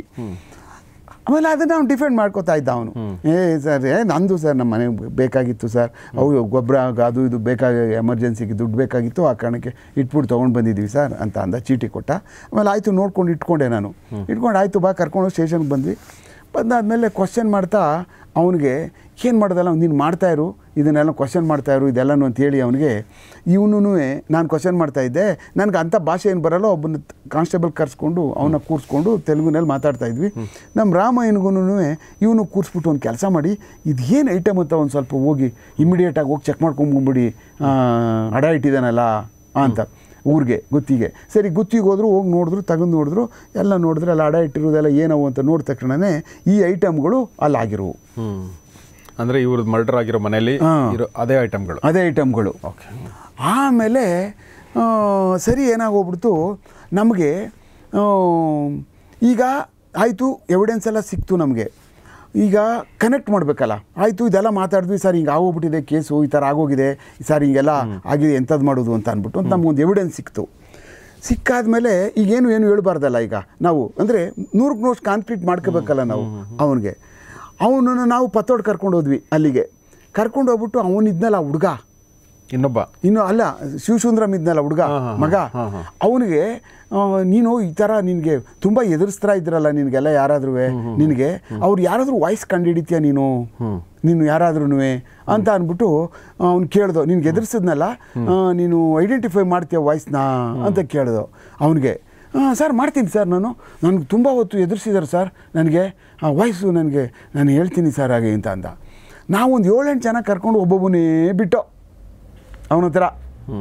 ಆಮೇಲೆ ಅದನ್ನು ಅವ್ನು ಡಿಫೆಂಡ್ ಮಾಡ್ಕೋತಾ ಇದ್ದ ಅವನು ಏ ಸರ್ ಏ ನಂದು ಸರ್ ನಮ್ಮ ಮನೆಗೆ ಬೇಕಾಗಿತ್ತು ಸರ್ ಅವು ಗೊಬ್ಬರ ಅದು ಇದು ಬೇಕಾಗಿ ಎಮರ್ಜೆನ್ಸಿಗೆ ದುಡ್ಡು ಬೇಕಾಗಿತ್ತು ಆ ಕಾರಣಕ್ಕೆ ಇಟ್ಬಿಟ್ಟು ತೊಗೊಂಡು ಬಂದಿದ್ದೀವಿ ಸರ್ ಅಂತ ಅಂದ ಚೀಟಿ ಕೊಟ್ಟ ಆಮೇಲೆ ಆಯಿತು ನೋಡ್ಕೊಂಡು ಇಟ್ಕೊಂಡೆ ನಾನು ಇಟ್ಕೊಂಡು ಆಯಿತು ಬಾ ಕರ್ಕೊಂಡು ಸ್ಟೇಷನ್ಗೆ ಬಂದ್ವಿ ಬಂದಾದಮೇಲೆ ಕ್ವಶನ್ ಮಾಡ್ತಾ ಅವನಿಗೆ ಏನು ಮಾಡ್ದಲ್ಲ ನೀನು ಮಾಡ್ತಾ ಇರು ಇದನ್ನೆಲ್ಲ ಕ್ವಶನ್ ಮಾಡ್ತಾ ಇರು ಇದೆಲ್ಲನೂ ಅಂತೇಳಿ ಅವನಿಗೆ ಇವನು ನಾನು ಕ್ವಶನ್ ಮಾಡ್ತಾ ಇದ್ದೆ ನನಗೆ ಅಂಥ ಭಾಷೆ ಏನು ಬರಲ್ಲ ಒಬ್ಬನ ಕಾನ್ಸ್ಟೇಬಲ್ ಕರೆಸ್ಕೊಂಡು ಅವನ್ನ ಕೂರಿಸ್ಕೊಂಡು ತೆಲುಗುನಲ್ಲಿ ಮಾತಾಡ್ತಾ ಇದ್ವಿ ನಮ್ಮ ರಾಮಾಯಣಗೂ ಇವನು ಕೂರಿಸ್ಬಿಟ್ಟು ಒಂದು ಕೆಲಸ ಮಾಡಿ ಇದು ಏನು ಐಟಮ್ ಅಂತ ಒಂದು ಸ್ವಲ್ಪ ಹೋಗಿ ಇಮಿಡಿಯೇಟಾಗಿ ಹೋಗಿ ಚೆಕ್ ಮಾಡ್ಕೊಂಬಂದ್ಬಿಡಿ ಅಡ ಇಟ್ಟಿದ್ದಾನಲ್ಲ ಅಂತ ಊರಿಗೆ ಗುತ್ತಿಗೆ ಸರಿ ಗುತ್ತಿಗೆ ಹೋದ್ರು ಹೋಗಿ ನೋಡಿದ್ರು ತಗೊಂಡು ನೋಡಿದ್ರು ಎಲ್ಲ ನೋಡಿದ್ರೆ ಅಲ್ಲಿ ಅಡ ಇಟ್ಟಿರೋದೆಲ್ಲ ಏನವು ಅಂತ ನೋಡಿದ ತಕ್ಷಣವೇ ಈ ಐಟಮ್ಗಳು ಅಲ್ಲಿ ಆಗಿರುವು ಹ್ಮ್ ಅಂದ್ರೆ ಇವ್ರದ್ದು ಮರ್ಡರ್ ಆಗಿರೋ ಮನೆಯಲ್ಲಿ ಹಾ. ಇರೋ ಅದೇ ಐಟಮ್ಗಳು ಅದೇ ಐಟಮ್ಗಳು ಓಕೆ ಆಮೇಲೆ ಆ, ಸರಿ ಏನಾಗೋಗ್ಬಿಡ್ತು ನಮಗೆ ಆ, ಈಗ ಆಯಿತು ಎವಿಡೆನ್ಸ್ ಎಲ್ಲ ಸಿಕ್ತು ನಮಗೆ ಈಗ ಕನೆಕ್ಟ್ ಮಾಡಬೇಕಲ್ಲ ಆಯಿತು ಇದೆಲ್ಲ ಮಾತಾಡಿದ್ವಿ ಸರ್ ಹಿಂಗೆ ಆಗೋಗ್ಬಿಟ್ಟಿದೆ ಕೇಸು ಈ ಥರ ಆಗೋಗಿದೆ ಸರ್ ಹಿಂಗೆಲ್ಲ ಆಗಿದೆ ಎಂಥದ್ದು ಮಾಡೋದು ಅಂತ ಅಂದ್ಬಿಟ್ಟು ನಮಗೊಂದು ಎವಿಡೆನ್ಸ್ ಸಿಕ್ತು ಸಿಕ್ಕಾದ್ಮೇಲೆ ಈಗೇನು ಏನು ಹೇಳ್ಬಾರ್ದಲ್ಲ ಈಗ ನಾವು ಅಂದರೆ ನೂರಕ್ಕೆ ನೂರು ಕಾನ್ಕ್ರೀಟ್ ಮಾಡ್ಕೋಬೇಕಲ್ಲ ನಾವು ಅವನಿಗೆ ಅವನನ್ನು ನಾವು ಪತ್ತೋಡ್ ಕರ್ಕೊಂಡು ಹೋದ್ವಿ ಅಲ್ಲಿಗೆ ಕರ್ಕೊಂಡು ಹೋಗ್ಬಿಟ್ಟು ಅವನಿದ್ನಲ್ಲ ಹುಡುಗ ಇನ್ನೊಬ್ಬ ಇನ್ನು ಅಲ್ಲ ಶಿವಸುಂದರಂ ಇದ್ನಲ್ಲ ಹುಡುಗ ಹಾ, ಹಾ, ಮಗ ಹಾ, ಹಾ. ಅವನಿಗೆ ನೀನು ಈ ಥರ ನಿನಗೆ ತುಂಬ ಎದುರಿಸ್ತಾ ಇದ್ರಲ್ಲ ನಿನಗೆಲ್ಲ ಯಾರಾದ್ರೂ ನಿನಗೆ ಅವ್ರು ಯಾರಾದರೂ ವಾಯ್ಸ್ ಕಂಡುಹಿಡಿತೀಯ ನೀನು ನೀನು ಯಾರಾದ್ರೂ ಅಂತ ಅಂದ್ಬಿಟ್ಟು ಅವ್ನು ಕೇಳ್ದೋ ನಿನ್ಗೆ ಎದುರಿಸಿದ್ನಲ್ಲ ನೀನು ಐಡೆಂಟಿಫೈ ಮಾಡ್ತೀಯ ವಾಯ್ಸ್ನ ಅಂತ ಕೇಳ್ದೋ ಅವನಿಗೆ ಸರ್ ಮಾಡ್ತೀನಿ ಸರ್ ನಾನು ನನಗೆ ತುಂಬ ಹೊತ್ತು ಎದುರಿಸಿದ್ದಾರೆ ಸರ್ ನನಗೆ ಆ ವಾಯ್ಸು ನನಗೆ ನಾನು ಹೇಳ್ತೀನಿ ಸರ್ ಹಾಗೆ ಅಂತ ಅಂದ ನಾವೊಂದು ಏಳೆಂಟು ಜನ ಕರ್ಕೊಂಡು ಒಬ್ಬೊಬ್ಬನೇ ಬಿಟ್ಟು ಅವನ ಹತ್ರ ಹ್ಮ್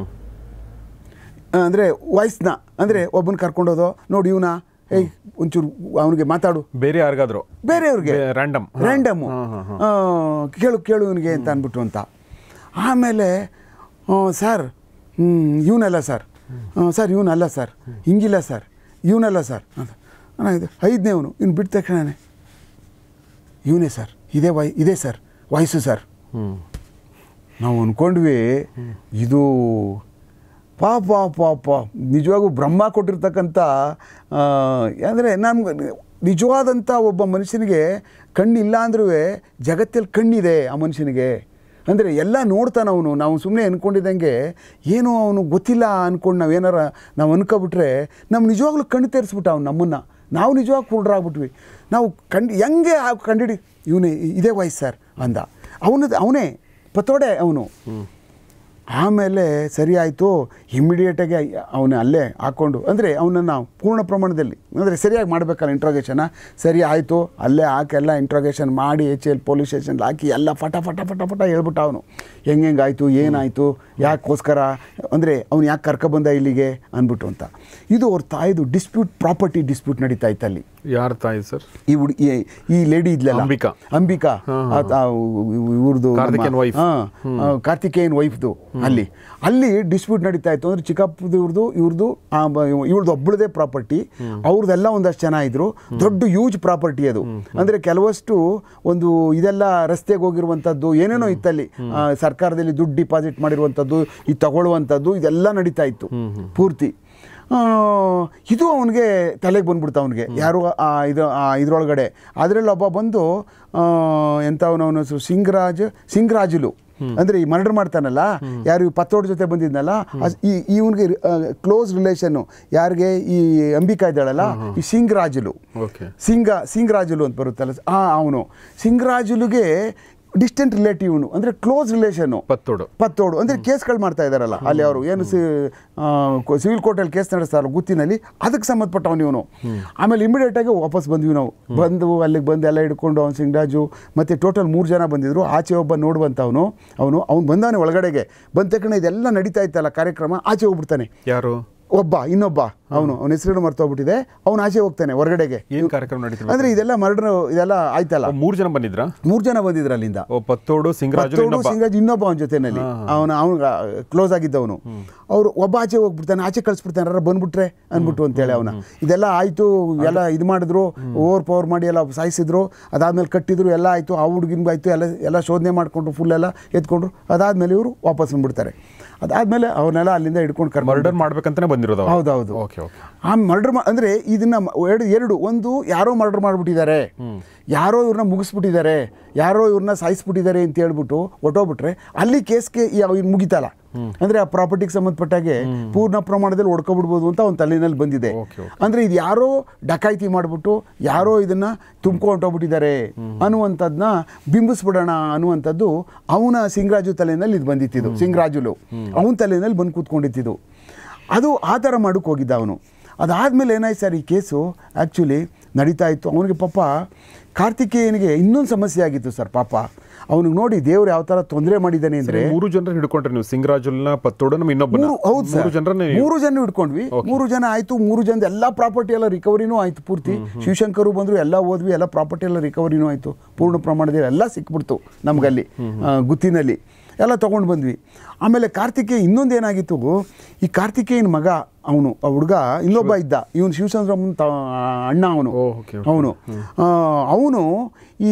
ಅಂದರೆ ವಾಯ್ಸ್ನ ಅಂದರೆ ಒಬ್ಬನ ಕರ್ಕೊಂಡೋದು ನೋಡಿ ಇವನ ಏಯ್ ಒಂಚೂರು ಅವನಿಗೆ ಮಾತಾಡು ಬೇರೆ ಯಾರಿಗಾದ್ರು ಬೇರೆಯವ್ರಿಗೆ ರ್ಯಾಂಡಮ್ ರ್ಯಾಂಡಮ್ಮು ಕೇಳು ಕೇಳು ಇವನಿಗೆ ಅಂತ ಅಂದ್ಬಿಟ್ಟು ಅಂತ ಆಮೇಲೆ ಸರ್ ಇವನಲ್ಲ ಸರ್ ಸರ್ ಇವನಲ್ಲ ಸರ್ ಹಿಂಗಿಲ್ಲ ಸರ್ ಇವನಲ್ಲ ಸರ್ ಅಂತ ಅಣ್ಣ ಇದು ಐದನೇವನು ಇವ್ನು ಬಿಟ್ಟ ತಕ್ಷಣನೇ ಇವನೇ ಸರ್ ಇದೇ ವೈ ಇದೇ ಸರ್ ವಾಯ್ಸು ಸರ್ ಹ್ಮ್ ನಾವು ಅಂದ್ಕೊಂಡ್ವಿ ಇದು ಪಾಪ ಪಾಪ ನಿಜವಾಗೂ ಬ್ರಹ್ಮ ಕೊಟ್ಟಿರ್ತಕ್ಕಂಥ ಅಂದರೆ ನಮ್ಗೆ ನಿಜವಾದಂಥ ಒಬ್ಬ ಮನುಷ್ಯನಿಗೆ ಕಣ್ಣಿಲ್ಲ ಅಂದ್ರೂ ಜಗತ್ತಲ್ಲಿ ಕಣ್ಣಿದೆ ಆ ಮನುಷ್ಯನಿಗೆ ಅಂದರೆ ಎಲ್ಲ ನೋಡ್ತಾನೆ ಅವನು ನಾವು ಸುಮ್ಮನೆ ಅಂದ್ಕೊಂಡಿದ್ದಂಗೆ ಏನು ಅವನು ಗೊತ್ತಿಲ್ಲ ಅಂದ್ಕೊಂಡು ನಾವೇನಾರ ನಾವು ಅನ್ಕೊಬಿಟ್ರೆ ನಮ್ಮ ನಿಜವಾಗ್ಲೂ ಕಣ್ಣು ತೆರೆಸ್ಬಿಟ್ಟ ಅವ್ನು ನಮ್ಮನ್ನು ನಾವು ನಿಜವಾಗಿ ಕುರುಡ್ರಾಗ್ಬಿಟ್ವಿ ನಾವು ಕಂಡು ಹೆಂಗೆ ಆ ಕಂಡಿಡಿ ಇವನೇ ಇದೇ ವಾಯ್ಸ್ ಸರ್ ಅಂದ ಅವನದು ಅವನೇ ಪತೋಡೆ ಅವನು ಆಮೇಲೆ ಸರಿ ಆಯಿತು ಇಮ್ಮಿಡಿಯೇಟಾಗಿ ಅವನ ಅಲ್ಲೇ ಹಾಕ್ಕೊಂಡು ಅಂದರೆ ಅವನನ್ನು ಪೂರ್ಣ ಪ್ರಮಾಣದಲ್ಲಿ ಅಂದರೆ ಸರಿಯಾಗಿ ಮಾಡಬೇಕಲ್ಲ ಇಂಟ್ರೋಗೇಷನ ಸರಿ ಆಯಿತು ಅಲ್ಲೇ ಹಾಕಿ ಎಲ್ಲ ಇಂಟ್ರೋಗೇಷನ್ ಮಾಡಿ ಎಚ್ ಎಲ್ ಪೊಲೀಸ್ ಸ್ಟೇಷನ್ ಹಾಕಿ ಎಲ್ಲ ಫಟ ಫಟ ಫಟ ಫಟ ಹೇಳ್ಬಿಟ್ಟ ಅವನು ಹೆಂಗೆ ಹೆಂಗಾಯಿತು ಏನಾಯಿತು ಯಾಕೋಸ್ಕರ ಅಂದರೆ ಅವ್ನು ಯಾಕೆ ಕರ್ಕೊಬಂದ ಇಲ್ಲಿಗೆ ಅಂದ್ಬಿಟ್ಟು ಅಂತ ಇದು ಅವ್ರ ತಾಯಿದು ಡಿಸ್ಪ್ಯೂಟ್ ಪ್ರಾಪರ್ಟಿ ಡಿಸ್ಪ್ಯೂಟ್ ನಡೀತಾ ಇತ್ತು ಅಲ್ಲಿ ಯಾರ ತಾಯಿ ಸರ್ ಈ ಹುಡುಗಿ ಈ ಲೇಡಿ ಇದ್ಲಲ್ಲ ಅಂಬಿಕಾ. ಅಂಬಿಕಾ ಇವ್ರದ್ದು ಕಾರ್ತಿಕೇಯನ್ wife. ಕಾರ್ತಿಕೇಯನ್ ವೈಫ್ದು ಅಲ್ಲಿ ಅಲ್ಲಿ ಡಿಸ್ಪ್ಯೂಟ್ ನಡೀತಾ ಇತ್ತು ಅಂದ್ರೆ ಚಿಕ್ಕಪ್ಪದು ಇವ್ರದ್ದು ಇವ್ರದ್ದು ಇವ್ರದ್ದು ಒಬ್ಬಳದೇ ಪ್ರಾಪರ್ಟಿ ಅವ್ರದ್ದೆಲ್ಲ ಒಂದಷ್ಟು ಜನ ಇದ್ರು ದೊಡ್ಡ ಯೂಜ್ ಪ್ರಾಪರ್ಟಿ ಅದು ಅಂದ್ರೆ ಕೆಲವಷ್ಟು ಒಂದು ಇದೆಲ್ಲ ರಸ್ತೆಗೆ ಹೋಗಿರುವಂಥದ್ದು ಏನೇನೋ ಇತ್ತಲ್ಲಿ ಆ, ಸರ್ಕಾರದಲ್ಲಿ ದುಡ್ಡು ಡಿಪಾಸಿಟ್ ಮಾಡಿರುವಂಥದ್ದು ಇದು ತಗೊಳ್ಳುವಂಥದ್ದು ಇದೆಲ್ಲ ನಡೀತಾ ಇತ್ತು ಪೂರ್ತಿ ಆ, ಇದು ಅವನಿಗೆ ತಲೆಗೆ ಬಂದ್ಬಿಡ್ತು ಅವನಿಗೆ ಯಾರು ಆ ಇದು ಆ ಇದ್ರೊಳಗಡೆ ಅದರಲ್ಲಿ ಒಬ್ಬ ಬಂದು ಎಂಥವನವನು ಸಿಂಗರಾಜ್ ಸಿಂಗರಾಜುಲು ಅಂದರೆ ಈ ಮರ್ಡರ್ ಮಾಡ್ತಾನಲ್ಲ ಯಾರು ಈ ಪತ್ತೋಡ್ ಜೊತೆ ಬಂದಿದ್ನಲ್ಲ ಅಸ್- ಈ ಇವನಿಗೆ ಕ್ಲೋಸ್ ರಿಲೇಷನ್ನು ಯಾರಿಗೆ ಈ ಅಂಬಿಕಾ ಇದ್ದಾಳಲ್ಲ ಈ ಸಿಂಗರಾಜುಲು ಓಕೆ ಸಿಂಗ ಸಿಂಗರಾಜುಲು ಅಂತ ಬರುತ್ತಲ್ಲ ಆ ಅವನು ಸಿಂಗರಾಜುಲುಗೆ ಡಿಸ್ಟೆಂಟ್ ರಿಲೇಟಿವ್ನು ಅಂದರೆ ಕ್ಲೋಸ್ ರಿಲೇಷನ್ನು ಪತ್ತೋಡು ಪತ್ತೋಡು ಅಂದರೆ ಕೇಸ್ಗಳು ಮಾಡ್ತಾ ಇದ್ದಾರಲ್ಲ ಅಲ್ಲಿ ಅವರು ಏನು ಸಿ ಸಿವಿಲ್ ಕೋರ್ಟಲ್ಲಿ ಕೇಸ್ ನಡೆಸ್ತಾರಲ್ಲ ಗುತ್ತಿನಲ್ಲಿ ಅದಕ್ಕೆ ಸಂಬಂಧಪಟ್ಟವನು ಇವನು ಆಮೇಲೆ ಇಮಿಡಿಯೇಟಾಗಿ ವಾಪಸ್ ಬಂದ್ವಿ ನಾವು ಬಂದು ಅಲ್ಲಿಗೆ ಬಂದು ಎಲ್ಲ ಹಿಡ್ಕೊಂಡು ಅವ್ನು ಸಿಂಗರಾಜು ಮತ್ತು ಟೋಟಲ್ ಮೂರು ಜನ ಬಂದಿದ್ರು ಆಚೆ ಒಬ್ಬ ನೋಡುವಂಥವನು ಅವನು ಅವ್ನು ಬಂದವನೇ ಒಳಗಡೆಗೆ ಬಂದ ತಕ್ಷಣ ಇದೆಲ್ಲ ನಡೀತಾ ಇತ್ತಲ್ಲ ಕಾರ್ಯಕ್ರಮ ಆಚೆ ಹೋಗ್ಬಿಡ್ತಾನೆ ಯಾರು ಒಬ್ಬ ಇನ್ನೊಬ್ಬ ಅವನು ಅವನ ಹೆಸರು ಮರ್ತೋಗ್ಬಿಟ್ಟಿದೆ ಅವನು ಆಚೆ ಹೋಗ್ತಾನೆ ಹೊರಗಡೆಗೆ ಏನ್ ಕಾರ್ಯಕ್ರಮ ನಡೀತಿಲ್ಲ ಅಂದರೆ ಇದೆಲ್ಲ ಮರ್ಡರ್ ಇದೆಲ್ಲ ಆಯ್ತಲ್ಲ ಮೂರು ಜನ ಬಂದಿದ್ರಾ ಮೂರು ಜನ ಬಂದಿದ್ರು ಅಲ್ಲಿಂದ ಓ ಪತ್ತೋಡು ಸಿಂಗರಾಜು ಪತ್ತೋಡು ಇನ್ನೊಬ್ಬ ಸಿಂಗರಾಜ್ ಇನ್ನೊಬ್ಬ ಅವನ ಜೊತೆನಲ್ಲಿ ಅವನ ಅವನು ಕ್ಲೋಸ್ ಆಗಿದ್ದವನು ಅವರು ಒಬ್ಬ ಆಚೆ ಹೋಗ್ಬಿಡ್ತಾನೆ ಆಚೆ ಕಳಿಸ್ಬಿಡ್ತಾನೆ ಯಾರು ಬಂದ್ಬಿಟ್ರೆ ಅಂದ್ಬಿಟ್ಟು ಅಂತೇಳಿ ಅವನ ಇದೆಲ್ಲ ಆಯಿತು ಎಲ್ಲ ಇದು ಮಾಡಿದ್ರು ಓವರ್ ಪವರ್ ಮಾಡಿ ಎಲ್ಲ ಸಾಯಿಸಿದ್ರು ಅದಾದ್ಮೇಲೆ ಕಟ್ಟಿದ್ರು ಎಲ್ಲ ಆಯಿತು ಆ ಹುಡುಗಿನ್ಗೂ ಆಯಿತು ಎಲ್ಲ ಎಲ್ಲ ಶೋಧನೆ ಮಾಡಿಕೊಂಡ್ರು ಫುಲ್ ಎಲ್ಲ ಎತ್ಕೊಂಡ್ರು ಅದಾದ್ಮೇಲೆ ಇವರು ವಾಪಸ್ ಬಂದ್ಬಿಡ್ತಾರೆ ಅದಾದ್ಮೇಲೆ ಅವ್ರನ್ನೆಲ್ಲ ಅಲ್ಲಿಂದ ಹಿಡ್ಕೊಂಡು ಕರ್ಕೊಂಡು ಮರ್ಡರ್ ಮಾಡ್ಬೇಕಂತಾನೆ ಬಂದಿರೋದು ಹೌದೌದು ಓಕೆ ಓಕೆ ಓಕೆ ಆ ಮರ್ಡರ್ ಮಾ ಅಂದರೆ ಇದನ್ನ ಮ- ಎರಡು ಎರಡು ಒಂದು ಯಾರೋ ಮರ್ಡರ್ ಮಾಡಿಬಿಟ್ಟಿದ್ದಾರೆ ಯಾರೋ ಇವ್ರನ್ನ ಮುಗಿಸ್ಬಿಟ್ಟಿದ್ದಾರೆ ಯಾರೋ ಇವ್ರನ್ನ ಸಾಯಿಸ್ಬಿಟ್ಟಿದ್ದಾರೆ ಅಂತ ಹೇಳ್ಬಿಟ್ಟು ಹೊಟ್ಟೋಗ್ಬಿಟ್ರೆ ಅಲ್ಲಿ ಕೇಸ್ಗೆ ಇನ್ನು ಮುಗಿತಲ್ಲ ಅಂದರೆ ಆ ಪ್ರಾಪರ್ಟಿಗೆ ಸಂಬಂಧಪಟ್ಟಾಗೆ ಪೂರ್ಣ ಪ್ರಮಾಣದಲ್ಲಿ ಹೊಡ್ಕೊಬಿಡ್ಬೋದು ಅಂತ ಅವ್ನ ತಲೆಯಲ್ಲಿ ಬಂದಿದೆ Okay, okay. ಅಂದರೆ ಇದು ಯಾರೋ ಡಕಾಯಿತಿ ಮಾಡಿಬಿಟ್ಟು ಯಾರೋ ಇದನ್ನು ತುಂಬ್ಕೊಂಡು ಹೊಟ್ಟೋಗ್ಬಿಟ್ಟಿದ್ದಾರೆ ಅನ್ನುವಂಥದ್ದನ್ನ ಬಿಂಬಿಸ್ಬಿಡೋಣ ಅನ್ನುವಂಥದ್ದು ಅವನ ಸಿಂಗರಾಜು ತಲೆಯಲ್ಲಿ ಇದು ಬಂದಿತ್ತಿದ್ದು ಸಿಂಗರಾಜುಲು ಅವನ ತಲೆಯಲ್ಲಿ ಬಂದು ಕೂತ್ಕೊಂಡಿತ್ತಿದ್ದು ಅದು ಆ ಥರ ಮಾಡೋಕ್ಕೆ ಹೋಗಿದ್ದ ಅವನು ಅದಾದಮೇಲೆ ಏನಾಯ್ತು ಸರ್ ಈ ಕೇಸು ಆ್ಯಕ್ಚುಲಿ ನಡೀತಾ ಇತ್ತು ಅವನಿಗೆ ಪಾಪ ಕಾರ್ತಿಕೇಯನಿಗೆ ಇನ್ನೊಂದು ಸಮಸ್ಯೆ ಆಗಿತ್ತು ಸರ್ ಪಾಪ ಅವನಿಗೆ ನೋಡಿ ದೇವ್ರು ಯಾವ ಥರ ತೊಂದರೆ ಮಾಡಿದ್ದಾನೆ ಅಂದರೆ ಮೂರು ಜನರ ಹಿಡ್ಕೊಂಡ್ರೆ ನೀವು ಸಿಂಗರಾಜುಲ್ನ ಪತ್ತೋಡ ನಮ್ಮ ಇನ್ನೊಬ್ಬನ ಮೂರು ಹೌದು ಮೂರು ಸರ್ ಜನರನ್ನೇ ಮೂರು ಜನ ಹಿಡ್ಕೊಂಡ್ವಿ ಮೂರು ಜನ ಆಯ್ತು ಮೂರು ಜನದ ಎಲ್ಲ ಪ್ರಾಪರ್ಟಿ ಎಲ್ಲ ರಿಕವರಿನೂ ಆಯ್ತು ಪೂರ್ತಿ ಶಿವಶಂಕರು ಬಂದ್ರು ಎಲ್ಲ ಹೋದ್ವಿ ಎಲ್ಲ ಪ್ರಾಪರ್ಟಿ ಎಲ್ಲ ರಿಕವರಿನೂ ಆಯ್ತು ಪೂರ್ಣ ಪ್ರಮಾಣದಲ್ಲಿ ಎಲ್ಲ ಸಿಕ್ಬಿಡ್ತು ನಮಗಲ್ಲಿ ಆ, ಗುತ್ತಿನಲ್ಲಿ ಎಲ್ಲ ತೊಗೊಂಡು ಬಂದ್ವಿ ಆಮೇಲೆ ಕಾರ್ತಿಕೇಯ ಇನ್ನೊಂದು ಏನಾಗಿತ್ತು ಈ ಕಾರ್ತಿಕೇಯನ ಮಗ ಅವನು ಆ ಹುಡುಗ ಇನ್ನೊಬ್ಬ ಇದ್ದ ಇವನು ಶಿವಚಂದ್ರಮ್ಮನ ತ ಅಣ್ಣ ಅವನು ಓ, okay, okay. ಅವನು ಅವನು ಈ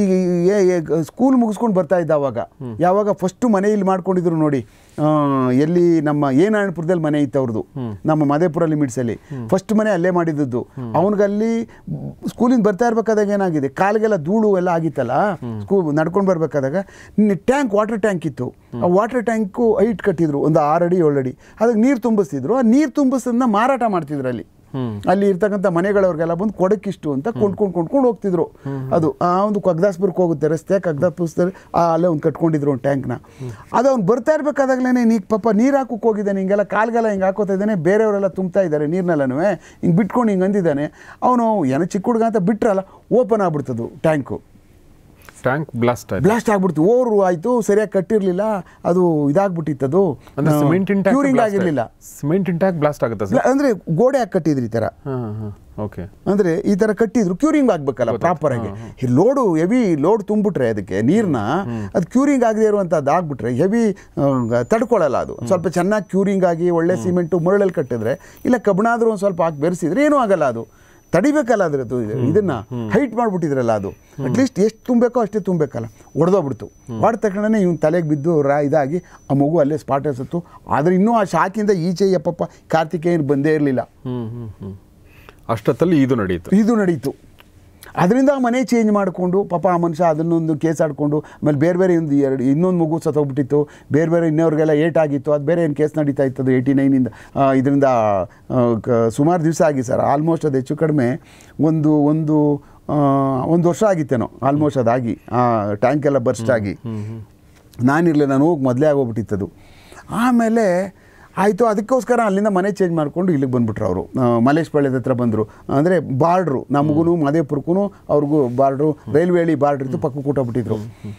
ಸ್ಕೂಲ್ ಮುಗಿಸ್ಕೊಂಡು ಬರ್ತಾ ಇದ್ದ ಅವಾಗ ಯಾವಾಗ ಫಸ್ಟ್ ಮನೆ ಇಲ್ಲಿ ಮಾಡ್ಕೊಂಡಿದ್ರು ನೋಡಿ ಆ, ಎಲ್ಲಿ ನಮ್ಮ ಎ ನಾರಾಯಣಪುರದಲ್ಲಿ ಮನೆ ಇತ್ತು ಅವ್ರದ್ದು ನಮ್ಮ ಮಧೇಪುರ ಲಿಮಿಟ್ಸಲ್ಲಿ ಫಸ್ಟ್ ಮನೆ ಅಲ್ಲೇ ಮಾಡಿದ್ದದ್ದು ಅವನಿಗಲ್ಲಿ ಸ್ಕೂಲಿಂದ ಬರ್ತಾ ಇರ್ಬೇಕಾದಾಗ ಏನಾಗಿದೆ ಕಾಲಿಗೆಲ್ಲ ಧೂಳು ಎಲ್ಲ ಆಗಿತ್ತಲ್ಲ ಸ್ಕೂಲ್ ನಡ್ಕೊಂಡು ಬರ್ಬೇಕಾದಾಗ ಟ್ಯಾಂಕ್ ವಾಟರ್ ಟ್ಯಾಂಕ್ ಇತ್ತು ಆ ವಾಟರ್ ಟ್ಯಾಂಕು ಹೈಟ್ ಕಟ್ಟಿದ್ರು ಒಂದು ಆರು ಅಡಿ ಏಳು ಅಡಿ ಅದಕ್ಕೆ ನೀರು ತುಂಬಿಸ್ತಿದ್ರು ಆ ನೀರು ತುಂಬಿಸೋದನ್ನ ಮಾರಾಟ ಮಾಡ್ತಿದ್ರು ಅಲ್ಲಿ ಅಲ್ಲಿ ಇರ್ತಕ್ಕಂಥ ಮನೆಗಳವ್ರಿಗೆಲ್ಲ ಬಂದು ಕೊಡಕ್ಕಿಷ್ಟು ಅಂತ ಕೊಂಡ್ಕೊಂಡು ಕೊಂಡ್ಕೊಂಡು ಹೋಗ್ತಿದ್ರು ಅದು ಆ ಒಂದು ಕಗ್ದಾಸ್ಪುರಕ್ಕೆ ಹೋಗುತ್ತೆ ರಸ್ತೆ ಕಗ್ದಾಸ್ಪುರದಲ್ಲಿ ಆ ಅಲ್ಲೇ ಒಂದು ಕಟ್ಕೊಂಡಿದ್ರು ಒಂದು ಟ್ಯಾಂಕ್ನ ಅದು ಅವ್ನು ಬರ್ತಾ ಇರ್ಬೇಕಾದಾಗಲೇ ನೀ ಪಾಪ ನೀರು ಹಾಕೋಕೆ ಹೋಗಿದ್ದಾನೆ ಹಿಂಗೆಲ್ಲ ಕಾಲ್ಗೆಲ್ಲ ಹಿಂಗೆ ಹಾಕೋತಾ ಇದ್ದಾನೆ ಬೇರೆಯವರೆಲ್ಲ ತುಂಬ್ತಾ ಇದ್ದಾರೆ ನೀರ್ನೆಲ್ಲನೂ ಹಿಂಗೆ ಬಿಟ್ಕೊಂಡು ಹಿಂಗೆ ಅಂದಿದ್ದಾನೆ ಅವನು ಏನೋ ಚಿಕ್ಕ ಹುಡುಗ ಅಂತ ಬಿಟ್ರಲ್ಲ ಓಪನ್ ಆಗ್ಬಿಡ್ತದು ಟ್ಯಾಂಕು ಟ್ಯಾಂಕ್ ಬ್ಲಾಸ್ಟ್ ಆಯ್ತು ಬ್ಲಾಸ್ಟ್ ಆಗ್ಬಿಡ್ತು ಓವರು ಆಯಿತು ಸರಿಯಾಗಿ ಕಟ್ಟಿರಲಿಲ್ಲ ಅದು ಇದಾಗ್ಬಿಟ್ಟಿತ್ತದು ಅಂದ್ರೆ ಸಿಮೆಂಟ್ ಟ್ಯಾಂಕ್ ಕ್ಯೂರಿಂಗ್ ಆಗಿರಲಿಲ್ಲ ಸಿಮೆಂಟ್ ಟ್ಯಾಂಕ್ ಬ್ಲಾಸ್ಟ್ ಆಗುತ್ತಾ ಸರ್ ಅಂದರೆ ಗೋಡೆ ಹಾಕಿ ಕಟ್ಟಿದ್ರು ಈ ಥರ ಹಾಂ ಹಾಂ ಓಕೆ ಅಂದರೆ ಈ ಥರ ಕಟ್ಟಿದ್ರು ಕ್ಯೂರಿಂಗ್ ಆಗಬೇಕಲ್ಲ ಪ್ರಾಪರ್ ಆಗಿ ಈ ಲೋಡು ಹೆವಿ ಲೋಡ್ ತುಂಬಿಟ್ರೆ ಅದಕ್ಕೆ ನೀರನ್ನ ಅದು ಕ್ಯೂರಿಂಗ್ ಆಗದೆ ಇರುವಂಥದ್ದು ಆಗ್ಬಿಟ್ರೆ ಹೆವಿ ತಡ್ಕೊಳ್ಳಲ್ಲ ಅದು ಸ್ವಲ್ಪ ಚೆನ್ನಾಗಿ ಕ್ಯೂರಿಂಗ್ ಆಗಿ ಒಳ್ಳೆ ಸಿಮೆಂಟು ಮರಳಲ್ಲಿ ಕಟ್ಟಿದ್ರೆ ಇಲ್ಲ ಕಬ್ಬಣಾದ್ರೂ ಒಂದು ಸ್ವಲ್ಪ ಹಾಕಿ ಬೆರೆಸಿದ್ರೆ ಏನೂ ಆಗಲ್ಲ ಅದು ತಡಿಬೇಕಲ್ಲ ಅದ್ರದ್ದು ಇದನ್ನ ಹೈಟ್ ಮಾಡಿಬಿಟ್ಟಿದ್ರಲ್ಲ ಅದು ಅಟ್ಲೀಸ್ಟ್ ಎಷ್ಟು ತುಂಬಬೇಕೋ ಅಷ್ಟೇ ತುಂಬಬೇಕಲ್ಲ ಒಡೆದೋಗ್ಬಿಡ್ತು ಹೊಡೆದ ತಕ್ಷಣನೇ ಇವ್ನ ತಲೆಗೆ ಬಿದ್ದು ರಾ ಇದಾಗಿ ಆ ಮಗು ಅಲ್ಲೇ ಸ್ಪಾಟ್ ಸತ್ತು ಆದರೆ ಇನ್ನೂ ಆ ಶಾಕಿಂದ ಈಚೆ ಯಪ್ಪಪ್ಪ ಕಾರ್ತಿಕೇಯನ್ ಬಂದೇ ಇರಲಿಲ್ಲ ಹ್ಞೂ ಹ್ಞೂ ಹ್ಞೂ ಅಷ್ಟೊತ್ತಲ್ಲಿ ಇದು ನಡೀತು ಇದು ನಡೀತು ಅದರಿಂದ ಮನೆ ಚೇಂಜ್ ಮಾಡಿಕೊಂಡು ಪಾಪ ಆ ಮನುಷ್ಯ ಅದನ್ನೊಂದು ಕೇಸ್ ಆಡಿಕೊಂಡು ಆಮೇಲೆ ಬೇರೆ ಬೇರೆ ಒಂದು ಎರಡು ಇನ್ನೊಂದು ಮಗು ಸತ್ತೋಗ್ಬಿಟ್ಟಿತ್ತು ಬೇರೆ ಬೇರೆ ಇನ್ನವ್ರಿಗೆಲ್ಲ ಏಟ್ ಆಗಿತ್ತು ಅದು ಬೇರೆ ಏನು ಕೇಸ್ ನಡೀತಾ ಇತ್ತು ಅದು ಏಯ್ಟಿ ನೈನಿಂದ ಇದರಿಂದ ಸುಮಾರು ದಿವಸ ಆಗಿ ಸರ್ ಆಲ್ಮೋಸ್ಟ್ ಅದು ಹೆಚ್ಚು ಕಡಿಮೆ ಒಂದು ಒಂದು ಆ, ಒಂದು ವರ್ಷ ಆಗಿತ್ತೇನೋ ಆಲ್ಮೋಸ್ಟ್ ಅದಾಗಿ ಆ ಟ್ಯಾಂಕ್ ಎಲ್ಲ ಬರ್ಸ್ಟ್ ಆಗಿ ನಾನಿರಲಿಲ್ಲ ನಾನು ಹೋಗಿ ಮೊದಲೇ ಆಗೋಗ್ಬಿಟ್ಟಿತ್ತದು ಆಮೇಲೆ ಆಯಿತು ಅದಕ್ಕೋಸ್ಕರ ಅಲ್ಲಿಂದ ಮನೆ ಚೇಂಜ್ ಮಾಡಿಕೊಂಡು ಇಲ್ಲಿಗೆ ಬಂದುಬಿಟ್ರು ಅವರು ಮಲೇಶ್ ಪಾಳ್ಯದ ಹತ್ರ ಬಂದರು ಅಂದರೆ ಬಾರ್ಡ್ರು ನಮಗೂ ಮದೇಪುರಕ್ಕೂ ಅವ್ರಿಗೂ ಬಾರ್ಡ್ರು ರೈಲ್ವೆ ಹಳಿ ಬಾರ್ಡ್ರ್ ಇತ್ತು ಪಕ್ಕ ಕೂಟಬಿಟ್ಟಿದ್ರು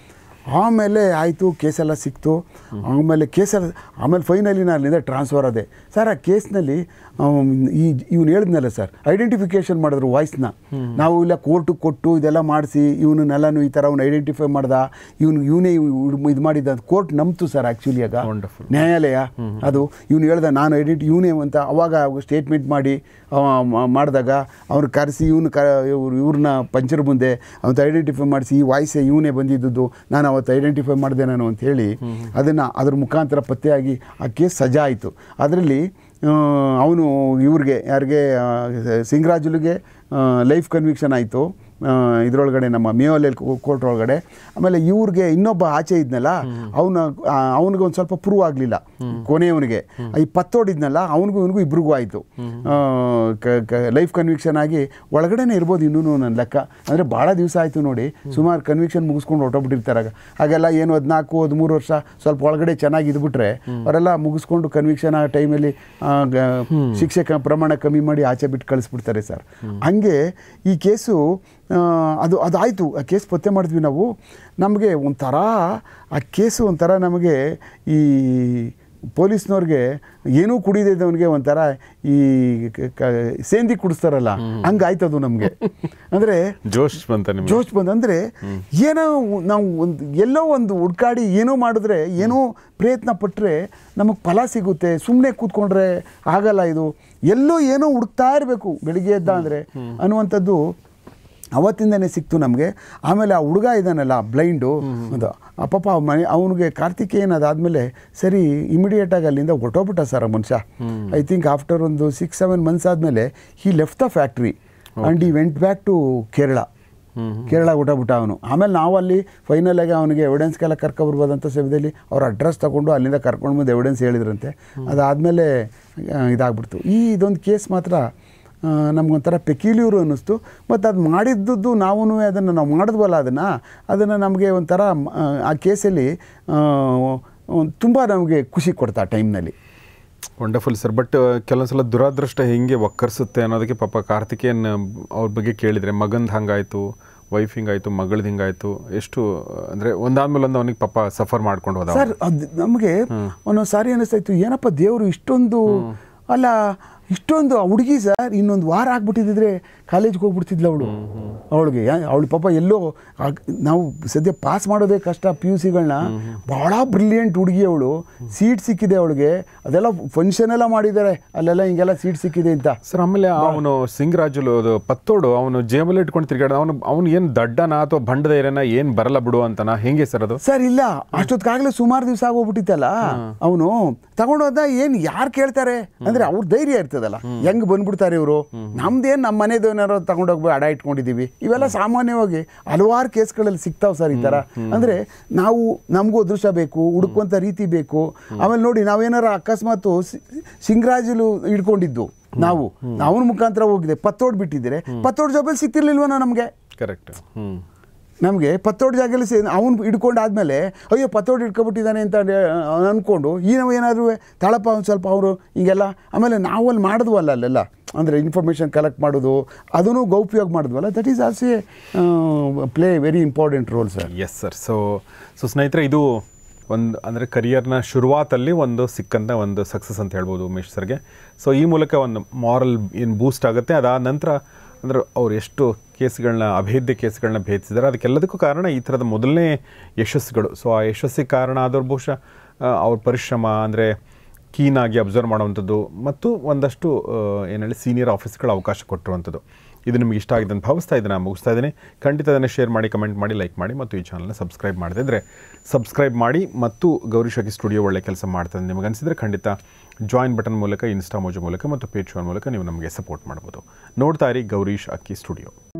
ಆಮೇಲೆ ಆಯಿತು ಕೇಸೆಲ್ಲ ಸಿಕ್ತು ಆಮೇಲೆ ಕೇಸೆಲ್ಲ ಆಮೇಲೆ ಫೈನಲಿ ನಾನು ಅಲ್ಲಿಂದ ಟ್ರಾನ್ಸ್ಫರ್ ಆದೆ ಸರ್ ಆ ಕೇಸ್ನಲ್ಲಿ ಆಮ್, ಈ ಇವ್ನು ಹೇಳಿದ್ನಲ್ಲ ಸರ್ ಐಡೆಂಟಿಫಿಕೇಷನ್ ಮಾಡಿದ್ರು ವಾಯ್ಸ್ನ ನಾವು ಇಲ್ಲ ಕೋರ್ಟಿಗೆ ಕೊಟ್ಟು ಇದೆಲ್ಲ ಮಾಡಿಸಿ ಇವನನ್ನೆಲ್ಲನೂ ಈ ಥರ ಅವ್ನು ಐಡೆಂಟಿಫೈ ಮಾಡ್ದ ಇವನು ಇವನೇ ಇದು ಮಾಡಿದ್ದ ಕೋರ್ಟ್ ನಂಬ್ತು ಸರ್ ಆ್ಯಕ್ಚುಲಿ ಆಗ Wonderful. ನ್ಯಾಯಾಲಯ ಅದು ಇವನು ಹೇಳ್ದ ನಾನು ಐಡೆಂಟಿ ಇವನೇ ಅಂತ ಅವಾಗ ಸ್ಟೇಟ್ಮೆಂಟ್ ಮಾಡಿ ಅವ ಮ- ಮಾಡಿದಾಗ ಅವ್ರು ಕರೆಸಿ ಇವನು ಕ ಇವ್ರು ಇವ್ರನ್ನ ಪಂಚರ್ ಮುಂದೆ ಅವತ್ತು ಐಡೆಂಟಿಫೈ ಮಾಡಿಸಿ ಈ ವಾಯ್ಸೇ ಇವನೇ ಬಂದಿದ್ದದ್ದು ನಾನು ಅವತ್ತು ಐಡೆಂಟಿಫೈ ಮಾಡಿದೆ ನಾನು ಅಂತ ಹೇಳಿ ಅದನ್ನು ಅದ್ರ ಮುಖಾಂತರ ಪತ್ತೆಯಾಗಿ ಆ ಕೇಸ್ ಸಜಾ ಆಯಿತು ಅದರಲ್ಲಿ ಅವನು ಇವ್ರಿಗೆ ಯಾರಿಗೆ ಆ, ಸಿಂಗರಾಜುಲಿಗೆ ಲೈಫ್ ಕನ್ವಿಕ್ಷನ್ ಆಯಿತು ಇದರೊಳಗಡೆ ನಮ್ಮ ಮೇವಲೆಲ್ ಕೋರ್ಟ್ ಒಳಗಡೆ ಆಮೇಲೆ ಇವ್ರಿಗೆ ಇನ್ನೊಬ್ಬ ಆಚೆ ಇದ್ನಲ್ಲ ಅವನ ಅವನಿಗೆ ಒಂದು ಸ್ವಲ್ಪ ಪ್ರೂವ್ ಆಗಲಿಲ್ಲ ಕೊನೆಯವನಿಗೆ ಈ ಪತ್ತೋಡಿದ್ನಲ್ಲ ಅವನಿಗೂ ಇವನಿಗೂ ಇಬ್ರಿಗೂ ಆಯಿತು ಲೈಫ್ ಕನ್ವಿಕ್ಷನ್ ಆಗಿ ಒಳಗಡೆನೇ ಇರ್ಬೋದು ಇನ್ನೂ ನನ್ನ ಲೆಕ್ಕ ಅಂದರೆ ಭಾಳ ದಿವಸ ಆಯಿತು ನೋಡಿ ಸುಮಾರು ಕನ್ವಿಕ್ಷನ್ ಮುಗಿಸ್ಕೊಂಡು ಹೊಟ್ಟೋಗ್ಬಿಟ್ಟಿರ್ತಾರೆ ಹಾಗೆಲ್ಲ ಏನು ಹದಿನಾಲ್ಕು ಹದಿಮೂರು ವರ್ಷ ಸ್ವಲ್ಪ ಒಳಗಡೆ ಚೆನ್ನಾಗಿ ಇದ್ಬಿಟ್ರೆ ಅವರೆಲ್ಲ ಮುಗಿಸ್ಕೊಂಡು ಕನ್ವಿಕ್ಷನ್ ಆ ಟೈಮಲ್ಲಿ ಶಿಕ್ಷೆ ಕ- ಪ್ರಮಾಣ ಕಮ್ಮಿ ಮಾಡಿ ಆಚೆ ಬಿಟ್ಟು ಕಳಿಸ್ಬಿಡ್ತಾರೆ ಸರ್ ಹಂಗೆ ಈ ಕೇಸು ಆ, ಅದು ಅದಾಯಿತು ಆ ಕೇಸ್ ಪತ್ತೆ ಮಾಡಿದ್ವಿ ನಾವು ನಮಗೆ ಒಂಥರ ಆ ಕೇಸು ಒಂಥರ ನಮಗೆ ಈ ಪೊಲೀಸ್ನವ್ರಿಗೆ ಏನೂ ಕುಡಿದೇ ಇದ್ದವನಿಗೆ ಒಂಥರ ಈ ಕ- ಕ- ಸೇಂದಿ ಕುಡಿಸ್ತಾರಲ್ಲ ಹಂಗಾಯ್ತದು ನಮಗೆ ಅಂದರೆ ಜೋಶ್ ಬಂತ ನಿಮ್ಗೆ ಜೋಶ್ ಬಂದು ಅಂದರೆ ಏನೋ ನಾವು ಒಂದು ಎಲ್ಲೋ ಒಂದು ಹುಡ್ಕಾಡಿ ಏನೋ ಮಾಡಿದ್ರೆ ಏನೋ ಪ್ರಯತ್ನ ಪಟ್ಟರೆ ನಮಗೆ ಫಲ ಸಿಗುತ್ತೆ ಸುಮ್ಮನೆ ಕೂತ್ಕೊಂಡ್ರೆ ಆಗಲ್ಲ ಇದು ಎಲ್ಲೋ ಏನೋ ಹುಡುಕ್ತಾ ಇರಬೇಕು ಬೆಳಿಗ್ಗೆ ಎದ್ದ ಅಂದರೆ ಅನ್ನುವಂಥದ್ದು ಅವತ್ತಿಂದನೇ ಸಿಕ್ತು ನಮಗೆ ಆಮೇಲೆ ಆ ಹುಡುಗ ಇದ್ದಾನಲ್ಲ ಬ್ಲೈಂಡು ಅದು ಆ ಪಾಪ ಆ ಮನೆ ಅವನಿಗೆ ಕಾರ್ತಿಕೇಯನ್ ಅದಾದಮೇಲೆ ಸರಿ ಇಮಿಡಿಯೇಟಾಗಿ ಅಲ್ಲಿಂದ ಹೊಟ್ಟೋಗ್ಬಿಟ್ಟ ಸರ್ ಆ ಮನುಷ್ಯ ಐ ಥಿಂಕ್ ಆಫ್ಟರ್ ಒಂದು ಸಿಕ್ಸ್ ಸೆವೆನ್ ಮಂತ್ಸ್ ಆದಮೇಲೆ he left the factory and he went back to Kerala Kerala ಹೊಟ್ಟೋಗ್ಬಿಟ್ಟ ಅವನು ಆಮೇಲೆ ನಾವು ಅಲ್ಲಿ ಫೈನಲ್ ಆಗಿ ಅವನಿಗೆ ಎವಿಡೆನ್ಸ್ಗೆಲ್ಲ ಕರ್ಕೊಬರ್ಬೋದಂತ ಸಮಯದಲ್ಲಿ ಅವ್ರ ಅಡ್ರೆಸ್ ತಗೊಂಡು ಅಲ್ಲಿಂದ ಕರ್ಕೊಂಡು ಬಂದು ಎವಿಡೆನ್ಸ್ ಹೇಳಿದ್ರಂತೆ ಅದಾದಮೇಲೆ ಇದಾಗ್ಬಿಡ್ತು ಈ ಇದೊಂದು ಕೇಸ್ ಮಾತ್ರ ಆ, ನಮ್ಗೊಂಥರ ಪೆಕ್ಯುಲಿಯರು ಅನ್ನಿಸ್ತು ಮತ್ತು ಅದು ಮಾಡಿದ್ದದ್ದು ನಾವೂ ಅದನ್ನು ನಾವು ಮಾಡಿದ್ವಲ್ಲ ಅದನ್ನು ಅದನ್ನು ನಮಗೆ ಒಂಥರ ಮ- ಆ ಕೇಸಲ್ಲಿ ತುಂಬ ನಮಗೆ ಖುಷಿ ಕೊಡ್ತಾ ಆ ಟೈಮ್ನಲ್ಲಿ ವಂಡರ್ಫುಲ್ ಸರ್ ಬಟ್ ಕೆಲವೊಂದ್ಸಲ ದುರಾದೃಷ್ಟ ಹೆಂಗೆ ಒಕ್ಕರ್ಸುತ್ತೆ ಅನ್ನೋದಕ್ಕೆ ಪಾಪ ಕಾರ್ತಿಕೇಯನ್ ಅವ್ರ ಬಗ್ಗೆ ಕೇಳಿದರೆ ಮಗಂದು ಹಂಗಾಯಿತು ವೈಫ್ ಹಿಂಗಾಯಿತು ಮಗಳದ್ದು ಹಿಂಗಾಯಿತು ಎಷ್ಟು ಅಂದರೆ ಒಂದಾದ್ಮೇಲೆ ಒಂದು ಅವನಿಗೆ ಪಾಪ ಸಫರ್ ಮಾಡ್ಕೊಂಡು ಹೋದ ಸರ್ ಅದು ನಮಗೆ ಒಂದೊಂದು ಸಾರಿ ಅನ್ನಿಸ್ತಾಯಿತ್ತು ಏನಪ್ಪ ದೇವರು ಇಷ್ಟೊಂದು ಅಲ್ಲ ಇಷ್ಟೊಂದು ಆ ಹುಡುಗಿ ಸರ್ ಇನ್ನೊಂದು ವಾರ ಆಗ್ಬಿಟ್ಟಿದ್ರೆ ಕಾಲೇಜ್ಗೆ ಹೋಗ್ಬಿಡ್ತಿದ್ಲ ಅವಳು ಅವಳಿಗೆ ಅವಳು ಪಾಪ ಎಲ್ಲೋ ಆಗ್- ನಾವು ಸದ್ಯ ಪಾಸ್ ಮಾಡೋದೇ ಕಷ್ಟ ಪಿ ಯು ಸಿಗಳನ್ನ ಭಾಳ ಬ್ರಿಲಿಯಂಟ್ ಹುಡುಗಿ ಅವಳು ಸೀಟ್ ಸಿಕ್ಕಿದೆ ಅವಳಿಗೆ ಅದೆಲ್ಲ ಫಂಕ್ಷನ್ ಎಲ್ಲ ಮಾಡಿದ್ದಾರೆ ಅಲ್ಲೆಲ್ಲ ಹಿಂಗೆಲ್ಲ ಸೀಟ್ ಸಿಕ್ಕಿದೆ ಅಂತ ಸರ್ ಆಮೇಲೆ ಅವನು ಸಿಂಗರಾಜುಲು ಅದು ಪತ್ತೋಡು ಅವನು ಜೇಬಲ್ಲಿ ಇಟ್ಕೊಂಡು ತಿರ್ಗಾಡ ಅವನು ಅವನು ಏನು ದಡ್ಡನ ಅಥವಾ ಬಂಡದ ಏರನ ಏನು ಬರಲ್ಲ ಬಿಡು ಅಂತನ ಹೆಂಗೆ ಸರ್ ಅದು ಸರ್ ಇಲ್ಲ ಅಷ್ಟೊತ್ತಿಗಾಗಲೇ ಸುಮಾರು ದಿವಸ ಆಗೋಗ್ಬಿಟ್ಟಿತ್ತಲ್ಲ ಅವನು ತಗೊಂಡೋದ ಏನು ಯಾರು ಕೇಳ್ತಾರೆ ಅಂದ್ರೆ ಅವ್ರ ಧೈರ್ಯ ಇರ್ತದಲ್ಲ ಹೆಂಗ್ ಬಂದ್ಬಿಡ್ತಾರೆ ಇವರು ನಮ್ದೇನು ನಮ್ಮ ಮನೆದು ಏನಾರು ತಗೊಂಡೋಗಿ ಅಡ ಇಟ್ಕೊಂಡಿದೀವಿ ಇವೆಲ್ಲ ಸಾಮಾನ್ಯವಾಗಿ ಹಲವಾರು ಕೇಸ್ಗಳಲ್ಲಿ ಸಿಗ್ತಾವ್ ಸರ್ ಈ ಥರ ಅಂದ್ರೆ ನಾವು ನಮಗೂ ಅದೃಷ್ಟ ಬೇಕು ಹುಡುಕುವಂಥ ರೀತಿ ಬೇಕು ಆಮೇಲೆ ನೋಡಿ ನಾವೇನಾರ ಅಕಸ್ಮಾತ್ ಸಿಂಗರಾಜುಲು ಹಿಡ್ಕೊಂಡಿದ್ದು ನಾವು ಅವನ ಮುಖಾಂತರ ಹೋಗಿದೆ ಪತ್ತೋಡ್ ಬಿಟ್ಟಿದ್ರೆ ಪತ್ತೋಡ್ ಜಾಬಲ್ಲಿ ಸಿಕ್ತಿರ್ಲಿಲ್ವನ ನಮಗೆ ಕರೆಕ್ಟ್ ಹ್ಞೂ ನಮಗೆ ಪತ್ತೋಡ್ ಜಾಗದಲ್ಲಿ ಸೇ ಅವನು ಹಿಡ್ಕೊಂಡಾದ್ಮೇಲೆ ಅಯ್ಯೋ ಪತ್ತೋಡ್ ಹಿಡ್ಕೊಬಿಟ್ಟಿದ್ದಾನೆ ಅಂತ ಅಂದ್ಕೊಂಡು ಈ ನಾವು ಏನಾದರೂ ತಾಳಪ್ಪ ಒಂದು ಸ್ವಲ್ಪ ಅವರು ಹಿಂಗೆಲ್ಲ ಆಮೇಲೆ ನಾವು ಅಲ್ಲಿ ಮಾಡಿದ್ವಲ್ಲ ಅಲ್ಲೆಲ್ಲ ಅಂದರೆ ಇನ್ಫಾರ್ಮೇಷನ್ ಕಲೆಕ್ಟ್ ಮಾಡೋದು ಅದನ್ನು ಗೌಪ್ಯವಾಗಿ ಮಾಡಿದ್ವಲ್ಲ that is also play very important role sir yes sir so so ಸ್ನೇಹಿತರೆ ಇದು ಒಂದು ಅಂದರೆ ಕರಿಯರ್ನ ಶುರುವಾತಲ್ಲಿ ಒಂದು ಸಿಕ್ಕಂಥ ಒಂದು ಸಕ್ಸಸ್ ಅಂತ ಹೇಳ್ಬೋದು ಉಮೇಶ್ ಸರ್ಗೆ ಸೊ ಈ ಮೂಲಕ ಒಂದು ಮಾರಲ್ ಏನು ಬೂಸ್ಟ್ ಆಗುತ್ತೆ ಅದಾದ ನಂತರ ಅಂದರೆ ಅವ್ರು ಎಷ್ಟು ಕೇಸ್ಗಳನ್ನ ಅಭೇದ್ಯ ಕೇಸ್ಗಳನ್ನ ಭೇದಿಸಿದ್ದಾರೆ ಅದಕ್ಕೆಲ್ಲದಕ್ಕೂ ಕಾರಣ ಈ ಥರದ ಮೊದಲನೇ ಯಶಸ್ಸುಗಳು ಸೊ ಆ ಯಶಸ್ಸಿಗೆ ಕಾರಣ ಆದವ್ರು ಬಹುಶಃ ಆ, ಅವ್ರ ಪರಿಶ್ರಮ ಅಂದರೆ ಕೀನಾಗಿ ಅಬ್ಸರ್ವ್ ಮಾಡುವಂಥದ್ದು ಮತ್ತು ಒಂದಷ್ಟು ಏನು ಹೇಳಿ ಸೀನಿಯರ್ ಆಫೀಸ್ಗಳ ಅವಕಾಶ ಕೊಟ್ಟಿರುವಂಥದ್ದು ಇದು ನಿಮಗೆ ಇಷ್ಟ ಆಗಿದೆ ಅಂತ ಭಾವಿಸ್ತಾ ಇದ್ದೀನಿ ನಾನು ಮುಗಿಸ್ತಾ ಇದ್ದೀನಿ ಖಂಡಿತ ಅದನ್ನು ಶೇರ್ ಮಾಡಿ ಕಮೆಂಟ್ ಮಾಡಿ ಲೈಕ್ ಮಾಡಿ ಮತ್ತು ಈ ಚಾನಲ್ನ ಸಬ್ಸ್ಕ್ರೈಬ್ ಮಾಡದಿದ್ದರೆ ಸಬ್ಸ್ಕ್ರೈಬ್ ಮಾಡಿ ಮತ್ತು ಗೌರಿ ಶಕಿ ಸ್ಟುಡಿಯೋ ಒಳ್ಳೆ ಕೆಲಸ ಮಾಡ್ತದೆ ನಿಮಗೆ ಅನಿಸಿದರೆ ಖಂಡಿತ ಜಾಯಿನ್ ಬಟನ್ ಮೂಲಕ ಇನ್ಸ್ಟಾ ಮೋಜು ಮೂಲಕ ಮತ್ತು ಪೇಜ್ ಮೂಲಕ ನೀವು ನಮಗೆ ಸಪೋರ್ಟ್ ಮಾಡ್ಬೋದು ನೋಡ್ತಾ ಇರಿ ಗೌರೀಶ್ ಅಕ್ಕಿ ಸ್ಟುಡಿಯೋ